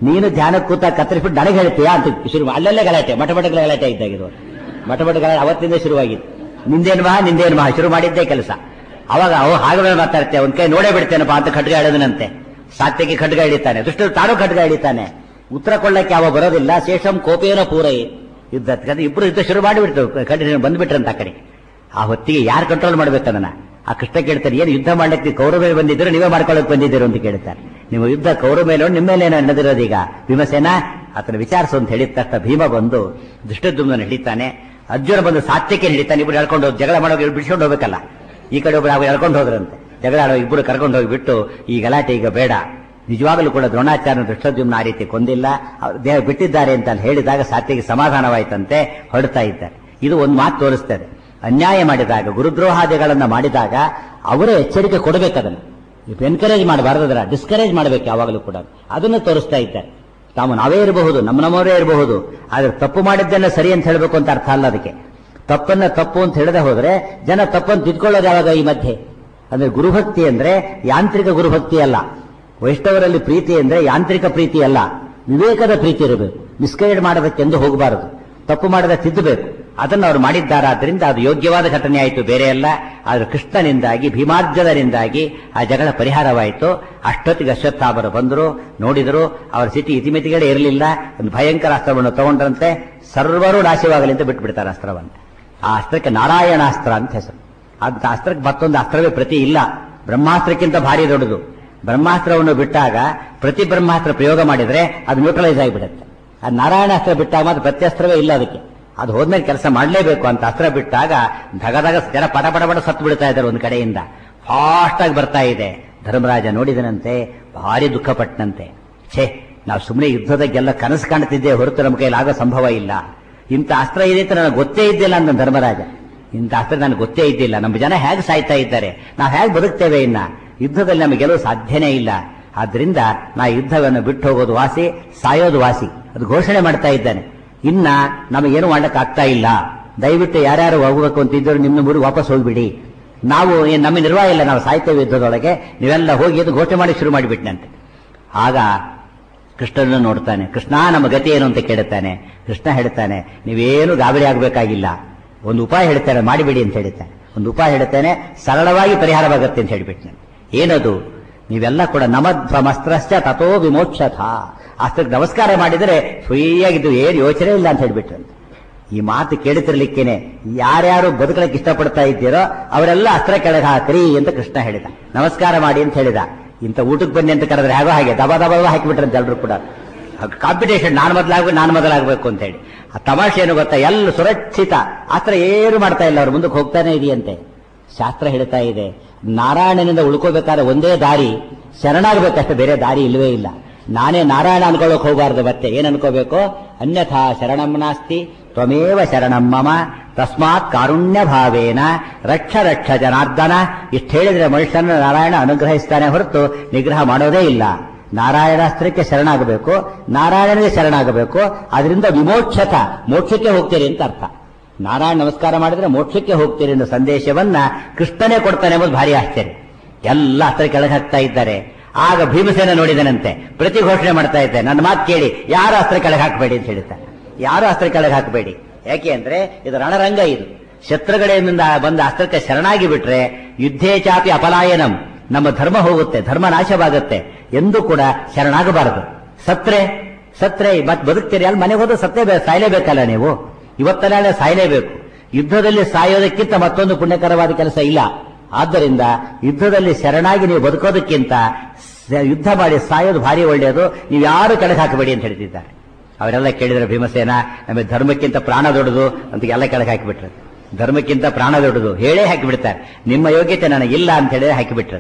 ನೀನು ಧ್ಯಾನ ಕೂತ ಕತ್ತರಿಸ್ಬಿಟ್ಟು ನನಗೆ ಹೇಳ್ತೀಯಾ ಅಂತ ಶುರು ಅಲ್ಲಲ್ಲೇ ಗಲಾಟೆ ಮಠ ಮಠಗಳ ಗಲಾಟೆ ಇದ್ದಾಗಿದ್ದು ಮಠ ಮಠ ಗಲಾಟೆ ಅವತ್ತಿಂದ ಶುರುವಾಗಿತ್ತು ನಿಂದೇನು ಮಹಾ ನಿಂದೇನು ಮಹಾ ಶುರು ಮಾಡಿದ್ದೇ ಕೆಲಸ ಅವಾಗ ಅವು ಹಾಗೆ ಮಾತಾಡ್ತೇವೆ ಒಂದ್ ಕೈ ನೋಡೇ ಬಿಡ್ತೇನಪ್ಪ ಅಂತ ಖಡ್ಗ ಹಿಡಿದನಂತೆ ಸಾತ್ಯಕ್ಕೆ ಖಡ್ಗ ಹಿಡಿತಾನೆ ದುಷ್ಟ ತಾನು ಖಡ್ಗ ಹಿಡಿತಾನೆ ಉತ್ತರ ಕೊಳ್ಳಕ್ಕೆ ಯಾವ ಬರೋದಿಲ್ಲ ಶೇಷಂ ಕೋಪೇನ ಪೂರೈ ಯುದ್ಧ ಇಬ್ರು ಯುದ್ಧ ಶುರು ಮಾಡಿಬಿಡ್ತು ಕಡಿಮೆ ಬಂದ್ಬಿಟ್ರಂತ ಆ ಕಡೆ ಆ ಹೊತ್ತಿಗೆ ಯಾರು ಕಂಟ್ರೋಲ್ ಮಾಡ್ಬೇಕು ಅದನ್ನ ಆ ಕೃಷ್ಣ ಕೇಳ್ತಾರೆ ಏನು ಯುದ್ಧ ಮಾಡ್ಲಿಕ್ಕೆ ಕೌರವ ಮೇಲೆ ಬಂದಿದ್ರು ನೀವೇ ಮಾಡ್ಕೊಳ್ಳಕ್ ಬಂದಿದ್ದೀರೋ ಅಂತ ಕೇಳ್ತಾರೆ ನಿಮ್ಮ ಯುದ್ಧ ಕೌರವ ಮೇಲೆ ನಿಮ್ಮ ಮೇಲೆ ಏನೋ ನಡೆದಿರೋದು ಈಗ ಭೀಮಸೇನ ಆತನ ವಿಚಾರಿಸು ಅಂತ ಹೇಳಿದ ತಕ್ಷಣ ಭೀಮ ಬಂದು ದುಷ್ಟದುಮ್ನ ಹಿಡಿತಾನೆ ಅರ್ಜುನ ಬಂದು ಸಾತ್ಯಕ್ಕೆ ಹಿಡಿತಾನೆ ಇಬ್ರು ಹೇಳ್ಕೊಂಡು ಹೋಗಿ ಜಗಳ ಮಾಡೋ ಬಿಡಿಸ್ಕೊಂಡು ಹೋಗ್ಬೇಕಲ್ಲ ಈ ಕಡೆ ಒಬ್ರು ಅವ್ರು ಎಳ್ಕೊಂಡು ಹೋದ್ರಂತೆ ಜಗಳ ಆಡೋ ಇಬ್ಬರು ಕರ್ಕೊಂಡು ಹೋಗಿಬಿಟ್ಟು ಈ ಗಲಾಟೆ ಈಗ ಬೇಡ ನಿಜವಾಗಲೂ ಕೂಡ ದ್ರೋಣಾಚಾರ್ಯ ದುಷ್ಟದ್ಯುಮ್ನ ಆ ರೀತಿ ಕೊಂದಿಲ್ಲ ಅವ್ರು ದೇಹ ಬಿಟ್ಟಿದ್ದಾರೆ ಅಂತ ಹೇಳಿದಾಗ ಸಾತ್ಯಗೆ ಸಮಾಧಾನವಾಯ್ತಂತೆ ಹೊರಡ್ತಾ ಇದ್ದಾರೆ ಇದು ಒಂದು ಮಾತು ತೋರಿಸ್ತದೆ ಅನ್ಯಾಯ ಮಾಡಿದಾಗ ಗುರುದ್ರೋಹಾದಿಗಳನ್ನ ಮಾಡಿದಾಗ ಅವರೇ ಎಚ್ಚರಿಕೆ ಕೊಡಬೇಕದನ್ನು ಎನ್ಕರೇಜ್ ಮಾಡಬಾರದು ಅದರ ಡಿಸ್ಕರೇಜ್ ಮಾಡಬೇಕು ಯಾವಾಗಲೂ ಕೂಡ ಅದನ್ನು ತೋರಿಸ್ತಾ ಇದ್ದಾರೆ ತಾವು ನಾವೇ ಇರಬಹುದು ನಮ್ಮ ನಮ್ಮವರೇ ಇರಬಹುದು ಆದ್ರೆ ತಪ್ಪು ಮಾಡಿದ್ದನ್ನ ಸರಿ ಅಂತ ಹೇಳಬೇಕು ಅಂತ ಅರ್ಥ ಅಲ್ಲ ಅದಕ್ಕೆ ತಪ್ಪನ್ನ ತಪ್ಪು ಅಂತ ಹೇಳದೆ ಹೋದ್ರೆ ಜನ ತಪ್ಪನ್ನು ತಿದ್ಕೊಳ್ಳೋದು ಯಾವಾಗ ಈ ಮಧ್ಯೆ ಅಂದ್ರೆ ಗುರುಭಕ್ತಿ ಅಂದ್ರೆ ಯಾಂತ್ರಿಕ ಗುರುಭಕ್ತಿ ಅಲ್ಲ ವೈಷ್ಣವರಲ್ಲಿ ಪ್ರೀತಿ ಅಂದ್ರೆ ಯಾಂತ್ರಿಕ ಪ್ರೀತಿ ಅಲ್ಲ ವಿವೇಕದ ಪ್ರೀತಿ ಇರಬೇಕು ಮಿಸ್ಗೈಡ್ ಮಾಡೋದಕ್ಕೆಂದು ಹೋಗಬಾರದು ತಪ್ಪು ಮಾಡದ ತಿದ್ದಬೇಕು ಅದನ್ನು ಅವರು ಮಾಡಿದ್ದಾರಾದ್ರಿಂದ ಅದು ಯೋಗ್ಯವಾದ ಘಟನೆ ಆಯಿತು ಬೇರೆ ಅಲ್ಲ ಆದ್ರೆ ಕೃಷ್ಣನಿಂದಾಗಿ ಭೀಮಾರ್ಜನರಿಂದಾಗಿ ಆ ಜಗಳ ಪರಿಹಾರವಾಯಿತು ಅಷ್ಟೊತ್ತಿಗೆ ಅಶ್ವತ್ಥಾಮರು ಬಂದರು ನೋಡಿದರು ಅವರ ಸ್ಥಿತಿ ಇತಿಮಿತಿಗಳೇ ಇರಲಿಲ್ಲ ಒಂದು ಭಯಂಕರ ಅಸ್ತ್ರವನ್ನು ತಗೊಂಡ್ರಂತೆ ಸರ್ವರು ನಾಶವಾಗಲಿ ಅಂತ ಬಿಟ್ಬಿಡ್ತಾರೆ ಅಸ್ತ್ರವನ್ನು ಆ ಅಸ್ತ್ರಕ್ಕೆ ನಾರಾಯಣಾಸ್ತ್ರ ಅಂತ ಹೆಸರು ಅಂತ ಅಸ್ತ್ರಕ್ಕೆ ಮತ್ತೊಂದು ಅಸ್ತ್ರವೇ ಪ್ರತಿ ಇಲ್ಲ ಬ್ರಹ್ಮಾಸ್ತ್ರಕ್ಕಿಂತ ಭಾರಿ ದೊಡ್ಡದು ಬ್ರಹ್ಮಾಸ್ತ್ರವನ್ನು ಬಿಟ್ಟಾಗ ಪ್ರತಿ ಬ್ರಹ್ಮಾಸ್ತ್ರ ಪ್ರಯೋಗ ಮಾಡಿದ್ರೆ ಅದು ನ್ಯೂಟ್ರಲೈಸ್ ಆಗಿಬಿಡುತ್ತೆ ಆ ನಾರಾಯಣಾಸ್ತ್ರ ಬಿಟ್ಟಾಗ ಮಾತ್ರ ಪ್ರತ್ಯಸ್ತ್ರವೇ ಇಲ್ಲ ಅದಕ್ಕೆ ಅದು ಹೋದ್ಮೇಲೆ ಕೆಲಸ ಮಾಡಲೇಬೇಕು ಅಂತ ಅಸ್ತ್ರ ಬಿಟ್ಟಾಗ ಧಗಧಗ ಜನ ಪಟ ಪಟ ಪಟ ಸತ್ತು ಬಿಡ್ತಾ ಇದ್ದಾರೆ ಒಂದು ಕಡೆಯಿಂದ ಫಾಸ್ಟ್ ಆಗಿ ಬರ್ತಾ ಇದೆ ಧರ್ಮರಾಜ ನೋಡಿದನಂತೆ ಭಾರಿ ದುಃಖಪಟ್ಟನಂತೆ ಛೇ ನಾವು ಸುಮ್ಮನೆ ಯುದ್ಧದಾಗೆಲ್ಲ ಕನಸು ಕಾಣ್ತಿದ್ದೆ ಹೊರತು ನಮ್ಮ ಕೈಲಿ ಆಗೋ ಸಂಭವ ಇಲ್ಲ ಇಂಥ ಅಸ್ತ್ರ ಇದೆ ಅಂತ ನನಗೆ ಗೊತ್ತೇ ಇದ್ದಿಲ್ಲ ಅಂದ ಧರ್ಮರಾಜ ಇಂಥ ಅಸ್ತ್ರ ನನಗೆ ಗೊತ್ತೇ ಇದ್ದಿಲ್ಲ ನಮ್ಮ ಜನ ಹೇಗೆ ಸಾಯ್ತಾ ಇದ್ದಾರೆ ನಾವು ಹೇಗೆ ಬದುಕ್ತೇವೆ ಇನ್ನ ಯುದ್ಧದಲ್ಲಿ ನಮಗೆ ಗೆಲುವು ಸಾಧ್ಯನೇ ಇಲ್ಲ ಆದ್ರಿಂದ ನಾ ಯುದ್ಧವನ್ನು ಬಿಟ್ಟು ಹೋಗೋದು ವಾಸಿ ಸಾಯೋದು ವಾಸಿ ಅದು ಘೋಷಣೆ ಮಾಡ್ತಾ ಇದ್ದಾನೆ ಇನ್ನ ನಮಗೇನು ಮಾಡಕ್ ಆಗ್ತಾ ಇಲ್ಲ ದಯವಿಟ್ಟು ಯಾರ್ಯಾರು ಹೋಗ್ಬೇಕು ಅಂತಿದ್ದರು ನಿಮ್ಮ ಊರಿಗೆ ವಾಪಸ್ ಹೋಗ್ಬಿಡಿ ನಾವು ಏನ್ ನಮ್ಮ ನಿರ್ವಾಹ ಇಲ್ಲ ನಾವು ಸಾಯ್ತೇವೆ ಯುದ್ಧದೊಳಗೆ ನೀವೆಲ್ಲ ಹೋಗಿ ಅದು ಘೋಷಣೆ ಮಾಡಿ ಶುರು ಮಾಡಿಬಿಟ್ನಂತೆ ಆಗ ಕೃಷ್ಣನ ನೋಡ್ತಾನೆ ಕೃಷ್ಣ ನಮ್ಮ ಗತಿ ಏನು ಅಂತ ಕೇಳುತ್ತಾನೆ ಕೃಷ್ಣ ಹೇಳ್ತಾನೆ ನೀವೇನು ಗಾಬರಿ ಆಗಬೇಕಾಗಿಲ್ಲ ಒಂದು ಉಪಾಯ ಹೇಳ್ತಾನೆ ಮಾಡಿಬಿಡಿ ಅಂತ ಹೇಳ್ತಾನೆ ಒಂದು ಉಪಾಯ ಹೇಳ್ತಾನೆ ಸರಳವಾಗಿ ಪರಿಹಾರವಾಗುತ್ತೆ ಅಂತ ಹೇಳಿಬಿಟ್ನೆ ಏನದು ನೀವೆಲ್ಲ ಕೂಡ ನಮಧ್ವಮಸ್ತ್ರಶ್ಚ ತಥೋ ವಿಮೋಕ್ಷಥ ಅಷ್ಟಕ್ಕೆ ನಮಸ್ಕಾರ ಮಾಡಿದರೆ ಫ್ರೀಯಾಗಿದ್ದು ಏನು ಯೋಚನೆ ಇಲ್ಲ ಅಂತ ಹೇಳ್ಬಿಟ್ರಂತೆ ಈ ಮಾತು ಕೇಳುತ್ತಿರ್ಲಿಕ್ಕೇನೆ ಯಾರ್ಯಾರು ಬದುಕಲಿಕ್ಕೆ ಇಷ್ಟಪಡ್ತಾ ಇದ್ದೀರೋ ಅವರೆಲ್ಲ ಅಸ್ತ್ರ ಕೆಳಗೆ ಹಾಕ್ರಿ ಅಂತ ಕೃಷ್ಣ ಹೇಳಿದ ನಮಸ್ಕಾರ ಮಾಡಿ ಅಂತ ಹೇಳಿದ ಇಂಥ ಊಟಕ್ಕೆ ಬನ್ನಿ ಅಂತ ಕರೆದ್ರೆ ಹೇಗೋ ಹಾಗೆ ದಬ ದಬ ಹಾಕಿಬಿಟ್ರಂತೆ ಎಲ್ಲರೂ ಕೂಡ ಕಾಂಪಿಟೇಷನ್ ನಾನು ಮೊದಲಾಗಬೇಕು ನಾನು ಮೊದಲಾಗಬೇಕು ಅಂತ ಹೇಳಿ ಆ ತಮಾಷೆ ಏನು ಗೊತ್ತಾ ಎಲ್ಲ ಸುರಕ್ಷಿತ ಅಸ್ತ್ರ ಏನು ಮಾಡ್ತಾ ಇಲ್ಲ ಅವ್ರು ಮುಂದಕ್ಕೆ ಹೋಗ್ತಾನೆ ಇದೆಯಂತೆ ಶಾಸ್ತ್ರ ಹೇಳ್ತಾ ಇದೆ ನಾರಾಯಣನಿಂದ ಉಳ್ಕೋಬೇಕಾದ್ರೆ ಒಂದೇ ದಾರಿ ಶರಣಾಗಬೇಕಷ್ಟೇ ಬೇರೆ ದಾರಿ ಇಲ್ಲವೇ ಇಲ್ಲ ನಾನೇ ನಾರಾಯಣ ಅನ್ಕೊಳ್ಳೋಕೆ ಹೋಗಬಾರ್ದು ಮತ್ತೆ ಏನ್ ಅನ್ಕೋಬೇಕು ಅನ್ಯಥಾ ಶರಣಂ ನಾಸ್ತಿ ತ್ವಮೇವ ಶರಣಂ ಮಮ ತಸ್ಮಾತ್ ಕಾರುಣ್ಯ ಭಾವೇನ ರಕ್ಷ ರಕ್ಷ ಜನಾರ್ದನ ಇಷ್ಟು ಹೇಳಿದ್ರೆ ಮನುಷ್ಯನ ನಾರಾಯಣ ಅನುಗ್ರಹಿಸ್ತಾನೆ ಹೊರತು ನಿಗ್ರಹ ಮಾಡೋದೇ ಇಲ್ಲ ನಾರಾಯಣಾಸ್ತ್ರಕ್ಕೆ ಶರಣಾಗಬೇಕು ನಾರಾಯಣನಿಗೆ ಶರಣಾಗಬೇಕು ಅದರಿಂದ ವಿಮೋಕ್ಷಕ ಮೋಕ್ಷಕ್ಕೆ ಹೋಗ್ತೀರಿ ಅಂತ ಅರ್ಥ ನಾರಾಯಣ ನಮಸ್ಕಾರ ಮಾಡಿದ್ರೆ ಮೋಕ್ಷಕ್ಕೆ ಹೋಗ್ತೀರಿ ಅನ್ನೋ ಸಂದೇಶವನ್ನ ಕೃಷ್ಣನೇ ಕೊಡ್ತಾನೆ ಎಂಬುದು ಭಾರಿ ಆಶ್ಚರ್ಯ ಎಲ್ಲ ಅಸ್ತ್ರ ಕೆಳಗೆ ಹಾಕ್ತಾ ಇದ್ದಾರೆ ಆಗ ಭೀಮಸೇನ ನೋಡಿದನಂತೆ ಪ್ರತಿ ಘೋಷಣೆ ಮಾಡ್ತಾ ಇದ್ದೆ ನನ್ನ ಮಾತು ಕೇಳಿ ಯಾರು ಅಸ್ತ್ರ ಕೆಳಗೆ ಹಾಕಬೇಡಿ ಅಂತ ಹೇಳ್ತಾರೆ ಯಾರು ಅಸ್ತ್ರ ಕೆಳಗೆ ಹಾಕಬೇಡಿ ಯಾಕೆ ಅಂದ್ರೆ ಇದು ರಣರಂಗ ಇದು ಶತ್ರುಗಳಿಂದ ಬಂದ ಅಸ್ತ್ರಕ್ಕೆ ಶರಣಾಗಿ ಬಿಟ್ರೆ ಯುದ್ಧೇ ಚಾಪಿ ಅಪಲಾಯನಂ ನಮ್ಮ ಧರ್ಮ ಹೋಗುತ್ತೆ ಧರ್ಮ ನಾಶವಾಗುತ್ತೆ ಎಂದು ಕೂಡ ಶರಣಾಗಬಾರದು ಸತ್ರೆ ಸತ್ರೆ ಮತ್ ಬದುಕ್ತೀರಿ ಅಲ್ಲಿ ಮನೆಗೆ ಹೋದ್ರೆ ಸತ್ತೇ ಬೇ- ಸಾಯ್ಲೇಬೇಕಲ್ಲ ನೀವು ಇವತ್ತ ನಾಳೆ ಸಾಯ್ಲೇಬೇಕು ಯುದ್ಧದಲ್ಲಿ ಸಾಯೋದಕ್ಕಿಂತ ಮತ್ತೊಂದು ಪುಣ್ಯಕರವಾದ ಕೆಲಸ ಇಲ್ಲ ಆದ್ದರಿಂದ ಯುದ್ಧದಲ್ಲಿ ಶರಣಾಗಿ ನೀವು ಬದುಕೋದಕ್ಕಿಂತ ಸ- ಯುದ್ಧ ಮಾಡಿ ಸಾಯೋದು ಭಾರಿ ಒಳ್ಳೆಯದು ನೀವು ಯಾರು ಕೆಳಗೆ ಹಾಕಬೇಡಿ ಅಂತ ಹೇಳ್ತಿದ್ದಾರೆ ಅವರೆಲ್ಲ ಕೇಳಿದ್ರೆ ಭೀಮಸೇನ ನಮಗೆ ಧರ್ಮಕ್ಕಿಂತ ಪ್ರಾಣ ದೊಡ್ಡದು ಅಂತ ಎಲ್ಲ ಕೆಳಗೆ ಹಾಕಿಬಿಟ್ರೆ ಧರ್ಮಕ್ಕಿಂತ ಪ್ರಾಣ ದೊಡ್ಡದು ಹೇಳೇ ಹಾಕಿಬಿಡ್ತಾರೆ ನಿಮ್ಮ ಯೋಗ್ಯತೆ ನನಗಿಲ್ಲ ಅಂತ ಹೇಳಿ ಹಾಕಿಬಿಟ್ರೆ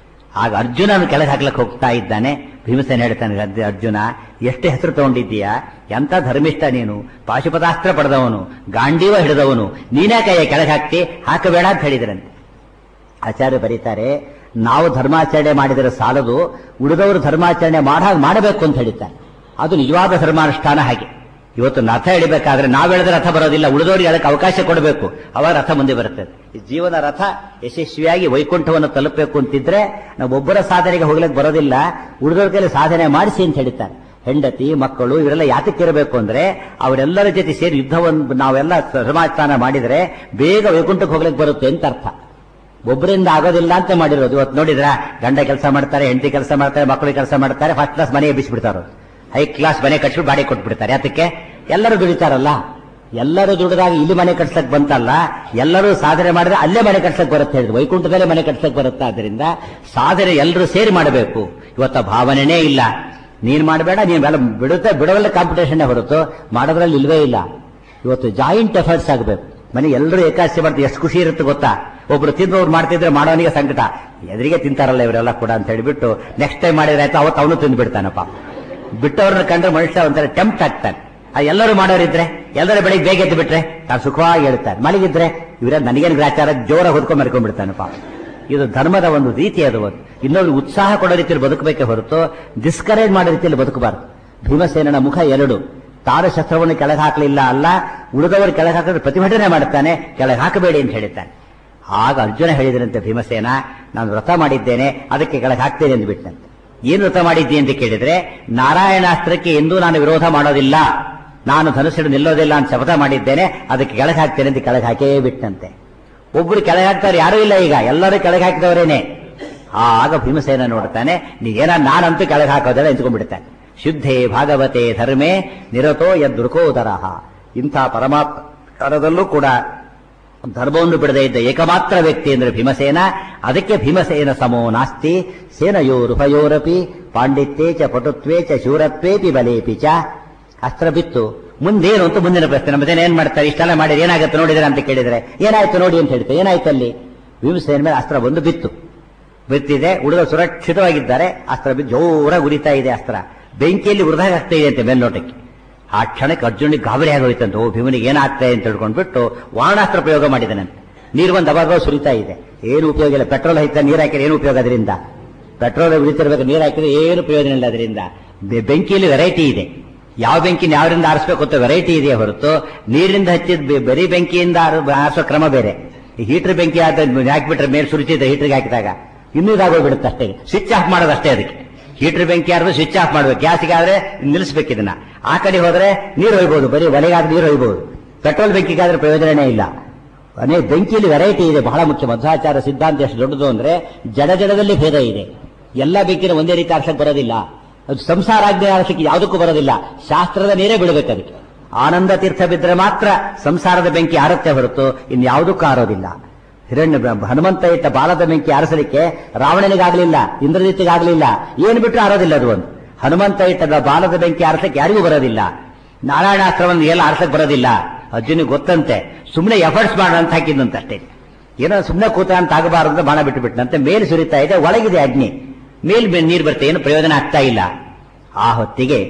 ಆಗ ಅರ್ಜುನನ ಕೆಳಗೆ ಹಾಕ್ಲಕ್ಕೆ ಹೋಗ್ತಾ ಇದ್ದಾನೆ ಭೀಮಸೇನ ಹೇಳ್ತಾನೆ ಅರ್ಜು- ಅರ್ಜುನ ಎಷ್ಟು ಹೆಸರು ತಗೊಂಡಿದ್ದೀಯಾ ಎಂತ ಧರ್ಮಿಷ್ಠ ನೀನು ಪಾಶುಪತಾಸ್ತ್ರ ಪಡೆದವನು ಗಾಂಡೀವ ಹಿಡಿದವನು ನೀನೇ ಕೈಯ ಕೆಳಗೆ ಹಾಕ್ತಿ ಹಾಕಬೇಡ ಅಂತ ಹೇಳಿದ್ರಂತೆ ಆಚಾರ್ಯ ಬರೀತಾರೆ ನಾವು ಧರ್ಮಾಚರಣೆ ಮಾಡಿದರೆ ಸಾಲದು ಉಳಿದವರು ಧರ್ಮಾಚರಣೆ ಮಾಡ ಹಾಗೆ ಮಾಡಬೇಕು ಅಂತ ಹೇಳಿದ್ದಾರೆ ಅದು ನಿಜವಾದ ಧರ್ಮಾನುಷ್ಠಾನ ಹಾಗೆ ಇವತ್ತು ರಥ ಎಳಿಬೇಕಾದ್ರೆ ನಾವು ಹೇಳಿದ್ರೆ ರಥ ಬರೋದಿಲ್ಲ ಉಳಿದವರಿಗೆ ಅದಕ್ಕೆ ಅವಕಾಶ ಕೊಡಬೇಕು ಅವಾಗ ರಥ ಮುಂದೆ ಬರುತ್ತದೆ ಈ ಜೀವನ ರಥ ಯಶಸ್ವಿಯಾಗಿ ವೈಕುಂಠವನ್ನು ತಲುಪಬೇಕು ಅಂತಿದ್ರೆ ನಾವು ಒಬ್ಬರ ಸಾಧನೆಗೆ ಹೋಗ್ಲಿಕ್ಕೆ ಬರೋದಿಲ್ಲ ಉಳಿದವ್ರ ಕೈಲಿ ಸಾಧನೆ ಮಾಡಿಸಿ ಅಂತ ಹೇಳ್ತಾರೆ ಹೆಂಡತಿ ಮಕ್ಕಳು ಇವರೆಲ್ಲ ಯಾತಕ್ಕಿರಬೇಕು ಅಂದ್ರೆ ಅವರೆಲ್ಲರ ಜೊತೆ ಸೇರಿ ಯುದ್ಧವನ್ನು ನಾವೆಲ್ಲ ಸಮಾಧಾನ ಮಾಡಿದ್ರೆ ಬೇಗ ವೈಕುಂಠಕ್ಕೆ ಹೋಗ್ಲಿಕ್ಕೆ ಬರುತ್ತೆ ಅಂತ ಅರ್ಥ ಒಬ್ಬರಿಂದ ಆಗೋದಿಲ್ಲ ಅಂತ ಮಾಡಿರೋದು ಇವತ್ತು ನೋಡಿದ್ರ ಗಂಡ ಕೆಲಸ ಮಾಡ್ತಾರೆ ಹೆಂಡತಿ ಕೆಲಸ ಮಾಡ್ತಾರೆ ಮಕ್ಕಳು ಕೆಲಸ ಮಾಡ್ತಾರೆ ಫಸ್ಟ್ ಕ್ಲಾಸ್ ಮನೆ ಎಬ್ಬಿಸ್ಬಿಡ್ತಾರೆ ಹೈ ಕ್ಲಾಸ್ ಮನೆ ಕಟ್ಬಿಟ್ಟು ಬಾಡಿ ಕೊಟ್ಬಿಡ್ತಾರೆ ಅದಕ್ಕೆ ಎಲ್ಲರೂ ದುಡಿತಾರಲ್ಲ ಎಲ್ಲರೂ ದುಡಿದಾಗ ಇಲ್ಲಿ ಮನೆ ಕಟ್ಸಕ್ ಬಂತಲ್ಲ ಎಲ್ಲರೂ ಸಾಧನೆ ಮಾಡಿದ್ರೆ ಅಲ್ಲೇ ಮನೆ ಕಟ್ಸಕ್ ಬರುತ್ತೆ ಹೇಳಿದ್ರು ವೈಕುಂಠದಲ್ಲೇ ಮನೆ ಕಟ್ಸಕ್ ಬರುತ್ತೆ ಆದ್ರಿಂದ ಸಾಧನೆ ಎಲ್ಲರೂ ಸೇರಿ ಮಾಡಬೇಕು ಇವತ್ತ ಭಾವನೆನೇ ಇಲ್ಲ ನೀನ್ ಮಾಡಬೇಡ ನೀನ್ ಎಲ್ಲ ಬಿಡುತ್ತೆ ಬಿಡವಲ್ಲ ಕಾಂಪಿಟೇಷನ್ ಹೊರತು ಮಾಡೋದ್ರಲ್ಲಿ ಇಲ್ವೇ ಇಲ್ಲ ಇವತ್ತು ಜಾಯಿಂಟ್ ಎಫರ್ಟ್ಸ್ ಆಗಬೇಕು ಮನೆ ಎಲ್ಲರೂ ಏಕಾದಶಿ ಮಾಡ್ತಾರೆ ಎಷ್ಟು ಖುಷಿ ಇರುತ್ತೆ ಗೊತ್ತಾ ಒಬ್ರು ತಿಂದವ್ರು ಮಾಡ್ತಿದ್ರೆ ಮಾಡೋನಿಗೆ ಸಂಕಟ ಎದುರಿಗೆ ತಿಂತಾರಲ್ಲ ಇವರೆಲ್ಲ ಕೂಡ ಅಂತ ಹೇಳಿಬಿಟ್ಟು ನೆಕ್ಸ್ಟ್ ಟೈಮ್ ಮಾಡಿದ್ರೆ ಆಯ್ತು ಅವತ್ತು ಅವನು ತಿಂದು ಬಿಡ್ತಾನಪ್ಪ ಬಿಟ್ಟವ್ರನ್ನ ಕಂಡ್ರೆ ಮನುಷ್ಯ ಒಂಥರ ಟೆಂಪ್ಟ್ ಆಗ್ತಾನೆ ಆ ಎಲ್ಲರೂ ಮಾಡೋರಿದ್ರೆ ಎಲ್ಲರೂ ಬೆಳಿಗ್ಗೆ ಬೇಗ ಎದ್ದು ಬಿಟ್ರೆ ತಾನು ಸುಖವಾಗಿ ಹೇಳ್ತಾರೆ ಮಲಗಿದ್ರೆ ಇವರ ನನಗೇನು ಗ್ರಾಚಾರ ಜೋರ ಹೊದ್ಕೊಂಡ್ ಮರ್ಕೊಂಡ್ಬಿಡ್ತಾನಪ್ಪ ಇದು ಧರ್ಮದ ಒಂದು ರೀತಿ ಅದು ಒಂದು ಇನ್ನೊಂದು ಉತ್ಸಾಹ ಕೊಡೋ ರೀತಿಯಲ್ಲಿ ಬದುಕಬೇಕೆ ಹೊರತು ಡಿಸ್ಕರೇಜ್ ಮಾಡೋ ರೀತಿಯಲ್ಲಿ ಬದುಕಬಾರದು ಭೀಮಸೇನನ ಮುಖ ಎರಡು ತಾನು ಶಸ್ತ್ರವನ್ನು ಕೆಳಗೆ ಹಾಕಲಿಲ್ಲ ಅಲ್ಲ ಉಳಿದವರು ಕೆಳಗೆ ಹಾಕಿದ್ರೆ ಪ್ರತಿಭಟನೆ ಮಾಡುತ್ತಾನೆ ಕೆಳಗೆ ಹಾಕಬೇಡಿ ಅಂತ ಹೇಳಿದ್ದಾನೆ ಆಗ ಅರ್ಜುನ ಹೇಳಿದರಂತೆ ಭೀಮಸೇನ ನಾನು ವ್ರತ ಮಾಡಿದ್ದೇನೆ ಅದಕ್ಕೆ ಕೆಳಗೆ ಹಾಕ್ತೇನೆ ಎಂದು ಬಿಟ್ಟಂತೆ ಏನು ವ್ರತ ಮಾಡಿದ್ದಿ ಅಂತ ಕೇಳಿದ್ರೆ ನಾರಾಯಣಾಸ್ತ್ರಕ್ಕೆ ಎಂದೂ ನಾನು ವಿರೋಧ ಮಾಡೋದಿಲ್ಲ ನಾನು ಧನುಸ್ಸಿಡು ನಿಲ್ಲೋದಿಲ್ಲ ಅಂತ ಶಪಥ ಮಾಡಿದ್ದೇನೆ ಅದಕ್ಕೆ ಕೆಳಗೆ ಹಾಕ್ತೇನೆ ಅಂತ ಕೆಳಗೆ ಹಾಕೇ ಬಿಟ್ಟಂತೆ ಒಬ್ರು ಕೆಳಗೆ ಹಾಕ್ತಾರೆ ಯಾರೂ ಇಲ್ಲ ಈಗ ಎಲ್ಲರೂ ಕೆಳಗೆ ಹಾಕಿದವರೇನೆ ಆಗ ಭೀಮಸೇನ ನೋಡ್ತಾನೆ ನೀವೇನ ನಾನಂತೂ ಕೆಳಗೆ ಹಾಕೋದಿಲ್ಲ ಎಂತ್ಕೊಂಡ್ಬಿಡ್ತಾನೆ ಶುದ್ಧೇ ಭಾಗವತೆ ಧರ್ಮೇ ನಿರತೋ ಯದೃಕೋದರಹ ಇಂಥ ಪರಮಾತ್ಮದಲ್ಲೂ ಕೂಡ ಧರ್ಮವನ್ನು ಬಿಡದೇ ಇದ್ದ ಏಕಮಾತ್ರ ವ್ಯಕ್ತಿ ಅಂದ್ರೆ ಭೀಮಸೇನ ಅದಕ್ಕೆ ಭೀಮಸೇನ ಸಮೋ ನಾಸ್ತಿ ಸೇನಯೋರುಭಯೋರಪಿ ಪಾಂಡಿತ್ಯೇ ಚ ಪಟುತ್ವೇ ಚ ಶೂರತ್ವೇಪಿ ಬಲೇಪಿ ಚ ಅಸ್ತ್ರ ಬಿತ್ತು ಮುಂದೇನು ಅಂತ ಮುಂದಿನ ಪ್ರಶ್ನೆ ನಮ್ಮ ಜನ ಏನ್ ಮಾಡ್ತಾರೆ ಇಷ್ಟೆಲ್ಲ ಮಾಡಿದ್ರೆ ಏನಾಗುತ್ತೆ ನೋಡಿದ್ರೆ ಅಂತ ಕೇಳಿದ್ರೆ ಏನಾಯ್ತು ನೋಡಿ ಅಂತ ಹೇಳ್ತಾರೆ ಏನಾಯ್ತು ಅಲ್ಲಿ ಭೀಮಸೇನ ಮೇಲೆ ಅಸ್ತ್ರ ಬಂದು ಬಿತ್ತು ಬಿತ್ತಿದೆ ಉಳಿದ ಸುರಕ್ಷಿತವಾಗಿದ್ದಾರೆ ಅಸ್ತ್ರ ಬಿದ್ದು ಜೋರಾಗಿ ಉರಿತಾ ಇದೆ ಅಸ್ತ್ರ ಬೆಂಕಿಯಲ್ಲಿ ಉರಿದಾಗ ಆಗ್ತಾ ಇದೆ ಅಂತೆ ಮೇಲ್ನೋಟಕ್ಕೆ ಆ ಕ್ಷಣಕ್ಕೆ ಅರ್ಜುನಿಗೆ ಗಾಬರಿ ಆಗೋಯ್ತಂತೆ ಓ ಭೀಮನಿಗೆ ಏನಾಗ್ತಾ ಇದೆ ಅಂತ ತಿಳ್ಕೊಂಡ್ಬಿಟ್ಟು ವಾರಣಾಸ್ತ್ರ ಪ್ರಯೋಗ ಮಾಡಿದನಂತೆ ನೀರು ಒಂದು ಅವಾಗ ಸುರಿತಾ ಇದೆ ಏನು ಉಪಯೋಗ ಇಲ್ಲ ಪೆಟ್ರೋಲ್ ಹಾಕಿದ್ರೆ ನೀರು ಹಾಕಿದ್ರೆ ಏನು ಉಪಯೋಗ ಅದರಿಂದ ಪೆಟ್ರೋಲ್ ಉಳಿತಿರ್ಬೇಕು ನೀರು ಹಾಕಿದ್ರೆ ಏನು ಪ್ರಯೋಜನ ಇಲ್ಲ ಅದರಿಂದ ಬೆ- ಬೆಂಕಿಯಲ್ಲಿ ವೆರೈಟಿ ಇದೆ ಯಾವ ಬೆಂಕಿನ ಯಾವ್ರಿಂದ ಆರಿಸಬೇಕು ಅಂತ ವೆರೈಟಿ ಇದೆ ಹೊರತು ನೀರಿನಿಂದ ಹಚ್ಚಿದ ಬೆ- ಬರೀ ಬೆಂಕಿಯಿಂದ ಆರು- ಆರಿಸೋ ಕ್ರಮ ಬೇರೆ ಈ ಹೀಟರ್ ಬೆಂಕಿ ಆದ ಹಾಕಿಬಿಟ್ರೆ ಮೇಲೆ ಸುರಿತಿದ್ರೆ ಹೀಟರ್ಗೆ ಹಾಕಿದಾಗ ಇನ್ನೂ ಇದಾಗೋಗ್ಬಿಡುತ್ತೆ ಅಷ್ಟೇ ಸ್ವಿಚ್ ಆಫ್ ಮಾಡೋದು ಅಷ್ಟೇ ಅದಕ್ಕೆ ಹೀಟರ್ ಬೆಂಕಿ ಆದ್ರೆ ಸ್ವಿಚ್ ಆಫ್ ಮಾಡ್ಬೇಕು ಗ್ಯಾಸ್ಗೆ ಆದ್ರೆ ನಿಲ್ಲಿಸ್ಬೇಕು ಇದನ್ನ ಆ ಕಡೆ ಹೋದ್ರೆ ನೀರು ಒಯ್ಬಹುದು ಬರೀ ಒಲೆಗಾದ್ರೆ ನೀರು ಒಯ್ಬಹುದು ಪೆಟ್ರೋಲ್ ಬೆಂಕಿಗಾದ್ರೆ ಪ್ರಯೋಜನನೇ ಇಲ್ಲ ಅನೇಕ ಬೆಂಕಿಯಲ್ಲಿ ವೆರೈಟಿ ಇದೆ ಬಹಳ ಮುಖ್ಯ ಮಧ್ವಾಚಾರ ಸಿದ್ಧಾಂತ ಎಷ್ಟು ದೊಡ್ಡದು ಅಂದ್ರೆ ಜಡ ಜಡದಲ್ಲಿ ಭೇದ ಇದೆ ಎಲ್ಲ ಬೆಂಕಿನ ಒಂದೇ ರೀತಿ ಆರ್ಸಕ್ಕೆ ಬರೋದಿಲ್ಲ ಅದು ಸಂಸಾರ ಆಜ್ಞೆ ಆರ್ಸಕ್ಕೆ ಯಾವುದಕ್ಕೂ ಬರೋದಿಲ್ಲ ಶಾಸ್ತ್ರದ ನೀರೇ ಬಿಡಬೇಕು ಅದಕ್ಕೆ ಆನಂದ ತೀರ್ಥ ಬಿದ್ದರೆ ಮಾತ್ರ ಸಂಸಾರದ ಬೆಂಕಿ ಆರುತ್ತೆ ಹೊರತು ಇನ್ಯಾವುದಕ್ಕೂ ಆರೋದಿಲ್ಲ ಹಿರಣ್ಯ ಹನುಮಂತ ಇಟ್ಟ ಬಾಲದ ಬೆಂಕಿ ಆರಿಸಲಿಕ್ಕೆ ರಾವಣನಿಗಾಗಲಿಲ್ಲ ಇಂದ್ರಜಿತ್ತಿಗಾಗಲಿಲ್ಲ ಏನು ಬಿಟ್ಟರು ಆರೋದಿಲ್ಲ ಅದು ಒಂದು ಹನುಮಂತ ಇಟ್ಟದ ಬಾಲದ ಬೆಂಕಿ ಆರಿಸಲಿಕ್ಕೆ ಯಾರಿಗೂ ಬರೋದಿಲ್ಲ ನಾರಾಯಣಾಸ್ತ್ರವನ್ನು ಎಲ್ಲ ಆರಿಸಕ್ಕೆ ಬರೋದಿಲ್ಲ ಅರ್ಜುನಿಗೆ ಗೊತ್ತಂತೆ ಸುಮ್ಮನೆ ಎಫರ್ಟ್ಸ್ ಮಾಡೋಣ ಅಂತ ಹಾಕಿದ್ದಂತೆ ಅಷ್ಟೇ ಏನೋ ಸುಮ್ಮನೆ ಕೂತ ಅಂತ ಆಗಬಾರದು ಅಂತ ಬಾಣ ಬಿಟ್ಟು ಬಿಟ್ಟನಂತೆ ಮೇಲೆ ಸುರಿತಾ ಇದೆ ಒಳಗಿದೆ ಅಗ್ನಿ ಮೇಲ್ ನೀರು ಬರುತ್ತೆ ಏನು ಪ್ರಯೋಜನ ಆಗ್ತಾ ಇಲ್ಲ ಆ ಹೊತ್ತಿಗೆ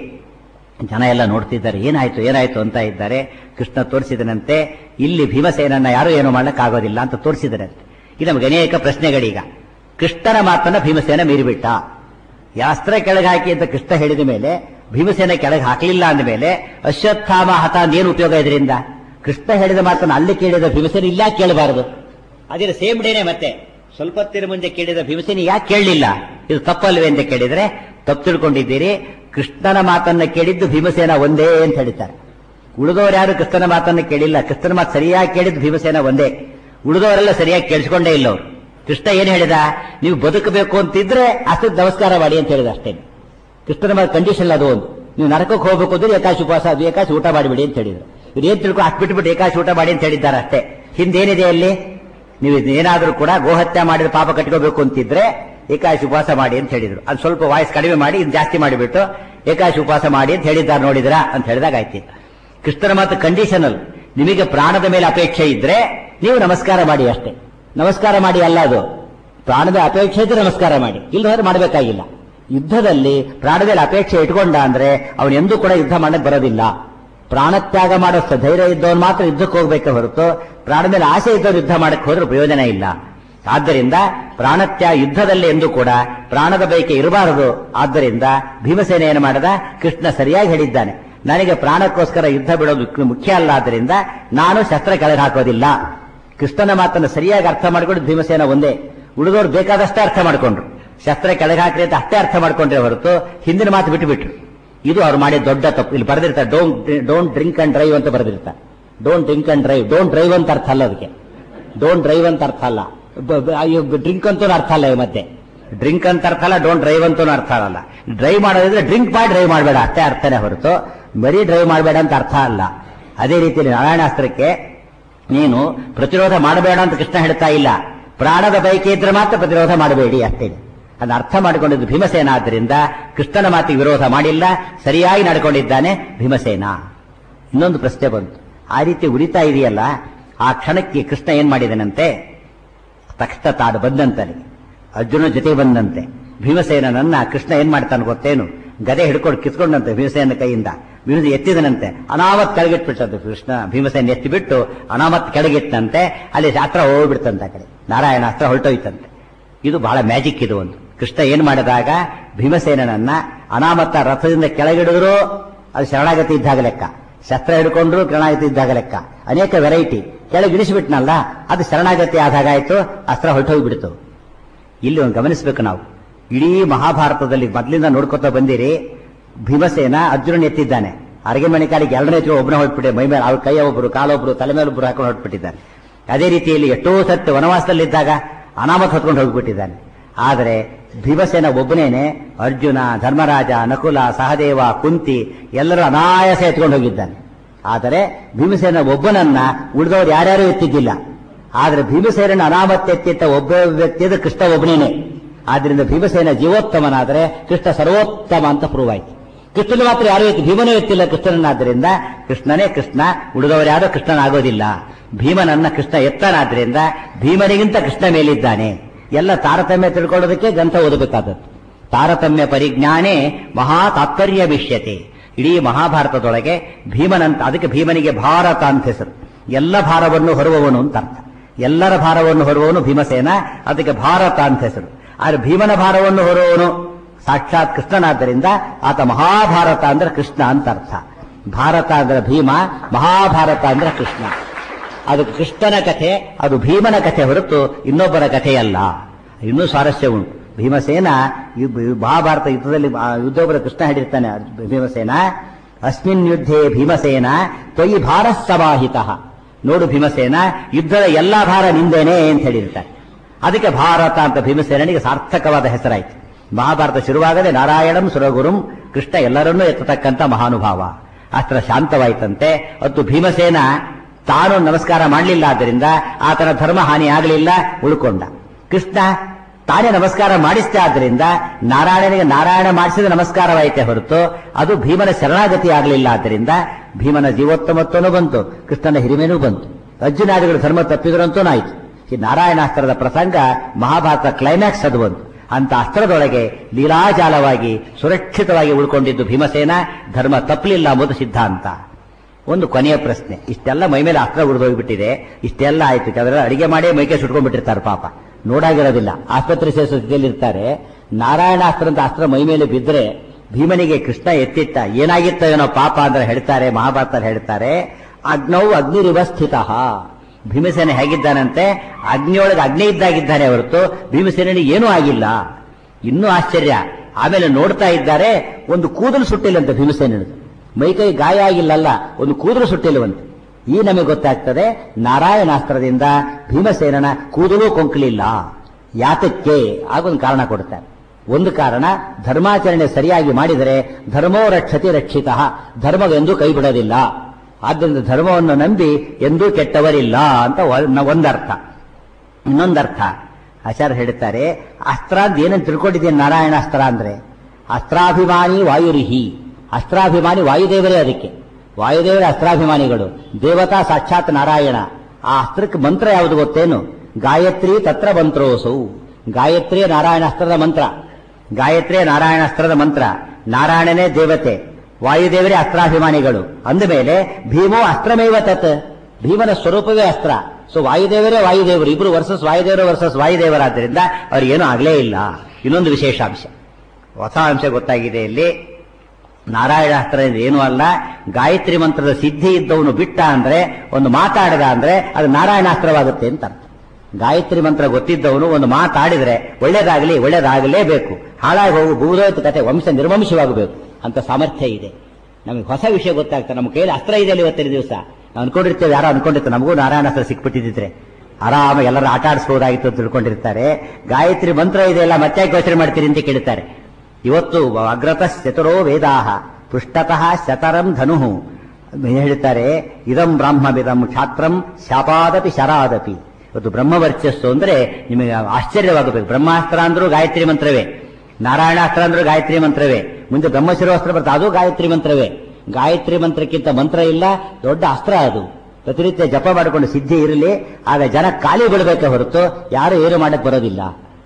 ಜನ ಎಲ್ಲ ನೋಡ್ತಿದ್ದಾರೆ ಏನಾಯ್ತು ಏನಾಯ್ತು ಅಂತ ಇದ್ದಾರೆ ಕೃಷ್ಣ ತೋರಿಸಿದನಂತೆ ಇಲ್ಲಿ ಭೀಮಸೇನನ್ನ ಯಾರು ಏನು ಮಾಡಕ್ಕಾಗೋದಿಲ್ಲ ಅಂತ ತೋರಿಸಿದರಂತೆ ಇದು ನಮಗೆ ಅನೇಕ ಪ್ರಶ್ನೆಗಳೀಗ ಕೃಷ್ಣನ ಮಾತನ್ನ ಭೀಮಸೇನ ಮೀರಿಬಿಟ್ಟ ಯಾಸ್ತ್ರ ಕೆಳಗೆ ಹಾಕಿ ಅಂತ ಕೃಷ್ಣ ಹೇಳಿದ ಮೇಲೆ ಭೀಮಸೇನ ಕೆಳಗೆ ಹಾಕಲಿಲ್ಲ ಅಂದ ಮೇಲೆ ಅಶ್ವತ್ಥಾಮ ಹತ ಏನು ಉಪಯೋಗ ಇದರಿಂದ ಕೃಷ್ಣ ಹೇಳಿದ ಮಾತನ್ನು ಅಲ್ಲಿ ಕೇಳಿದ ಭೀಮಸೇನ ಇಲ್ಲ ಕೇಳಬಾರದು ಅದೇ ಸೇಮ್ ಡೇನೆ ಮತ್ತೆ ಸ್ವಲ್ಪ ಹೊತ್ತಿನ ಮುಂದೆ ಕೇಳಿದ ಭೀಮಸೇನಿ ಯಾಕೆ ಕೇಳಲಿಲ್ಲ ಇದು ತಪ್ಪಲ್ವೇ ಅಂತ ಕೇಳಿದ್ರೆ ತಪ್ಪು ತಿಳ್ಕೊಂಡಿದ್ದೀರಿ ಕೃಷ್ಣನ ಮಾತನ್ನ ಕೇಳಿದ್ದು ಭೀಮಸೇನ ಒಂದೇ ಅಂತ ಹೇಳ್ತಾರೆ ಉಳಿದವರು ಯಾರು ಕೃಷ್ಣನ ಮಾತನ್ನ ಕೇಳಿಲ್ಲ ಕೃಷ್ಣನ ಮಾತು ಸರಿಯಾಗಿ ಕೇಳಿದ್ದು ಭೀಮಸೇನ ಒಂದೇ ಉಳಿದವರೆಲ್ಲ ಸರಿಯಾಗಿ ಕೇಳಿಸ್ಕೊಂಡೇ ಇಲ್ಲ ಅವರು ಕೃಷ್ಣ ಏನ್ ಹೇಳಿದ ನೀವು ಬದುಕಬೇಕು ಅಂತಿದ್ರೆ ಅಷ್ಟು ನಮಸ್ಕಾರ ಮಾಡಿ ಅಂತ ಹೇಳಿದ ಅಷ್ಟೇ ಕೃಷ್ಣನ ಮಾತು ಕಂಡೀಷನ್ ಅದು ಒಂದು ನೀವು ನರಕಕ್ಕೆ ಹೋಗ್ಬೇಕು ಅಂದ್ರೆ ಏಕಾಶಿ ಉಪವಾಸ ಅದು ಏಕಾಶಿ ಊಟ ಮಾಡಿಬಿಡಿ ಅಂತ ಹೇಳಿದ್ರು ಇವ್ರು ಏನ್ ತಿಳ್ಕೊ ಅಷ್ಟು ಬಿಟ್ಬಿಟ್ಟು ಏಕಾಶಿ ಊಟ ಮಾಡಿ ಅಂತ ಹೇಳಿದ್ದಾರೆ ಅಷ್ಟೇ ಹಿಂದೇನಿದೆ ಅಲ್ಲಿ ನೀವು ಏನಾದ್ರೂ ಕೂಡ ಗೋಹತ್ಯೆ ಮಾಡಿದ ಪಾಪ ಕಟ್ಕೋಬೇಕು ಅಂತಿದ್ರೆ ಏಕಾಶಿ ಉಪವಾಸ ಮಾಡಿ ಅಂತ ಹೇಳಿದ್ರು ಅದು ಸ್ವಲ್ಪ ವಾಯ್ಸ್ ಕಡಿಮೆ ಮಾಡಿ ಇದು ಜಾಸ್ತಿ ಮಾಡಿಬಿಟ್ಟು ಏಕಾಶಿ ಉಪವಾಸ ಮಾಡಿ ಅಂತ ಹೇಳಿದ್ದಾರೆ ನೋಡಿದ್ರ ಅಂತ ಹೇಳಿದಾಗ ಆಯ್ತು ಕೃಷ್ಣನ ಮಾತು ಕಂಡೀಷನಲ್ ನಿಮಗೆ ಪ್ರಾಣದ ಮೇಲೆ ಅಪೇಕ್ಷೆ ಇದ್ರೆ ನೀವು ನಮಸ್ಕಾರ ಮಾಡಿ ಅಷ್ಟೇ ನಮಸ್ಕಾರ ಮಾಡಿ ಅಲ್ಲ ಅದು ಪ್ರಾಣದ ಅಪೇಕ್ಷೆ ಇದ್ರೆ ನಮಸ್ಕಾರ ಮಾಡಿ ಇಲ್ಲದ್ರೆ ಮಾಡಬೇಕಾಗಿಲ್ಲ ಯುದ್ಧದಲ್ಲಿ ಪ್ರಾಣದ ಮೇಲೆ ಅಪೇಕ್ಷೆ ಇಟ್ಕೊಂಡ ಅಂದ್ರೆ ಅವನು ಎಂದೂ ಕೂಡ ಯುದ್ಧ ಮಾಡಕ್ ಬರೋದಿಲ್ಲ ಪ್ರಾಣತ್ಯಾಗ ಮಾಡೋ ಸ- ಧೈರ್ಯ ಇದ್ದವನು ಮಾತ್ರ ಯುದ್ಧಕ್ಕೆ ಹೋಗ್ಬೇಕೆ ಹೊರತು ಪ್ರಾಣ ಮೇಲೆ ಆಸೆ ಇದ್ದವ್ರು ಯುದ್ಧ ಮಾಡಕ್ಕೆ ಹೋದ್ರೆ ಪ್ರಯೋಜನ ಇಲ್ಲ ಆದ್ದರಿಂದ ಪ್ರಾಣತ್ಯಾಗ ಯುದ್ಧದಲ್ಲಿ ಎಂದೂ ಕೂಡ ಪ್ರಾಣದ ಬಯಕೆ ಇರಬಾರದು ಆದ್ದರಿಂದ ಭೀಮಸೇನ ಏನು ಮಾಡದ ಕೃಷ್ಣ ಸರಿಯಾಗಿ ಹೇಳಿದ್ದಾನೆ ನನಗೆ ಪ್ರಾಣಕ್ಕೋಸ್ಕರ ಯುದ್ಧ ಬಿಡೋದು ಮುಖ್ಯ ಅಲ್ಲ ಆದ್ದರಿಂದ ನಾನು ಶಸ್ತ್ರ ಕೆಳಗೆ ಹಾಕೋದಿಲ್ಲ ಕೃಷ್ಣನ ಮಾತನ್ನು ಸರಿಯಾಗಿ ಅರ್ಥ ಮಾಡಿಕೊಂಡು ಭೀಮಸೇನ ಒಂದೇ ಉಳಿದವರು ಬೇಕಾದಷ್ಟೇ ಅರ್ಥ ಮಾಡಿಕೊಂಡ್ರು ಶಸ್ತ್ರ ಕೆಳಗೆ ಹಾಕ್ರಿ ಅಂತ ಅಷ್ಟೇ ಅರ್ಥ ಮಾಡ್ಕೊಂಡ್ರೆ ಹೊರತು ಹಿಂದಿನ ಮಾತು ಬಿಟ್ಟು ಬಿಟ್ರು ಇದು ಅವ್ರು ಮಾಡಿದ ದೊಡ್ಡ ತಪ್ಪು ಇಲ್ಲಿ ಬರೆದಿರ್ತಾರೆ don't don't drink and drive ಅಂತ ಬರೆದಿರ್ತಾರೆ don't drink and drive don't drive ಅಂತ ಅರ್ಥ ಅಲ್ಲ ಅದಕ್ಕೆ ಡೋಂಟ್ ಡ್ರೈವ್ ಅಂತ ಅರ್ಥ ಅಲ್ಲ ಡ್ರಿಂಕ್ ಅಂತೂ ಅರ್ಥ ಅಲ್ಲ ಈ ಮತ್ತೆ ಡ್ರಿಂಕ್ ಅಂತ ಅರ್ಥ ಅಲ್ಲ ಡೋಂಟ್ ಡ್ರೈವ್ ಅಂತೂ ಅರ್ಥ ಅಲ್ಲ ಡ್ರೈವ್ ಮಾಡೋದಿದ್ರೆ ಡ್ರಿಂಕ್ ಮಾಡಿ ಡ್ರೈವ್ ಮಾಡಬೇಡ ಅಷ್ಟೇ ಅರ್ಥನೇ ಹೊರತು ಬರೀ ಡ್ರೈವ್ ಮಾಡಬೇಡ ಅಂತ ಅರ್ಥ ಅಲ್ಲ ಅದೇ ರೀತಿಯಲ್ಲಿ ನಾರಾಯಣಾಸ್ತ್ರಕ್ಕೆ ನೀನು ಪ್ರತಿರೋಧ ಮಾಡಬೇಡ ಅಂತ ಕೃಷ್ಣ ಹೇಳ್ತಾ ಇಲ್ಲ ಪ್ರಾಣದ ಬೈಕೆ ಇದ್ರೆ ಮಾತ್ರ ಪ್ರತಿರೋಧ ಮಾಡಬೇಡಿ ಅಷ್ಟೇ ಅದನ್ನ ಅರ್ಥ ಮಾಡಿಕೊಂಡಿದ್ದು ಭೀಮಸೇನ ಆದ್ದರಿಂದ ಕೃಷ್ಣನ ಮಾತಿಗೆ ವಿರೋಧ ಮಾಡಿಲ್ಲ ಸರಿಯಾಗಿ ನಡ್ಕೊಂಡಿದ್ದಾನೆ ಭೀಮಸೇನ ಇನ್ನೊಂದು ಪ್ರಶ್ನೆ ಬಂತು ಆ ರೀತಿ ಉರಿತಾ ಇದೆಯಲ್ಲ ಆ ಕ್ಷಣಕ್ಕೆ ಕೃಷ್ಣ ಏನ್ ಮಾಡಿದನಂತೆ ತಕ್ಷಣ ತಾನು ಬಂದಂತಾನೆ ಅರ್ಜುನ ಜೊತೆ ಬಂದಂತೆ ಭೀಮಸೇನನ್ನ ಕೃಷ್ಣ ಏನ್ ಮಾಡ್ತಾನೆ ಗೊತ್ತೇನು ಗದೆ ಹಿಡ್ಕೊಂಡು ಕಿತ್ಕೊಂಡಂತೆ ಭೀಮಸೇನ ಕೈಯಿಂದ ಭೀಮಸೇನ ಎತ್ತಿದನಂತೆ ಅನಾಮತ್ ಕೆಳಗಿಟ್ಬಿಟ್ಟಂತೆ ಕೃಷ್ಣ ಭೀಮಸೇನ ಎತ್ತಿಬಿಟ್ಟು ಅನಾಮತ್ ಕೆಳಗಿಟ್ಟಂತೆ ಅಲ್ಲಿ ಅಸ್ತ್ರ ಹೋಗ್ಬಿಡ್ತಂತೆ ಆ ಕಡೆ ನಾರಾಯಣ ಅಸ್ತ್ರ ಹೊರಟೋಯ್ತಂತೆ ಇದು ಬಹಳ ಮ್ಯಾಜಿಕ್ ಇದು ಒಂದು ಕೃಷ್ಣ ಏನ್ ಮಾಡಿದಾಗ ಭೀಮಸೇನನನ್ನ ಅನಾಮತ್ತ ರಥದಿಂದ ಕೆಳಗಿಡಿದ್ರು ಅದು ಶರಣಾಗತಿ ಇದ್ದಾಗ ಲೆಕ್ಕ ಶಸ್ತ್ರ ಹಿಡ್ಕೊಂಡ್ರು ಶರಣಾಗತಿ ಇದ್ದಾಗ ಲೆಕ್ಕ ಅನೇಕ ವೆರೈಟಿ ಕೆಳಗಿಳಿಸಿಬಿಟ್ನಲ್ಲ ಅದು ಶರಣಾಗತಿ ಆದಾಗಾಯ್ತು ಅಸ್ತ್ರ ಹೊರಟೋಗ್ಬಿಡ್ತು ಇಲ್ಲಿ ಒಂದು ಗಮನಿಸಬೇಕು ನಾವು ಇಡೀ ಮಹಾಭಾರತದಲ್ಲಿ ಮೊದಲಿಂದ ನೋಡ್ಕೊತಾ ಬಂದಿರಿ ಭೀಮಸೇನ ಅರ್ಜುನನ್ ಎತ್ತಿದ್ದಾನೆ ಅರಗೆ ಮನೆ ಕಾಲಿಗೆ ಎರಡನೇ ಎತ್ಕೊಂಡು ಒಬ್ಬನ ಹೊರಟ್ಬಿಟ್ಟೆ ಮೈ ಮೇಲೆ ಅವ್ರ ಕೈಯ ಒಬ್ಬರು ಕಾಲೊಬ್ರು ತಲೆ ಮೇಲೆ ಒಬ್ಬರು ಹಾಕೊಂಡು ಹೊರಟ್ಬಿಟ್ಟಿದ್ದಾನೆ ಅದೇ ರೀತಿಯಲ್ಲಿ ಎಷ್ಟೋ ಸತ್ತು ವನವಾಸದಲ್ಲಿದ್ದಾಗ ಅನಾಮತ್ ಹೊತ್ಕೊಂಡು ಹೋಗ್ಬಿಟ್ಟಿದ್ದಾನೆ ಆದರೆ ಭೀಮಸೇನ ಒಬ್ಬನೇನೆ ಅರ್ಜುನ ಧರ್ಮರಾಜ ನಕುಲ ಸಹದೇವ ಕುಂತಿ ಎಲ್ಲರೂ ಅನಾಯಾಸ ಎತ್ಕೊಂಡು ಹೋಗಿದ್ದಾನೆ ಆದರೆ ಭೀಮಸೇನ ಒಬ್ಬನನ್ನ ಉಳಿದವರು ಯಾರ್ಯಾರು ಎತ್ತಿದ್ದಿಲ್ಲ ಆದ್ರೆ ಭೀಮಸೇನ ಅನಾಮತ್ ಎತ್ತಿತ್ತ ಒಬ್ಬ ವ್ಯಕ್ತಿ ಅದು ಕೃಷ್ಣ ಒಬ್ಬನೇನೆ ಆದ್ರಿಂದ ಭೀಮಸೇನ ಜೀವೋತ್ತಮನಾದರೆ ಕೃಷ್ಣ ಸರ್ವೋತ್ತಮ ಅಂತ ಪ್ರೂವ್ ಆಯ್ತು ಕೃಷ್ಣನ ಮಾತ್ರ ಯಾರು ಎತ್ತಿ ಭೀಮನೇ ಎತ್ತಿಲ್ಲ ಕೃಷ್ಣನನ್ನಾದ್ರಿಂದ ಕೃಷ್ಣನೇ ಕೃಷ್ಣ ಉಳಿದವರು ಯಾರು ಕೃಷ್ಣನಾಗೋದಿಲ್ಲ ಭೀಮನನ್ನ ಕೃಷ್ಣ ಎತ್ತನಾದ್ರಿಂದ ಭೀಮನಿಗಿಂತ ಕೃಷ್ಣ ಮೇಲಿದ್ದಾನೆ ಎಲ್ಲ ತಾರತಮ್ಯ ತಿಳ್ಕೊಳ್ಳೋದಕ್ಕೆ ಗ್ರಂಥ ಓದಬೇಕಾದದ್ದು ತಾರತಮ್ಯ ಪರಿಜ್ಞಾನೇ ಮಹಾ ತಾತ್ಪರ್ಯ ವಿಷ್ಯತೆ ಇಡೀ ಮಹಾಭಾರತದೊಳಗೆ ಭೀಮನಂತ ಅದಕ್ಕೆ ಭೀಮನಿಗೆ ಭಾರತ ಅಂತ ಹೆಸರು ಎಲ್ಲ ಭಾರವನ್ನು ಹೊರುವವನು ಅಂತ ಅರ್ಥ ಎಲ್ಲರ ಭಾರವನ್ನು ಹೊರುವವನು ಭೀಮಸೇನ ಅದಕ್ಕೆ ಭಾರತ ಅಂತ ಹೆಸರು ಆದ್ರೆ ಭೀಮನ ಭಾರವನ್ನು ಹೊರುವವನು ಸಾಕ್ಷಾತ್ ಕೃಷ್ಣನಾದ್ದರಿಂದ ಆತ ಮಹಾಭಾರತ ಅಂದ್ರೆ ಕೃಷ್ಣ ಅಂತ ಅರ್ಥ ಭಾರತ ಅಂದ್ರೆ ಭೀಮ ಮಹಾಭಾರತ ಅಂದ್ರೆ ಕೃಷ್ಣ ಅದಕ್ಕೆ ಕೃಷ್ಣನ ಕಥೆ ಅದು ಭೀಮನ ಕಥೆ ಹೊರತು ಇನ್ನೊಬ್ಬರ ಕಥೆಯಲ್ಲ ಇನ್ನೂ ಸ್ವಾರಸ್ಯ ಉಂಟು ಭೀಮಸೇನ ಈ ಮಹಾಭಾರತ ಯುದ್ಧದಲ್ಲಿ ಆ ಯುದ್ಧೊಬ್ಬರ ಕೃಷ್ಣ ಹೇಳಿರ್ತಾನೆ ಭೀಮಸೇನ ಅಸ್ಮಿನ್ ಯುದ್ಧೇ ಭೀಮಸೇನ ತ್ವಯಿ ಭಾರತ್ ಸಮಾಹಿತ ನೋಡು ಭೀಮಸೇನ ಯುದ್ಧದ ಎಲ್ಲಾ ಭಾರ ನಿಂದೇನೆ ಅಂತ ಹೇಳಿರ್ತಾರೆ ಅದಕ್ಕೆ ಭಾರತ ಅಂತ ಭೀಮಸೇನಿಗೆ ಸಾರ್ಥಕವಾದ ಹೆಸರಾಯಿತು ಮಹಾಭಾರತ ಶುರುವಾಗದೆ ನಾರಾಯಣಂ ಸುರಗುರುಂ ಕೃಷ್ಣ ಎಲ್ಲರನ್ನೂ ಎತ್ತತಕ್ಕಂಥ ಮಹಾನುಭಾವ ಅಸ್ತ್ರ ಶಾಂತವಾಯಿತಂತೆ ಮತ್ತು ಭೀಮಸೇನ ತಾನು ನಮಸ್ಕಾರ ಮಾಡಲಿಲ್ಲ ಆದ್ದರಿಂದ ಆತನ ಧರ್ಮ ಹಾನಿ ಆಗಲಿಲ್ಲ ಉಳ್ಕೊಂಡ ಕೃಷ್ಣ ತಾನೇ ನಮಸ್ಕಾರ ಮಾಡಿಸ್ತಾ ಆದ್ದರಿಂದ ನಾರಾಯಣನಿಗೆ ನಾರಾಯಣ ಮಾಡಿಸಿದ ನಮಸ್ಕಾರವಾಯಿತೆ ಹೊರತು ಅದು ಭೀಮನ ಶರಣಾಗತಿ ಆಗಲಿಲ್ಲ ಆದ್ದರಿಂದ ಭೀಮನ ಜೀವೋತ್ತಮತ್ವನೂ ಬಂತು ಕೃಷ್ಣನ ಹಿರಿಮೆನೂ ಬಂತು ಅರ್ಜುನಾದಿಗಳು ಧರ್ಮ ತಪ್ಪಿದ್ರಂತೂ ಆಯಿತು ಈ ನಾರಾಯಣಾಸ್ತ್ರದ ಪ್ರಸಂಗ ಮಹಾಭಾರತ ಕ್ಲೈಮ್ಯಾಕ್ಸ್ ಅದು ಬಂತು ಅಂತ ಅಸ್ತ್ರದೊಳಗೆ ಲೀಲಾಜಾಲವಾಗಿ ಸುರಕ್ಷಿತವಾಗಿ ಉಳ್ಕೊಂಡಿದ್ದು ಭೀಮಸೇನ ಧರ್ಮ ತಪ್ಪಲಿಲ್ಲ ಎಂಬುದು ಸಿದ್ಧಾಂತ ಒಂದು ಕೊನೆಯ ಪ್ರಶ್ನೆ ಇಷ್ಟೆಲ್ಲ ಮೈ ಮೇಲೆ ಅಸ್ತ್ರ ಉಳಿದೋಗ್ಬಿಟ್ಟಿದೆ ಇಷ್ಟೆಲ್ಲ ಆಯ್ತು ಕೆಲವರು ಅಡಿಗೆ ಮಾಡೇ ಮೈಕೆ ಸುಟ್ಕೊಂಡ್ಬಿಟ್ಟಿರ್ತಾರೆ ಪಾಪ ನೋಡಾಗಿರೋದಿಲ್ಲ ಆಸ್ಪತ್ರೆ ಸೇರಿಸೋ ಸ್ಥಿತಿಯಲ್ಲಿ ಇರ್ತಾರೆ ನಾರಾಯಣಾಸ್ತ್ರ ಅಂತ ಅಸ್ತ್ರ ಮೈ ಮೇಲೆ ಬಿದ್ದರೆ ಭೀಮನಿಗೆ ಕೃಷ್ಣ ಎತ್ತಿಟ್ಟ ಏನಾಗಿತ್ತ ಏನೋ ಪಾಪ ಅಂದ್ರೆ ಹೇಳ್ತಾರೆ ಮಹಾಭಾರತ ಹೇಳ್ತಾರೆ ಅಗ್ನೌ ಅಗ್ನಿರಿವಸ್ಥಿತ ಭೀಮಸೇನ ಹೇಗಿದ್ದಾನಂತೆ ಅಗ್ನಿಯೊಳಗೆ ಅಗ್ನಿ ಇದ್ದಾಗಿದ್ದಾನೆ ಹೊರತು ಭೀಮಸೇನಿಗೆ ಏನೂ ಆಗಿಲ್ಲ ಇನ್ನೂ ಆಶ್ಚರ್ಯ ಆಮೇಲೆ ನೋಡ್ತಾ ಇದ್ದಾರೆ ಒಂದು ಕೂದಲು ಸುಟ್ಟಿಲ್ಲಂತೆ ಭೀಮಸೇನಿಗೆ ಮೈಕೈ ಗಾಯ ಆಗಿಲ್ಲಲ್ಲ ಒಂದು ಕೂದಲು ಸುಟ್ಟಿಲ್ಲವಂತೆ ಈ ನಮಗೆ ಗೊತ್ತಾಗ್ತದೆ ನಾರಾಯಣಾಸ್ತ್ರದಿಂದ ಭೀಮಸೇನನ ಕೂದಲು ಕೊಂಕಲಿಲ್ಲ ಯಾತಕ್ಕೆ ಆಗೊಂದು ಕಾರಣ ಕೊಡ್ತಾರೆ ಒಂದು ಕಾರಣ ಧರ್ಮಾಚರಣೆ ಸರಿಯಾಗಿ ಮಾಡಿದರೆ ಧರ್ಮೋ ರಕ್ಷತಿ ರಕ್ಷಿತ ಧರ್ಮವೆಂದೂ ಕೈ ಬಿಡೋದಿಲ್ಲ ಆದ್ದರಿಂದ ಧರ್ಮವನ್ನು ನಂಬಿ ಎಂದೂ ಕೆಟ್ಟವರಿಲ್ಲ ಅಂತ ಒಂದರ್ಥ ಇನ್ನೊಂದರ್ಥ ಆಚಾರ್ಯ ಹೇಳುತ್ತಾರೆ ಅಸ್ತ್ರ ಅಂತ ಏನಂತ ತಿಳ್ಕೊಂಡಿದ್ದೀನಿ ನಾರಾಯಣಾಸ್ತ್ರ ಅಂದ್ರೆ ಅಸ್ತ್ರಾಭಿಮಾನಿ ವಾಯುರಿಹಿ ಅಸ್ತ್ರಾಭಿಮಾನಿ ವಾಯುದೇವರೇ ಅದಕ್ಕೆ ವಾಯುದೇವರೇ ಅಸ್ತ್ರಾಭಿಮಾನಿಗಳು ದೇವತಾ ಸಾಕ್ಷಾತ್ ನಾರಾಯಣ ಆ ಅಸ್ತ್ರಕ್ಕೆ ಮಂತ್ರ ಯಾವುದು ಗೊತ್ತೇನು ಗಾಯತ್ರಿ ತತ್ರ ಮಂತ್ರೋಸೌ ಗಾಯತ್ರಿಯ ನಾರಾಯಣಾಸ್ತ್ರದ ಮಂತ್ರ ಗಾಯತ್ರಿಯ ನಾರಾಯಣಾಸ್ತ್ರದ ಮಂತ್ರ ನಾರಾಯಣನೇ ದೇವತೆ ವಾಯುದೇವರೇ ಅಸ್ತ್ರಾಭಿಮಾನಿಗಳು ಅಂದಮೇಲೆ ಭೀಮೋ ಅಸ್ತ್ರಮೇವ ತತ್ ಭೀಮನ ಸ್ವರೂಪವೇ ಅಸ್ತ್ರ ಸೊ ವಾಯುದೇವರೇ ವಾಯುದೇವರು ಇಬ್ರು ವರ್ಸಸ್ ವಾಯುದೇವರು ವರ್ಸಸ್ ವಾಯುದೇವರಾದ್ದರಿಂದ ಅವ್ರಿಗೇನು ಆಗಲೇ ಇಲ್ಲ ಇನ್ನೊಂದು ವಿಶೇಷಾಂಶ ಹೊಸ ಅಂಶ ಗೊತ್ತಾಗಿದೆ ಇಲ್ಲಿ ನಾರಾಯಣಾಸ್ತ್ರ ಏನು ಅಲ್ಲ ಗಾಯತ್ರಿ ಮಂತ್ರದ ಸಿದ್ಧಿ ಇದ್ದವನು ಬಿಟ್ಟ ಅಂದ್ರೆ ಒಂದು ಮಾತಾಡಿದ ಅಂದ್ರೆ ಅದು ನಾರಾಯಣಾಸ್ತ್ರವಾಗುತ್ತೆ ಅಂತ ಅರ್ಥ ಗಾಯತ್ರಿ ಮಂತ್ರ ಗೊತ್ತಿದ್ದವನು ಒಂದು ಮಾತಾಡಿದ್ರೆ ಒಳ್ಳೇದಾಗಲಿ ಒಳ್ಳೇದಾಗಲೇಬೇಕು ಹಾಳಾಗಿ ಹೋಗು ಭೂದೋತ್ ಕತೆ ವಂಶ ನಿರ್ವಂಶವಾಗಬೇಕು ಅಂತ ಸಾಮರ್ಥ್ಯ ಇದೆ ನಮಗೆ ಹೊಸ ವಿಷಯ ಗೊತ್ತಾಗ್ತದೆ ನಮ್ಮ ಕೈಯಲ್ಲಿ ಅಸ್ತ್ರ ಇದೆ ಅಲ್ಲಿ ಇವತ್ತಿನ ದಿವಸ ನಾವು ಅನ್ಕೊಂಡಿರ್ತೇವೆ ಯಾರೋ ಅನ್ಕೊಂಡಿರ್ತಾರೆ ನಮಗೂ ನಾರಾಯಣ ಅಸ್ತ್ರ ಸಿಕ್ಬಿಟ್ಟಿದ್ರೆ ಆರಾಮ ಎಲ್ಲರೂ ಆಟ ಆಡಿಸ್ಬೋದಾಗಿತ್ತು ಅಂತ ತಿಳ್ಕೊಂಡಿರ್ತಾರೆ ಗಾಯತ್ರಿ ಮಂತ್ರ ಇದೆಯಲ್ಲ ಮತ್ತೆ ಯಾಕೆ ಯೋಚನೆ ಮಾಡ್ತೀರಿ ಅಂತ ಕೇಳ್ತಾರೆ ಇವತ್ತು ಅಗ್ರತ ಚತುರೋ ವೇದಾಹ ಪೃಷ್ಠತಃ ಶತರಂ ಧನು ಹೇಳ್ತಾರೆ ಇದಂ ಬ್ರಾಹ್ಮವಿದಂ ಛಾತ್ರಂ ಶಾಪಾದಪಿ ಶರಾದಪಿ ಇವತ್ತು ಬ್ರಹ್ಮವರ್ಚಸ್ಸು ಅಂದ್ರೆ ನಿಮಗೆ ಆಶ್ಚರ್ಯವಾಗಬೇಕು ಬ್ರಹ್ಮಾಸ್ತ್ರ ಅಂದ್ರೂ ಗಾಯತ್ರಿ ಮಂತ್ರವೇ ನಾರಾಯಣಾಸ್ತ್ರ ಅಂದ್ರೂ ಗಾಯತ್ರಿ ಮಂತ್ರವೇ ಮುಂದೆ ಬ್ರಹ್ಮಶಿರೋಸ್ತ್ರ ಬರ್ತದೆ ಅದು ಗಾಯತ್ರಿ ಮಂತ್ರವೇ ಗಾಯತ್ರಿ ಮಂತ್ರಕ್ಕಿಂತ ಮಂತ್ರ ಇಲ್ಲ ದೊಡ್ಡ ಅಸ್ತ್ರ ಅದು ಪ್ರತಿನಿತ್ಯ ಜಪ ಮಾಡಿಕೊಂಡು ಸಿದ್ಧಿ ಇರಲಿ ಆಗ ಜನ ಖಾಲಿ ಬಿಡಬೇಕೆ ಹೊರತು ಯಾರು ಏನು ಮಾಡಕ್ ಬರೋದಿಲ್ಲ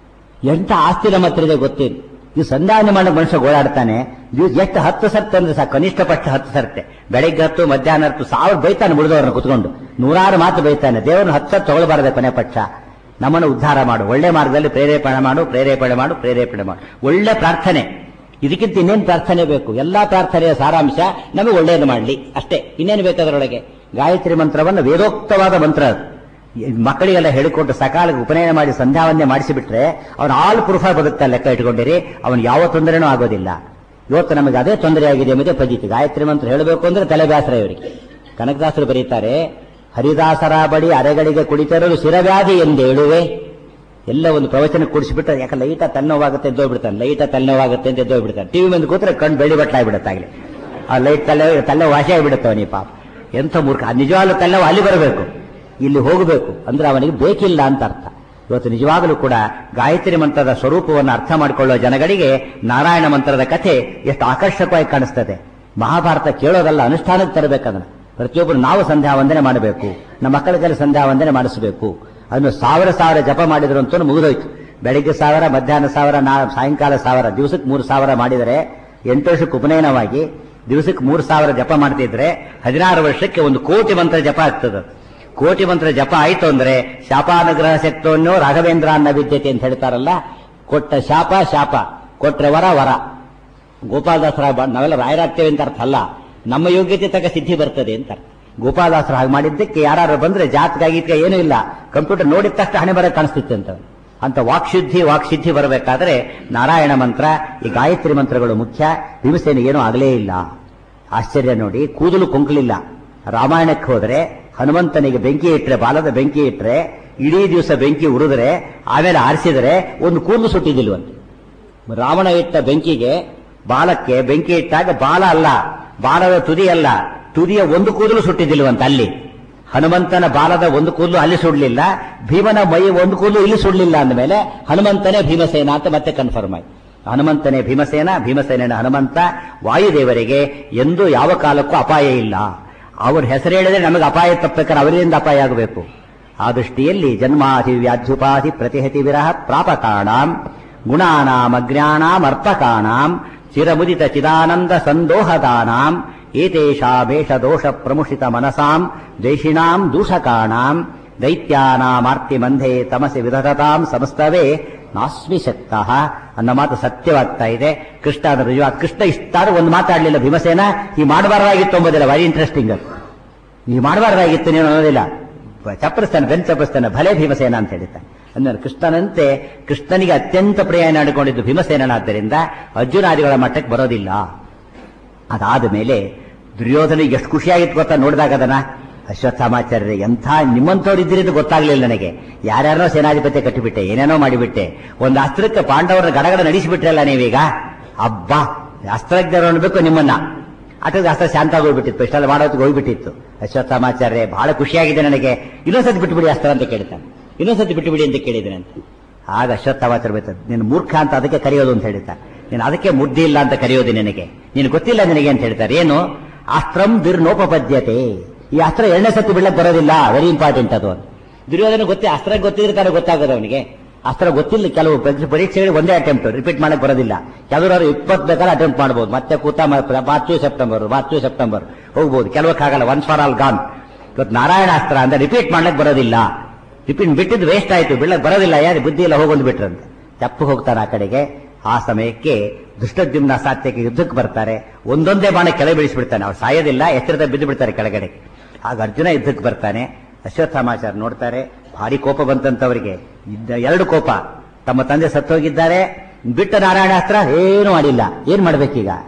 ಎಂತ ಆಸ್ತಿ ನಮ್ಮ ಹತ್ರ ಇದೆ ಗೊತ್ತೇನು ನೀವು ಸಂಧಾನ ಮಾಡೋ ಮನುಷ್ಯ ಓಡಾಡ್ತಾನೆ ದಿವ್ಸ ಎಷ್ಟು ಹತ್ತು ಸರ್ತೆ ಅಂದ್ರೆ ಸಾಕು ಕನಿಷ್ಠ ಪಕ್ಷ ಹತ್ತು ಸರ್ತೆ ಬೆಳಿಗ್ಗೆ ಹತ್ತು ಮಧ್ಯಾಹ್ನ ಹತ್ತು ಸಾವಿರ ಬೈತಾನೆ ಮುಳಿದವ್ರನ್ನ ಕುತ್ಕೊಂಡು ನೂರಾರು ಮಾತು ಬೈತಾನೆ ದೇವರನ್ನ ಹತ್ತು ಸರ್ತಿ ತಗೊಳ್ಬಾರದೆ ಕೊನೆ ಪಕ್ಷ ನಮ್ಮನ್ನು ಉದ್ಧಾರ ಮಾಡು ಒಳ್ಳೆ ಮಾರ್ಗದಲ್ಲಿ ಪ್ರೇರೇಪಣೆ ಮಾಡು ಪ್ರೇರೇಪಣೆ ಮಾಡು ಪ್ರೇರೇಪಣೆ ಮಾಡು ಒಳ್ಳೆ ಪ್ರಾರ್ಥನೆ ಇದಕ್ಕಿಂತ ಇನ್ನೇನು ಪ್ರಾರ್ಥನೆ ಬೇಕು ಎಲ್ಲಾ ಪ್ರಾರ್ಥನೆಯ ಸಾರಾಂಶ ನಮಗೆ ಒಳ್ಳೆಯದು ಮಾಡಲಿ ಅಷ್ಟೇ ಇನ್ನೇನು ಬೇಕಾದ್ರೊಳಗೆ ಗಾಯತ್ರಿ ಮಂತ್ರವನ್ನು ವೇದೋಕ್ತವಾದ ಮಂತ್ರ ಅದು ಈ ಮಕ್ಕಳಿಗೆಲ್ಲ ಹೇಳಿಕೊಟ್ಟು ಸಕಾಲಕ್ಕೆ ಉಪನಯನ ಮಾಡಿ ಸಂಧ್ಯಾವಂದನೆ ಮಾಡಿಸಿಬಿಟ್ರೆ ಅವನು ಆಲ್ ಪ್ರೂಫ್ ಬದುಕ್ತಾ ಲೆಕ್ಕ ಇಟ್ಕೊಂಡಿರಿ ಅವನು ಯಾವ ತೊಂದರೆನೂ ಆಗೋದಿಲ್ಲ ಇವತ್ತು ನಮಗೆ ಅದೇ ತೊಂದರೆ ಆಗಿದೆ ಎಂಬುದೇ ಪದ್ಧತಿ ಗಾಯತ್ರಿ ಮಂತ್ರ ಹೇಳಬೇಕು ಅಂದ್ರೆ ತಲೆಬ್ಯಾಸರ ಇವರಿಗೆ ಕನಕದಾಸರು ಬರೀತಾರೆ ಹರಿದಾಸರ ಬಡಿ ಅರೆಗಳಿಗೆ ಕುಡಿತರಲು ಶಿರವ್ಯಾಧಿ ಎಂದು ಹೇಳುವೆ ಎಲ್ಲ ಒಂದು ಪ್ರವಚನ ಕೂಡಿಸಿಬಿಟ್ಟು ಯಾಕೆ ಲೈಟ ತಲೆನೋವಾಗುತ್ತೆ ಎದ್ದೋಗ್ಬಿಡ್ತಾನೆ ಲೈಟ ತಲೆನೋವಾಗುತ್ತೆ ಅಂತ ಎದ್ದೋಗ್ಬಿಡ್ತಾನೆ ಟಿವಿ ಮುಂದೆ ಕೂತ್ರೆ ಕಣ್ಣು ಬೆಳಿ ಬಟ್ಲಾಗ್ಬಿಡುತ್ತಾಗಲಿ ಆ ಲೈಟ್ ತಲೆ ತಲೆ ವಾಸಿ ಆಗಿಬಿಡುತ್ತೆ ಅವನಿ ಪಾಪ ಎಂಥ ಮೂರ್ಖ ನಿಜವಾಗ್ಲೂ ತಲೆನೋವು ಅಲ್ಲಿ ಬರಬೇಕು ಇಲ್ಲಿ ಹೋಗಬೇಕು ಅಂದ್ರೆ ಅವನಿಗೆ ಬೇಕಿಲ್ಲ ಅಂತ ಅರ್ಥ ಇವತ್ತು ನಿಜವಾಗಲೂ ಕೂಡ ಗಾಯತ್ರಿ ಮಂತ್ರದ ಸ್ವರೂಪವನ್ನು ಅರ್ಥ ಮಾಡಿಕೊಳ್ಳುವ ಜನಗಳಿಗೆ ನಾರಾಯಣ ಮಂತ್ರದ ಕಥೆ ಎಷ್ಟು ಆಕರ್ಷಕವಾಗಿ ಕಾಣಿಸ್ತದೆ ಮಹಾಭಾರತ ಕೇಳೋದಲ್ಲ ಅನುಷ್ಠಾನಕ್ಕೆ ತರಬೇಕದನ್ನ ಪ್ರತಿಯೊಬ್ಬರು ನಾವು ಸಂಧ್ಯಾ ವಂದನೆ ಮಾಡಬೇಕು ನಮ್ಮ ಮಕ್ಕಳ ಕೈಲಿ ಸಂಧ್ಯಾ ವಂದನೆ ಮಾಡಿಸಬೇಕು ಅದನ್ನು ಸಾವಿರ ಸಾವಿರ ಜಪ ಮಾಡಿದ್ರು ಅಂತ ಮುಗಿದೋಯ್ತು ಬೆಳಿಗ್ಗೆ ಸಾವಿರ ಮಧ್ಯಾಹ್ನ ಸಾವಿರ ನಾ ಸಾಯಂಕಾಲ ಸಾವಿರ ದಿವಸಕ್ಕೆ ಮೂರು ಸಾವಿರ ಮಾಡಿದರೆ ಎಂಟು ವರ್ಷಕ್ಕೆ ಉಪನಯನವಾಗಿ ದಿವಸಕ್ಕೆ ಮೂರು ಸಾವಿರ ಜಪ ಮಾಡ್ತಿದ್ರೆ ಹದಿನಾರು ವರ್ಷಕ್ಕೆ ಒಂದು ಕೋಟಿ ಮಂತ್ರ ಜಪ ಆಗ್ತದೆ ಕೋಟಿ ಮಂತ್ರ ಜಪ ಆಯ್ತು ಅಂದ್ರೆ ಶಾಪಾನುಗ್ರಹ ಶಕ್ತವನ್ನು ರಾಘವೇಂದ್ರ ಅನ್ನ ವಿದ್ಯತೆ ಅಂತ ಹೇಳ್ತಾರಲ್ಲ ಕೊಟ್ಟ ಶಾಪ ಶಾಪ ಕೊಟ್ರೆ ವರ ವರ ಗೋಪಾಲದಾಸರ ನಾವೆಲ್ಲ ರಾಯರಾಗ್ತೇವೆ ಅಂತ ಅರ್ಥ ಅಲ್ಲ ನಮ್ಮ ಯೋಗ್ಯತೆ ತಕ್ಕ ಸಿದ್ಧಿ ಬರ್ತದೆ ಅಂತ ಅರ್ಥ. ಗೋಪಾಲದಾಸರು ಹಾಗೆ ಮಾಡಿದ್ದಕ್ಕೆ ಯಾರು ಬಂದ್ರೆ ಜಾತಕ ಗೀತಕ ಏನೂ ಇಲ್ಲ ಕಂಪ್ಯೂಟರ್ ನೋಡಿದ ತಕ್ಷಣ ಹಣೆ ಬರ ಕಾಣಿಸ್ತಿತ್ತು ಅಂತ ಅಂತ ವಾಕ್ಶುದ್ಧಿ ವಾಕ್ಸಿದ್ಧಿ ಬರಬೇಕಾದ್ರೆ ನಾರಾಯಣ ಮಂತ್ರ ಈ ಗಾಯತ್ರಿ ಮಂತ್ರಗಳು ಮುಖ್ಯ ಭೀಮಸೇನಿಗೆ ಏನೂ ಆಗಲೇ ಇಲ್ಲ ಆಶ್ಚರ್ಯ ನೋಡಿ ಕೂದಲು ಕೊಂಕಲಿಲ್ಲ ರಾಮಾಯಣಕ್ಕೆ ಹೋದ್ರೆ ಹನುಮಂತನಿಗೆ ಬೆಂಕಿ ಇಟ್ರೆ ಬಾಲದ ಬೆಂಕಿ ಇಟ್ರೆ ಇಡೀ ದಿವಸ ಬೆಂಕಿ ಉರಿದ್ರೆ ಆಮೇಲೆ ಆರಿಸಿದರೆ ಒಂದು ಕೂದಲು ಸುಟ್ಟಿದ್ದಿಲ್ವಂತೆ ರಾವಣ ಇಟ್ಟ ಬೆಂಕಿಗೆ ಬಾಲಕ್ಕೆ ಬೆಂಕಿ ಇಟ್ಟಾಗ ಬಾಲ ಅಲ್ಲ ಬಾಲದ ತುದಿ ಅಲ್ಲ ತುದಿಯ ಒಂದು ಕೂದಲು ಸುಟ್ಟಿದ್ದಿಲ್ವಂತ ಅಲ್ಲಿ ಹನುಮಂತನ ಬಾಲದ ಒಂದು ಕೂದಲು ಅಲ್ಲಿ ಸುಡ್ಲಿಲ್ಲ ಭೀಮನ ಮೈ ಒಂದು ಕೂದಲು ಇಲ್ಲಿ ಸುಡ್ಲಿಲ್ಲ ಅಂದಮೇಲೆ ಹನುಮಂತನೇ ಭೀಮಸೇನ ಅಂತ ಮತ್ತೆ ಕನ್ಫರ್ಮ್ ಆಯ್ತು ಹನುಮಂತನೇ ಭೀಮಸೇನ ಭೀಮಸೇನ ಹನುಮಂತ ವಾಯುದೇವರಿಗೆ ಎಂದೂ ಯಾವ ಕಾಲಕ್ಕೂ ಅಪಾಯ ಇಲ್ಲ ಅವ್ರ ಹೆಸರು ಹೇಳಿದ್ರೆ ನಮಗೆ ಅಪಾಯ ತಪ್ಪಬೇಕಾದ್ರೆ ಅವರಿಂದ ಅಪಾಯ ಆಗಬೇಕು ಆ ದೃಷ್ಟಿಯಲ್ಲಿ ಜನ್ಮಾಧಿ ವ್ಯಾಧ್ಯುಪಾಧಿ ಪ್ರತಿಹತಿ ವಿರಹ ಪ್ರಾಪಕಾಣಾಂ ಗುಣಾನಾಂ ಅಜ್ಞಾನಾಂ ಅರ್ಪಕಾಣಾಂ ಚಿರಮುದಿತ ಚಿದಾನಂದ ಸಂದೋಹದಾನಾಂ ಏತೇಷಾಮೇಷ ದೋಷ ಪ್ರಮುಷಿತ ಮನಸಾಂ ದೇಶಿಣಾಂ ದೂಷಕಾಣಾಂ ದೈತ್ಯಾನಾಮಾರ್ತಿ ಮಂಧೆ ತಮಸಿ ವಿಧತಾಂ ಸಮಸ್ತವೇ ನಾಸ್ಮಿ ಶಕ್ತಃ ಅನ್ನೋ ಮಾತು ಸತ್ಯವಾಗ್ತಾ ಇದೆ ಕೃಷ್ಣ ಅದರ ನಿಜವಾದ ಕೃಷ್ಣ ಇಷ್ಟಾದ್ರೂ ಒಂದು ಮಾತಾಡಲಿಲ್ಲ ಭೀಮಸೇನ ಈ ಮಾಡಬಾರ್ದಾಗಿತ್ತು ಎಂಬುದಿಲ್ಲ ವೆರಿ ಇಂಟ್ರೆಸ್ಟಿಂಗ್ ಅದು ಈ ಮಾಡಬಾರ್ದಾಗಿತ್ತು ನೀನು ಅನ್ನೋದಿಲ್ಲ ಚಪ್ಪರಿಸ್ತಾನೆ ಬೆನ್ ಚಪ್ಪರಿಸ್ತಾನೆ ಭಲೆ ಭೀಮಸೇನ ಅಂತ ಹೇಳಿದ್ದಾನೆ ಅಂದ್ರೆ ಕೃಷ್ಣನಂತೆ ಕೃಷ್ಣನಿಗೆ ಅತ್ಯಂತ ಪ್ರಿಯ ಮಾಡಿಕೊಂಡಿದ್ದು ಭೀಮಸೇನಾದ್ದರಿಂದ ಅರ್ಜುನಾದಿಗಳ ಮಟ್ಟಕ್ಕೆ ಬರೋದಿಲ್ಲ ಅದಾದ ಮೇಲೆ ದುರ್ಯೋಧನಿಗೆ ಎಷ್ಟು ಖುಷಿಯಾಗಿತ್ತು ಗೊತ್ತಾ ನೋಡಿದಾಗ ಅದನ್ನ ಅಶ್ವತ್ಥಾಮಾಚಾರ್ಯ ಎಂಥ ನಿಮ್ಮಂಥವ್ರು ಇದ್ದಿದ್ದು ಗೊತ್ತಾಗ್ಲಿಲ್ಲ ನನಗೆ ಯಾರ್ಯಾರೋ ಸೇನಾಧಿಪತಿ ಕಟ್ಟಿಬಿಟ್ಟೆ ಏನೇನೋ ಮಾಡಿಬಿಟ್ಟೆ ಒಂದು ಅಸ್ತ್ರಕ್ಕೆ ಪಾಂಡವರ ಗಡಗಡ ನಡೆಸಿಬಿಟ್ರಲ್ಲ ನೀವೀಗ ಅಬ್ಬಾ ಅಸ್ತ್ರಜ್ಞರು ಅನ್ಬೇಕು ನಿಮ್ಮನ್ನ ಅಟದ ಅಸ್ತ್ರ ಶಾಂತ ಹೋಗ್ಬಿಟ್ಟಿತ್ತು ಇಷ್ಟೆಲ್ಲ ಮಾಡೋದಕ್ಕೆ ಹೋಗ್ಬಿಟ್ಟಿತ್ತು ಅಶ್ವತ್ಥಾಮಾಚಾರ್ಯ ಬಹಳ ಖುಷಿಯಾಗಿದೆ ನನಗೆ ಇನ್ನೊಂದ್ಸತಿ ಬಿಟ್ಟುಬಿಡಿ ಅಸ್ತ್ರ ಅಂತ ಕೇಳ್ತಾನೆ ಇನ್ನೊಂದ್ಸತಿ ಬಿಟ್ಟುಬಿಡಿ ಅಂತ ಕೇಳಿದ್ದೇನೆ ಅಂತ ಆಗ ಅಶ್ವತ್ಥಾಮಾಚಾರ್ಯ ಬೈತಾರೆ ನೀನು ಮೂರ್ಖ ಅಂತ ಅದಕ್ಕೆ ಕರೆಯೋದು ಅಂತ ಹೇಳ್ತಾ ನೀನು ಅದಕ್ಕೆ ಮುದ್ದಿ ಇಲ್ಲ ಅಂತ ಕರೆಯೋದು ನಿನಗೆ ನೀನು ಗೊತ್ತಿಲ್ಲ ನಿನಗೆ ಅಂತ ಹೇಳ್ತಾರೆ ಏನು ಅಸ್ತ್ರಂ ದುರ್ನೋಪಪದ್ಯತೆ ಈ ಅಸ್ತ್ರ ಎಣ್ಣೆ ಸತಿ ಬಿಡ್ಲಕ್ಕೆ ಬರೋದಿಲ್ಲ ವೆರಿ ಇಂಪಾರ್ಟೆಂಟ್ ಅದು ದುರ್ಯೋಧನ ಗೊತ್ತೇ ಅಸ್ತ್ರ ಗೊತ್ತಿದ್ರೆ ತಾನೇ ಗೊತ್ತಾಗೋದು ಅವನಿಗೆ ಅಸ್ತ್ರ ಗೊತ್ತಿಲ್ಲ ಕೆಲವು ಪರೀಕ್ಷೆ- ಪರೀಕ್ಷೆಗಳಿಗೆ ಒಂದೇ ಅಟೆಂಪ್ಟ್ ರಿಪೀಟ್ ಮಾಡಕ್ ಬರೋದಿಲ್ಲ ಕೆಲವರು ಇಪ್ಪತ್ತು ಬೇಕಾದ್ರೆ ಅಟೆಂಪ್ಟ್ ಮಾಡಬಹುದು ಮತ್ತೆ ಕೂತ ಮಾರ್ಚ್ ಸೆಪ್ಟೆಂಬರ್ ಮಾರ್ಚ್ ಸೆಪ್ಟೆಂಬರ್ ಹೋಗ್ಬೋದು ಕೆಲವಕ್ಕಾಗಲ್ಲ ಒನ್ಸ್ ಫಾರ್ ಆಲ್ ಗಾನ್ ಇವತ್ತು ನಾರಾಯಣ ಅಸ್ತ್ರ ಅಂದ್ರೆ ರಿಪೀಟ್ ಮಾಡ್ಲಿಕ್ಕೆ ಬರೋದಿಲ್ಲ ರಿಪೀಟ್ ಬಿಟ್ಟಿದ್ದು ವೇಸ್ಟ್ ಆಯ್ತು ಬಿಡ್ಲಕ್ ಬರೋದಿಲ್ಲ ಯಾರು ಬುದ್ಧಿ ಎಲ್ಲ ಹೋಗೊಂದು ಬಿಟ್ರಂತೆ ತಪ್ಪು ಹೋಗ್ತಾರೆ ಆ ಕಡೆಗೆ ಆ ಸಮಯಕ್ಕೆ ದುಷ್ಟದ್ಯುಮ್ನ ಸಾತ್ಯಕ್ಕೆ ಯುದ್ಧಕ್ಕೆ ಬರ್ತಾರೆ ಒಂದೊಂದೇ ಬಾಣ ಕೆಳಗೆ ಬೀಳಿಸ್ಬಿಡ್ತಾನೆ ಅವ್ರು ಸಾಯೋದಿಲ್ಲ ಎಚ್ಚರದ ಬಿದ್ದು ಬಿಡ್ತಾರೆ ಕೆಳಗಡೆ ಆಗ ಅರ್ಜುನ ಯುದ್ಧಕ್ಕೆ ಬರ್ತಾನೆ ಅಶ್ವತ್ಥಾಮಾಚಾರ ನೋಡ್ತಾರೆ ಭಾರಿ ಕೋಪ ಬಂತಂತವರಿಗೆ ಇದ್ದ ಎರಡು ಕೋಪ ತಮ್ಮ ತಂದೆ ಸತ್ತೋಗಿದ್ದಾರೆ ಬಿಟ್ಟ ನಾರಾಯಣಾಸ್ತ್ರ ಏನು ಮಾಡಿಲ್ಲ ಏನ್ ಮಾಡ್ಬೇಕೀಗ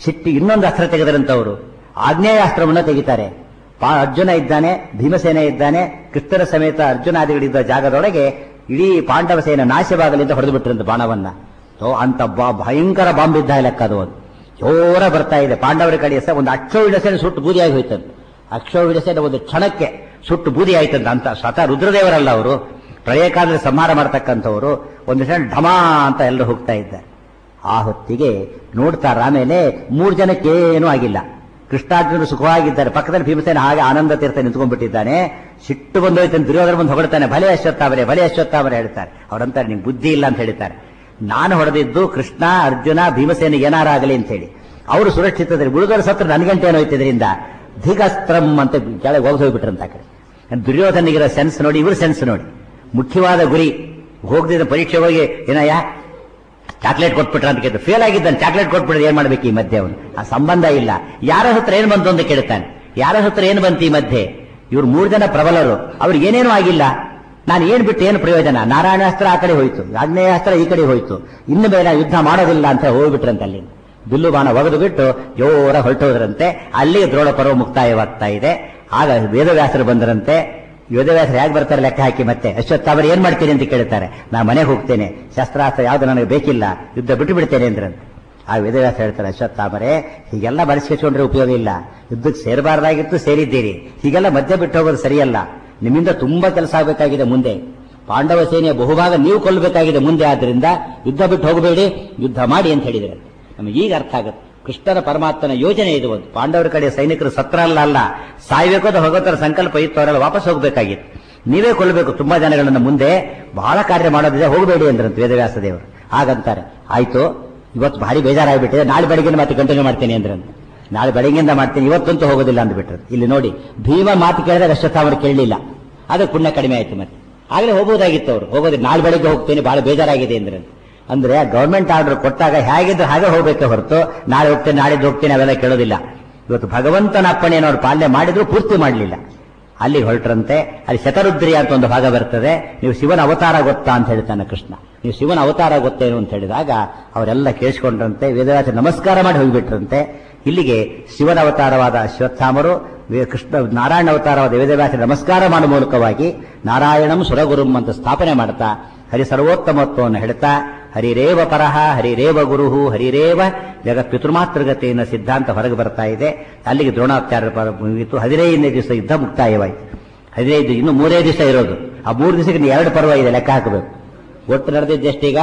ಸಿಟ್ಟಿ ಇನ್ನೊಂದು ಅಸ್ತ್ರ ತೆಗೆದರಂತವರು ಆಗ್ನೇಯಾಸ್ತ್ರವನ್ನು ತೆಗಿತಾರೆ ಪಾ- ಅರ್ಜುನ ಇದ್ದಾನೆ ಭೀಮಸೇನ ಇದ್ದಾನೆ ಕೃಷ್ಣನ ಸಮೇತ ಅರ್ಜುನಾದಿಗಳಿದ್ದ ಜಾಗದೊಳಗೆ ಇಡೀ ಪಾಂಡವ ಸೇನೆ ನಾಶವಾಗಲಿಂದ ಹೊಡೆದು ಬಿಟ್ಟಿರಂತ ಬಾಣವನ್ನ ಓ ಅಂತ ಬಾ- ಭಯಂಕರ ಬಾಂಬ್ ಇದ್ದ ಲೆಕ್ಕ ಅದು ಒಂದು ಜೋರ ಬರ್ತಾ ಇದೆ ಪಾಂಡವರ ಕಡೆ ಸಹ ಒಂದು ಅಕ್ಷೋ ವಿಡಸೇನೆ ಸುಟ್ಟು ಬೂದಿಯಾಗಿ ಹೋಯ್ತಂತೆ ಅಕ್ಷೋ ವಿಡಸೇನೆ ಒಂದು ಕ್ಷಣಕ್ಕೆ ಸುಟ್ಟು ಬೂದಿ ಆಯ್ತಂತ ಅಂತ ಸ್ವತಃ ರುದ್ರದೇವರಲ್ಲ ಅವರು ಪ್ರಳಯ ಕಾಲದಲ್ಲಿ ಸಂಹಾರ ಮಾಡ್ತಕ್ಕಂಥವರು ಒಂದು ಕ್ಷಣ ಢಮಾ ಅಂತ ಎಲ್ಲರೂ ಹೋಗ್ತಾ ಇದ್ದಾರೆ ಆ ಹೊತ್ತಿಗೆ ನೋಡ್ತಾರ ಆಮೇಲೆ ಮೂರು ಜನಕ್ಕೆ ಏನೂ ಆಗಿಲ್ಲ ಕೃಷ್ಣಾರ್ಜುನರು ಸುಖವಾಗಿದ್ದಾರೆ ಪಕ್ಕದಲ್ಲಿ ಭೀಮಸೇನ ಹಾಗೆ ಆನಂದ ತೀರ್ಥ ನಿಂತ್ಕೊಂಡ್ಬಿಟ್ಟಿದ್ದಾನೆ ಸಿಟ್ಟು ಬಂದೋಯ್ತಾನೆ ದುರ್ಯೋಧನ ಬಂದು ಹೊಗಳ್ತಾನೆ ಭಲೆ ಅಶ್ವತ್ಥಾವರೆ ಭಲೆ ಅಶ್ವತ್ಥಾವರೆ ಹೇಳ್ತಾರೆ ಅವರಂತಾರೆ ನಿಮ್ಗೆ ಬುದ್ಧಿ ಇಲ್ಲ ಅಂತ ಹೇಳ್ತಾರೆ ನಾನು ಹೊಡೆದಿದ್ದು ಕೃಷ್ಣ ಅರ್ಜುನ ಭೀಮಸೇನ ಏನಾರಾಗಲಿ ಅಂತ ಹೇಳಿ ಅವರು ಸುರಕ್ಷಿತದಲ್ಲಿ ಉಳಿದರ ಸತ್ರ ನನಗಂಟೆ ಏನೋಯ್ತು ಇದರಿಂದ ಧಿಗಸ್ತ್ರಂ ಅಂತ ಕೆಳಗೆ ಹೋಗಿ ಹೋಗ್ಬಿಟ್ರಂತ ಆ ಕಡೆ ದುರ್ಯೋಧನಿಗಿರೋ ಸೆನ್ಸ್ ನೋಡಿ ಇವ್ರ ಸೆನ್ಸ್ ನೋಡಿ ಮುಖ್ಯವಾದ ಗುರಿ ಹೋಗದಿದ್ದ ಪರೀಕ್ಷೆ ಹೋಗಿ ಏನಯ್ಯ ಚಾಕ್ಲೇಟ್ ಕೊಟ್ಬಿಟ್ರ ಅಂತ ಕೇಳಿದ್ರು ಫೇಲ್ ಆಗಿದ್ದಾನೆ ಚಾಕ್ಲೇಟ್ ಕೊಟ್ಬಿಟ್ರೆ ಏನ್ ಮಾಡ್ಬೇಕು ಈ ಮಧ್ಯೆ ಅವನು ಆ ಸಂಬಂಧ ಇಲ್ಲ ಯಾರ ಹತ್ರ ಏನ್ ಬಂತು ಅಂತ ಕೇಳ್ತಾನೆ ಯಾರ ಹತ್ರ ಏನ್ ಬಂತು ಈ ಮಧ್ಯೆ ಇವ್ರು ಮೂರು ಜನ ಪ್ರಬಲರು ಅವ್ರಿಗೆ ಏನೇನೂ ಆಗಿಲ್ಲ ನಾನು ಏನ್ ಬಿಟ್ಟು ಏನು ಪ್ರಯೋಜನ ನಾರಾಯಣಾಸ್ತ್ರ ಆ ಕಡೆ ಹೋಯ್ತು ಆಗ್ನೇಯಾಸ್ತ್ರ ಈ ಕಡೆ ಹೋಯ್ತು ಇನ್ನು ಮೇಲೆ ಯುದ್ಧ ಮಾಡೋದಿಲ್ಲ ಅಂತ ಹೋಗ್ಬಿಟ್ರಂತೆ ಅಲ್ಲಿ ಬಿಲ್ಲು ಬಾಣ ಒಗೆದು ಬಿಟ್ಟು ಜೋರ ಹೊರಟೋದ್ರಂತೆ ಅಲ್ಲಿ ದ್ರೋಣ ಪರ್ವ ಮುಕ್ತಾಯವಾಗ್ತಾ ಇದೆ ಆಗ ವೇದವ್ಯಾಸರು ಬಂದರಂತೆ ವೇದವ್ಯಾಸರು ಹೇಗೆ ಬರ್ತಾರೆ ಲೆಕ್ಕ ಹಾಕಿ ಮತ್ತೆ ಅಶ್ವತ್ಥಾವರ ಏನ್ ಮಾಡ್ತೀನಿ ಅಂತ ಕೇಳ್ತಾರೆ ನಾ ಮನೆಗೆ ಹೋಗ್ತೇನೆ ಶಸ್ತ್ರಾಸ್ತ್ರ ಯಾವ್ದು ನನಗೆ ಬೇಕಿಲ್ಲ ಯುದ್ಧ ಬಿಟ್ಟು ಬಿಡ್ತೇನೆ ಅಂದ್ರಂತೆ ಆ ವೇದವ್ಯಾಸ ಹೇಳ್ತಾರೆ ಅಶ್ವತ್ಥಾಮರೆ ಹೀಗೆಲ್ಲ ಬಳಸ್ಕೊಂಡ್ರೆ ಉಪಯೋಗ ಇಲ್ಲ ಯುದ್ಧಕ್ಕೆ ಸೇರಬಾರ್ದಾಗಿತ್ತು ಸೇರಿದ್ದೀರಿ ಹೀಗೆಲ್ಲ ಮಧ್ಯ ಬಿಟ್ಟು ಹೋಗೋದು ಸರಿಯಲ್ಲ ನಿಮ್ಮಿಂದ ತುಂಬಾ ಕೆಲಸ ಆಗಬೇಕಾಗಿದೆ ಮುಂದೆ ಪಾಂಡವ ಸೇನೆಯ ಬಹುಭಾಗ ನೀವು ಕೊಲ್ಲಬೇಕಾಗಿದೆ ಮುಂದೆ ಆದ್ರಿಂದ ಯುದ್ಧ ಬಿಟ್ಟು ಹೋಗಬೇಡಿ ಯುದ್ಧ ಮಾಡಿ ಅಂತ ಹೇಳಿದರೆ ನಮಗೆ ಈಗ ಅರ್ಥ ಆಗುತ್ತೆ ಕೃಷ್ಣನ ಪರಮಾತ್ಮನ ಯೋಜನೆ ಇದು ಒಂದು ಪಾಂಡವರ ಕಡೆ ಸೈನಿಕರು ಸತ್ರ ಅಲ್ಲ ಅಲ್ಲ ಸಾಯ್ಬೇಕು ಅಂತ ಭಗವಂತರ ಸಂಕಲ್ಪ ಇತ್ತು ಅವರೆಲ್ಲ ವಾಪಸ್ ಹೋಗಬೇಕಾಗಿತ್ತು ನೀವೇ ಕೊಲ್ಲಬೇಕು ತುಂಬಾ ಜನಗಳನ್ನ ಮುಂದೆ ಬಹಳ ಕಾರ್ಯ ಮಾಡೋದಿದೆ ಹೋಗಬೇಡಿ ಅಂದ್ರಂತ ವೇದವ್ಯಾಸ ದೇವರು ಹಾಗಂತಾರೆ ಆಯ್ತು ಇವತ್ತು ಭಾರಿ ಬೇಜಾರಾಗ್ಬಿಟ್ಟಿದೆ ನಾಳೆ ಬೆಳಗ್ಗೆ ಮತ್ತೆ ಕಂಟಿನ್ಯೂ ಮಾಡ್ತೀನಿ ಅಂದ್ರಂತ ನಾಳೆ ಬೆಳಗ್ಗೆಯಿಂದ ಮಾಡ್ತೀನಿ ಇವತ್ತಂತೂ ಹೋಗೋದಿಲ್ಲ ಅಂದ್ಬಿಟ್ರು ಇಲ್ಲಿ ನೋಡಿ ಭೀಮ ಮಾತು ಕೇಳಿದಾಗ ಅಶ್ವತ್ಥಾಮರು ಕೇಳಲಿಲ್ಲ ಅದಕ್ಕೆ ಪುಣ್ಯ ಕಡಿಮೆ ಆಯ್ತು ಮತ್ತೆ ಆಗಲೇ ಹೋಗಬಹುದಾಗಿತ್ತು ಅವರು ಹೋಗೋದು ನಾಳೆ ಬೆಳಗ್ಗೆ ಹೋಗ್ತೀನಿ ಬಹಳ ಬೇಜಾರಾಗಿದೆ ಅಂದ್ರೆ ಅಂದ್ರೆ ಗವರ್ಮೆಂಟ್ ಆರ್ಡರ್ ಕೊಟ್ಟಾಗ ಹೇಗಿದ್ರೆ ಹಾಗೆ ಹೋಗ್ಬೇಕೆ ಹೊರತು ನಾಳೆ ಹೋಗ್ತೇನೆ ನಾಳಿದ್ದು ಹೋಗ್ತೇನೆ ಅವೆಲ್ಲ ಕೇಳೋದಿಲ್ಲ ಇವತ್ತು ಭಗವಂತನ ಅಪ್ಪಣೆಯನ್ನು ಅವ್ರು ಪಾಲನೆ ಮಾಡಿದ್ರು ಪೂರ್ತಿ ಮಾಡಲಿಲ್ಲ ಅಲ್ಲಿ ಹೊರಟ್ರಂತೆ ಅಲ್ಲಿ ಶತರುದ್ರಿ ಅಂತ ಒಂದು ಭಾಗ ಬರ್ತದೆ ನೀವು ಶಿವನ ಅವತಾರ ಗೊತ್ತಾ ಅಂತ ಹೇಳ್ತಾನೆ ಕೃಷ್ಣ ನೀವು ಶಿವನ ಅವತಾರ ಗೊತ್ತೇನು ಅಂತ ಹೇಳಿದಾಗ ಅವರೆಲ್ಲ ಕೇಳಿಸ್ಕೊಂಡ್ರಂತೆ ವೇದವ್ಯಾಸ ನಮಸ್ಕಾರ ಮಾಡಿ ಹೋಗಿಬಿಟ್ರಂತೆ ಇಲ್ಲಿಗೆ ಶಿವನ ಅವತಾರವಾದ ಅಶ್ವತ್ಥಾಮರು ವೇ- ಕೃಷ್ಣ ನಾರಾಯಣ ಅವತಾರವಾದ ವೇದವ್ಯಾಸ ನಮಸ್ಕಾರ ಮಾಡುವ ಮೂಲಕವಾಗಿ ನಾರಾಯಣಂ ಸುರಗುರುಂ ಅಂತ ಸ್ಥಾಪನೆ ಮಾಡ್ತಾ ಹರಿ ಸರ್ವೋತ್ತಮತ್ವವನ್ನು ಹೇಳ್ತಾ ಹರಿರೇವ ಪರಹ ಹರಿರೇವ ಗುರುಹು ಹರಿರೇವ ಜಗತ್ ಪಿತೃಮಾತೃಗತಿಯಿಂದ ಸಿದ್ಧಾಂತ ಹೊರಗೆ ಬರ್ತಾ ಇದೆ ಅಲ್ಲಿಗೆ ದ್ರೋಣಾಚಾರ್ಯ ಪರ- ಮುಗಿತು ಹದಿನೈದನೇ ದಿವಸ ಯುದ್ಧ ಮುಕ್ತಾಯವಾಯಿತು ಹದಿನೈದು ಇನ್ನು ಮೂರೇ ದಿವಸ ಇರೋದು ಆ ಮೂರು ದಿವಸಕ್ಕೆ ಇನ್ನು ಎರಡು ಪರ್ವ ಇದೆ ಲೆಕ್ಕ ಹಾಕಬೇಕು ಒಟ್ಟು ನಡೆದಿದ್ದೆಷ್ಟೀಗ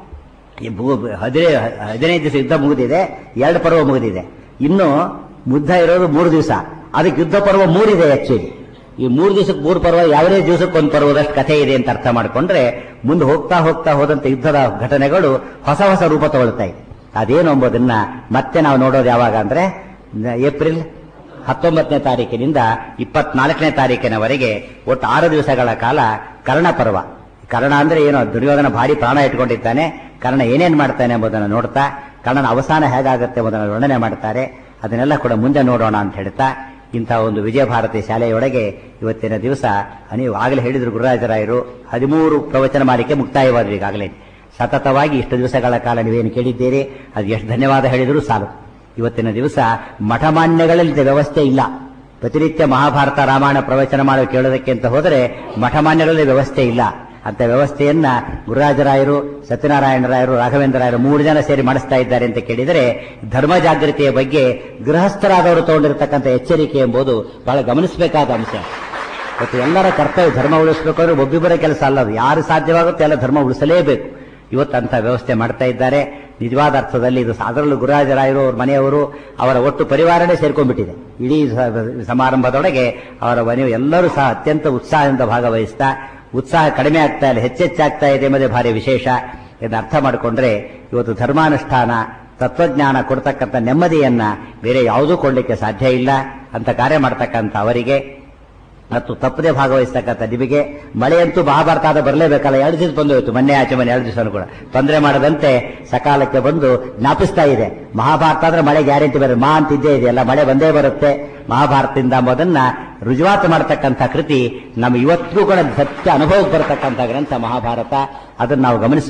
ಈ ಭೂ- ಹದಿನೈ ಹದಿನೈದು ದಿವಸ ಯುದ್ಧ ಮುಗಿದಿದೆ ಎರಡು ಪರ್ವ ಮುಗಿದಿದೆ ಇನ್ನು ಯುದ್ಧ ಇರೋದು ಮೂರು ದಿವಸ ಅದಕ್ಕೆ ಯುದ್ಧ ಪರ್ವ ಮೂರಿದೆ ಆಕ್ಚುಲಿ ಈ ಮೂರು ದಿವಸಕ್ಕೆ ಮೂರು ಪರ್ವ ಯಾವುದೇ ದಿವಸಕ್ಕೆ ಒಂದು ಪರ್ವದಷ್ಟು ಕಥೆ ಇದೆ ಅಂತ ಅರ್ಥ ಮಾಡ್ಕೊಂಡ್ರೆ ಮುಂದೆ ಹೋಗ್ತಾ ಹೋಗ್ತಾ ಹೋದಂತ ಯುದ್ಧದ ಘಟನೆಗಳು ಹೊಸ ಹೊಸ ರೂಪ ತಗೊಳ್ತಾ ಇದೆ ಅದೇನು ಎಂಬುದನ್ನ ಮತ್ತೆ ನಾವು ನೋಡೋದು ಯಾವಾಗ ಅಂದ್ರೆ ನ- ಏಪ್ರಿಲ್ ಹತ್ತೊಂಬತ್ತನೇ ತಾರೀಕಿನಿಂದ ಇಪ್ಪತ್ನಾಲ್ಕನೇ ತಾರೀಕಿನವರೆಗೆ ಒಟ್ಟು ಆರು ದಿವಸಗಳ ಕಾಲ ಕರ್ಣ ಪರ್ವ ಕರ್ಣ ಅಂದ್ರೆ ಏನು ದುರ್ಯೋಧನ ಭಾರಿ ಪ್ರಾಣ ಇಟ್ಕೊಂಡಿದ್ದಾನೆ ಕರ್ಣ ಏನೇನ್ ಮಾಡ್ತಾನೆ ಎಂಬುದನ್ನು ನೋಡ್ತಾ ಕರ್ಣನ ಅವಸಾನ ಹೇಗಾಗುತ್ತೆ ಎಂಬುದನ್ನು ವರ್ಣನೆ ಮಾಡ್ತಾರೆ ಅದನ್ನೆಲ್ಲ ಕೂಡ ಮುಂದೆ ನೋಡೋಣ ಅಂತ ಹೇಳ್ತಾ ಇಂತಹ ಒಂದು ವಿಜಯ ಭಾರತಿ ಶಾಲೆಯೊಳಗೆ ಇವತ್ತಿನ ದಿವಸ ನೀವು ಆಗಲೇ ಹೇಳಿದ್ರು ಗುರುರಾಜರಾಯರು ಹದಿಮೂರು ಪ್ರವಚನ ಮಾಲಿಕೆ ಮುಕ್ತಾಯವಾದ್ರು ಈಗಾಗಲೇ ಸತತವಾಗಿ ಇಷ್ಟು ದಿವಸಗಳ ಕಾಲ ನೀವೇನು ಕೇಳಿದ್ದೀರಿ ಅದು ಎಷ್ಟು ಧನ್ಯವಾದ ಹೇಳಿದರೂ ಸಾಲು ಇವತ್ತಿನ ದಿವಸ ಮಠಮಾನ್ಯಗಳಲ್ಲಿ ಇದು ವ್ಯವಸ್ಥೆ ಇಲ್ಲ ಪ್ರತಿನಿತ್ಯ ಮಹಾಭಾರತ ರಾಮಾಯಣ ಪ್ರವಚನ ಮಾಡೋ ಕೇಳೋದಕ್ಕೆ ಅಂತ ಹೋದರೆ ಮಠಮಾನ್ಯಗಳಲ್ಲಿ ವ್ಯವಸ್ಥೆ ಇಲ್ಲ ಅಂತ ವ್ಯವಸ್ಥೆಯನ್ನ ಗುರುರಾಜರಾಯರು ಸತ್ಯನಾರಾಯಣರಾಯರು ರಾಘವೇಂದ್ರರಾಯರು ಮೂರು ಜನ ಸೇರಿ ಮಾಡಿಸ್ತಾ ಇದ್ದಾರೆ ಅಂತ ಕೇಳಿದರೆ ಧರ್ಮ ಜಾಗೃತಿಯ ಬಗ್ಗೆ ಗೃಹಸ್ಥರಾದವರು ತಗೊಂಡಿರತಕ್ಕಂಥ ಎಚ್ಚರಿಕೆ ಎಂಬುದು ಬಹಳ ಗಮನಿಸಬೇಕಾದ ಅಂಶ ಮತ್ತು ಎಲ್ಲರ ಕರ್ತವ್ಯ ಧರ್ಮ ಉಳಿಸಬೇಕಾದ್ರೆ ಒಬ್ಬಿಬ್ಬರ ಕೆಲಸ ಅಲ್ಲ ಅದು ಯಾರು ಸಾಧ್ಯವಾಗುತ್ತೆ ಎಲ್ಲ ಧರ್ಮ ಉಳಿಸಲೇಬೇಕು ಇವತ್ತು ಅಂತ ವ್ಯವಸ್ಥೆ ಮಾಡ್ತಾ ಇದ್ದಾರೆ ನಿಜವಾದ ಅರ್ಥದಲ್ಲಿ ಇದು ಅದರಲ್ಲೂ ಗುರುರಾಜರಾಯರು ಅವ್ರ ಮನೆಯವರು ಅವರ ಒಟ್ಟು ಪರಿವಾರನೇ ಸೇರ್ಕೊಂಡ್ಬಿಟ್ಟಿದೆ ಇಡೀ ಸ- ಸಮಾರಂಭದೊಳಗೆ ಅವರ ಮನೆಯು ಎಲ್ಲರೂ ಸಹ ಅತ್ಯಂತ ಉತ್ಸಾಹದಿಂದ ಭಾಗವಹಿಸ್ತಾ ಉತ್ಸಾಹ ಕಡಿಮೆ ಆಗ್ತಾ ಇಲ್ಲ ಹೆಚ್ಚೆಚ್ಚಾಗ್ತಾ ಇದೆ ಎಂಬುದೇ ಭಾರಿ ವಿಶೇಷ ಇದನ್ನು ಅರ್ಥ ಮಾಡಿಕೊಂಡ್ರೆ ಇವತ್ತು ಧರ್ಮಾನುಷ್ಠಾನ ತತ್ವಜ್ಞಾನ ಕೊಡ್ತಕ್ಕಂಥ ನೆಮ್ಮದಿಯನ್ನ ಬೇರೆ ಯಾವುದೂ ಕೊಡಲಿಕ್ಕೆ ಸಾಧ್ಯ ಇಲ್ಲ ಅಂತ ಕಾರ್ಯ ಮಾಡ್ತಕ್ಕಂಥ ಅವರಿಗೆ ಮತ್ತು ತಪ್ಪದೆ ಭಾಗವಹಿಸ್ತಕ್ಕಂಥ ನಿಮಗೆ ಮಳೆಯಂತೂ ಮಹಾಭಾರತ ಆದ ಬರಲೇಬೇಕಲ್ಲ ಎರಡು ದಿವಸ ಬಂದು ಹೋಯ್ತು ಮೊನ್ನೆ ಆಚೆ ಮನೆ ಎರಡು ದಿವಸ ಕೂಡ ತೊಂದರೆ ಮಾಡದಂತೆ ಸಕಾಲಕ್ಕೆ ಬಂದು ಜ್ಞಾಪಿಸ್ತಾ ಇದೆ ಮಹಾಭಾರತ ಅಂದ್ರೆ ಮಳೆ ಗ್ಯಾರಂಟಿ ಬರುತ್ತೆ ಮಾ ಅಂತಿದ್ದೇ ಇದೆಯಲ್ಲ ಮಳೆ ಬಂದೇ ಬರುತ್ತೆ ಮಹಾಭಾರತದಿಂದ ಎಂಬುದನ್ನ ರುಜುವಾತು ಮಾಡತಕ್ಕಂಥ ಕೃತಿ ನಮ್ಮ ಇವತ್ತಿಗೂ ಕೂಡ ಸತ್ಯ ಅನುಭವಕ್ಕೆ ಬರತಕ್ಕಂಥ ಗ್ರಂಥ ಮಹಾಭಾರತ ಅದನ್ನು ನಾವು ಗಮನಿಸಬೇಕು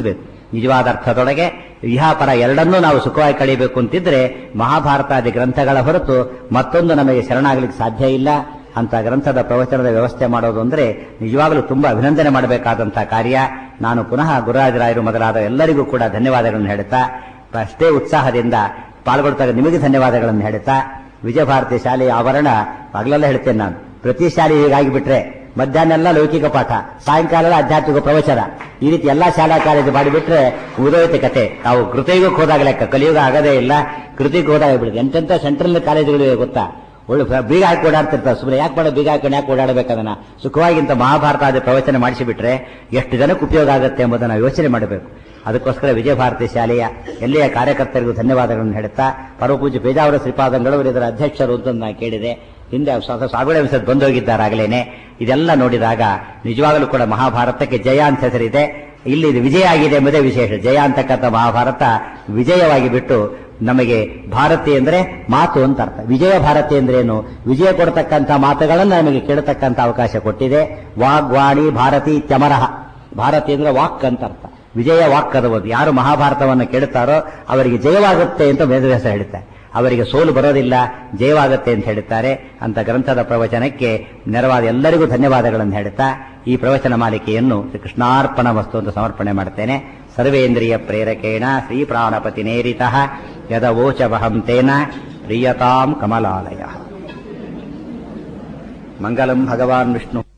ನಿಜವಾದ ಅರ್ಥದೊಳಗೆ ಇಹಾಪರ ಎರಡನ್ನೂ ನಾವು ಸುಖವಾಗಿ ಕಳಿಬೇಕು ಅಂತಿದ್ರೆ ಮಹಾಭಾರತಾದಿ ಗ್ರಂಥಗಳ ಹೊರತು ಮತ್ತೊಂದು ನಮಗೆ ಶರಣಾಗಲಿಕ್ಕೆ ಸಾಧ್ಯ ಇಲ್ಲ ಅಂತ ಗ್ರಂಥದ ಪ್ರವಚನದ ವ್ಯವಸ್ಥೆ ಮಾಡೋದು ಅಂದ್ರೆ ನಿಜವಾಗಲೂ ತುಂಬಾ ಅಭಿನಂದನೆ ಮಾಡಬೇಕಾದಂತಹ ಕಾರ್ಯ ನಾನು ಪುನಃ ಗುರುರಾಜರಾಯರು ಮೊದಲಾದ ಎಲ್ಲರಿಗೂ ಕೂಡ ಧನ್ಯವಾದಗಳನ್ನು ಹೇಳುತ್ತಾ ಅಷ್ಟೇ ಉತ್ಸಾಹದಿಂದ ಪಾಲ್ಗೊಳ್ತಾಗ ನಿಮಗೆ ಧನ್ಯವಾದಗಳನ್ನು ಹೇಳುತ್ತಾ ವಿಜಯ ಭಾರತಿ ಶಾಲೆಯ ಆವರಣ ಆಗ್ಲೆಲ್ಲ ಹೇಳ್ತೇನೆ ನಾನು ಪ್ರತಿ ಶಾಲೆ ಹೀಗಾಗಿ ಬಿಟ್ರೆ ಮಧ್ಯಾಹ್ನ ಎಲ್ಲ ಲೌಕಿಕ ಪಾಠ ಸಾಯಂಕಾಲ ಎಲ್ಲ ಆಧ್ಯಾತ್ಮಿಕ ಪ್ರವಚನ ಈ ರೀತಿ ಎಲ್ಲಾ ಶಾಲಾ ಕಾಲೇಜು ಮಾಡಿಬಿಟ್ರೆ ಉದೋಯ್ತ ಕತೆ ನಾವು ಕೃತಿಯುಗಕ್ಕೆ ಹೋದಾಗ ಲೆಕ್ಕ ಕಲಿಯುಗ ಆಗದೇ ಇಲ್ಲ ಕೃತಿಗೆ ಹೋದಾಗ ಬಿಡುತ್ತೆ ಎಂತೆಂತ ಸೆಂಟ್ರಲ್ ಕಾಲೇಜುಗಳಿವೆ ಗೊತ್ತಾ ಒಳ್ಳೆ ಫ- ಬೀಗ ಹಾಕಿ ಓಡಾಡ್ತಿರ್ತಾರೆ ಸುಮ್ಮನೆ ಯಾಕೆ ಮಾಡೋ ಬೀಗ ಹಾಕೊಂಡು ಯಾಕೆ ಓಡಾಡಬೇಕದನ್ನ ಸುಖವಾಗಿಂತ ಮಹಾಭಾರತ ಆದ ಪ್ರವಚನ ಮಾಡಿಸಿಬಿಟ್ರೆ ಎಷ್ಟು ಜನಕ್ಕೆ ಉಪಯೋಗ ಆಗುತ್ತೆ ಎಂಬುದನ್ನು ನಾವು ಯೋಚನೆ ಮಾಡಬೇಕು ಅದಕ್ಕೋಸ್ಕರ ವಿಜಯ ಭಾರತಿ ಶಾಲೆಯ ಎಲ್ಲಿಯ ಕಾರ್ಯಕರ್ತರಿಗೂ ಧನ್ಯವಾದಗಳನ್ನು ಹೇಳುತ್ತಾ ಪರಮಪೂಜ್ಯ ಪೇಜಾವರ ಶ್ರೀಪಾದಂಗಳು ಇದರ ಅಧ್ಯಕ್ಷರು ಅಂತ ನಾನು ಕೇಳಿದೆ ಹಿಂದೆ ಸ್ವ- ಸಾವಿರ ವಿಷಯ ಬಂದೋಗಿದ್ದಾರಾಗಲೇನೆ ಇದೆಲ್ಲ ನೋಡಿದಾಗ ನಿಜವಾಗಲೂ ಕೂಡ ಮಹಾಭಾರತಕ್ಕೆ ಜಯ ಅಂತ ಹೆಸರಿದೆ ಇಲ್ಲಿ ಇದು ವಿಜಯ ಆಗಿದೆ ಎಂಬುದೇ ವಿಶೇಷ ಜಯ ಅಂತಕ್ಕಂಥ ಮಹಾಭಾರತ ವಿಜಯವಾಗಿ ಬಿಟ್ಟು ನಮಗೆ ಭಾರತಿ ಅಂದ್ರೆ ಮಾತು ಅಂತ ಅರ್ಥ ವಿಜಯ ಭಾರತಿ ಅಂದ್ರೆ ಏನು ವಿಜಯ ಕೊಡತಕ್ಕಂಥ ಮಾತುಗಳನ್ನು ನಮಗೆ ಕೇಳತಕ್ಕಂಥ ಅವಕಾಶ ಕೊಟ್ಟಿದೆ ವಾಗ್ವಾಣಿ ಭಾರತಿ ತ್ಯಮರಹ ಭಾರತಿ ಅಂದ್ರೆ ವಾಕ್ ಅಂತ ಅರ್ಥ ವಿಜಯ ವಾಕ್ ಅದಬಹುದು ಯಾರು ಮಹಾಭಾರತವನ್ನು ಕೇಳುತ್ತಾರೋ ಅವರಿಗೆ ಜಯವಾಗುತ್ತೆ ಅಂತ ವೇದವ್ಯಾಸ ಹೇಳುತ್ತಾರೆ ಅವರಿಗೆ ಸೋಲು ಬರೋದಿಲ್ಲ ಜಯವಾಗುತ್ತೆ ಅಂತ ಹೇಳುತ್ತಾರೆ ಅಂತ ಗ್ರಂಥದ ಪ್ರವಚನಕ್ಕೆ ನೆರವಾದ ಎಲ್ಲರಿಗೂ ಧನ್ಯವಾದಗಳನ್ನು ಹೇಳುತ್ತಾ ಈ ಪ್ರವಚನ ಮಾಲಿಕೆಯನ್ನು ಶ್ರೀ ಕೃಷ್ಣಾರ್ಪಣ ವಸ್ತು ಅಂತ ಸಮರ್ಪಣೆ ಮಾಡ್ತೇನೆ ಸರ್ವೇಂದ್ರಿಯ ಪ್ರೇರಕೇಣ ಶ್ರೀ ಪ್ರಾಣಪತಿ ನೇರಿತ ಯದವೋಚವಹಂ ತೇನ ಪ್ರಿಯತಾಂ ಕಮಲಾಲಯ ಮಂಗಲಂ ಭಗವಾನ್ ವಿಷ್ಣು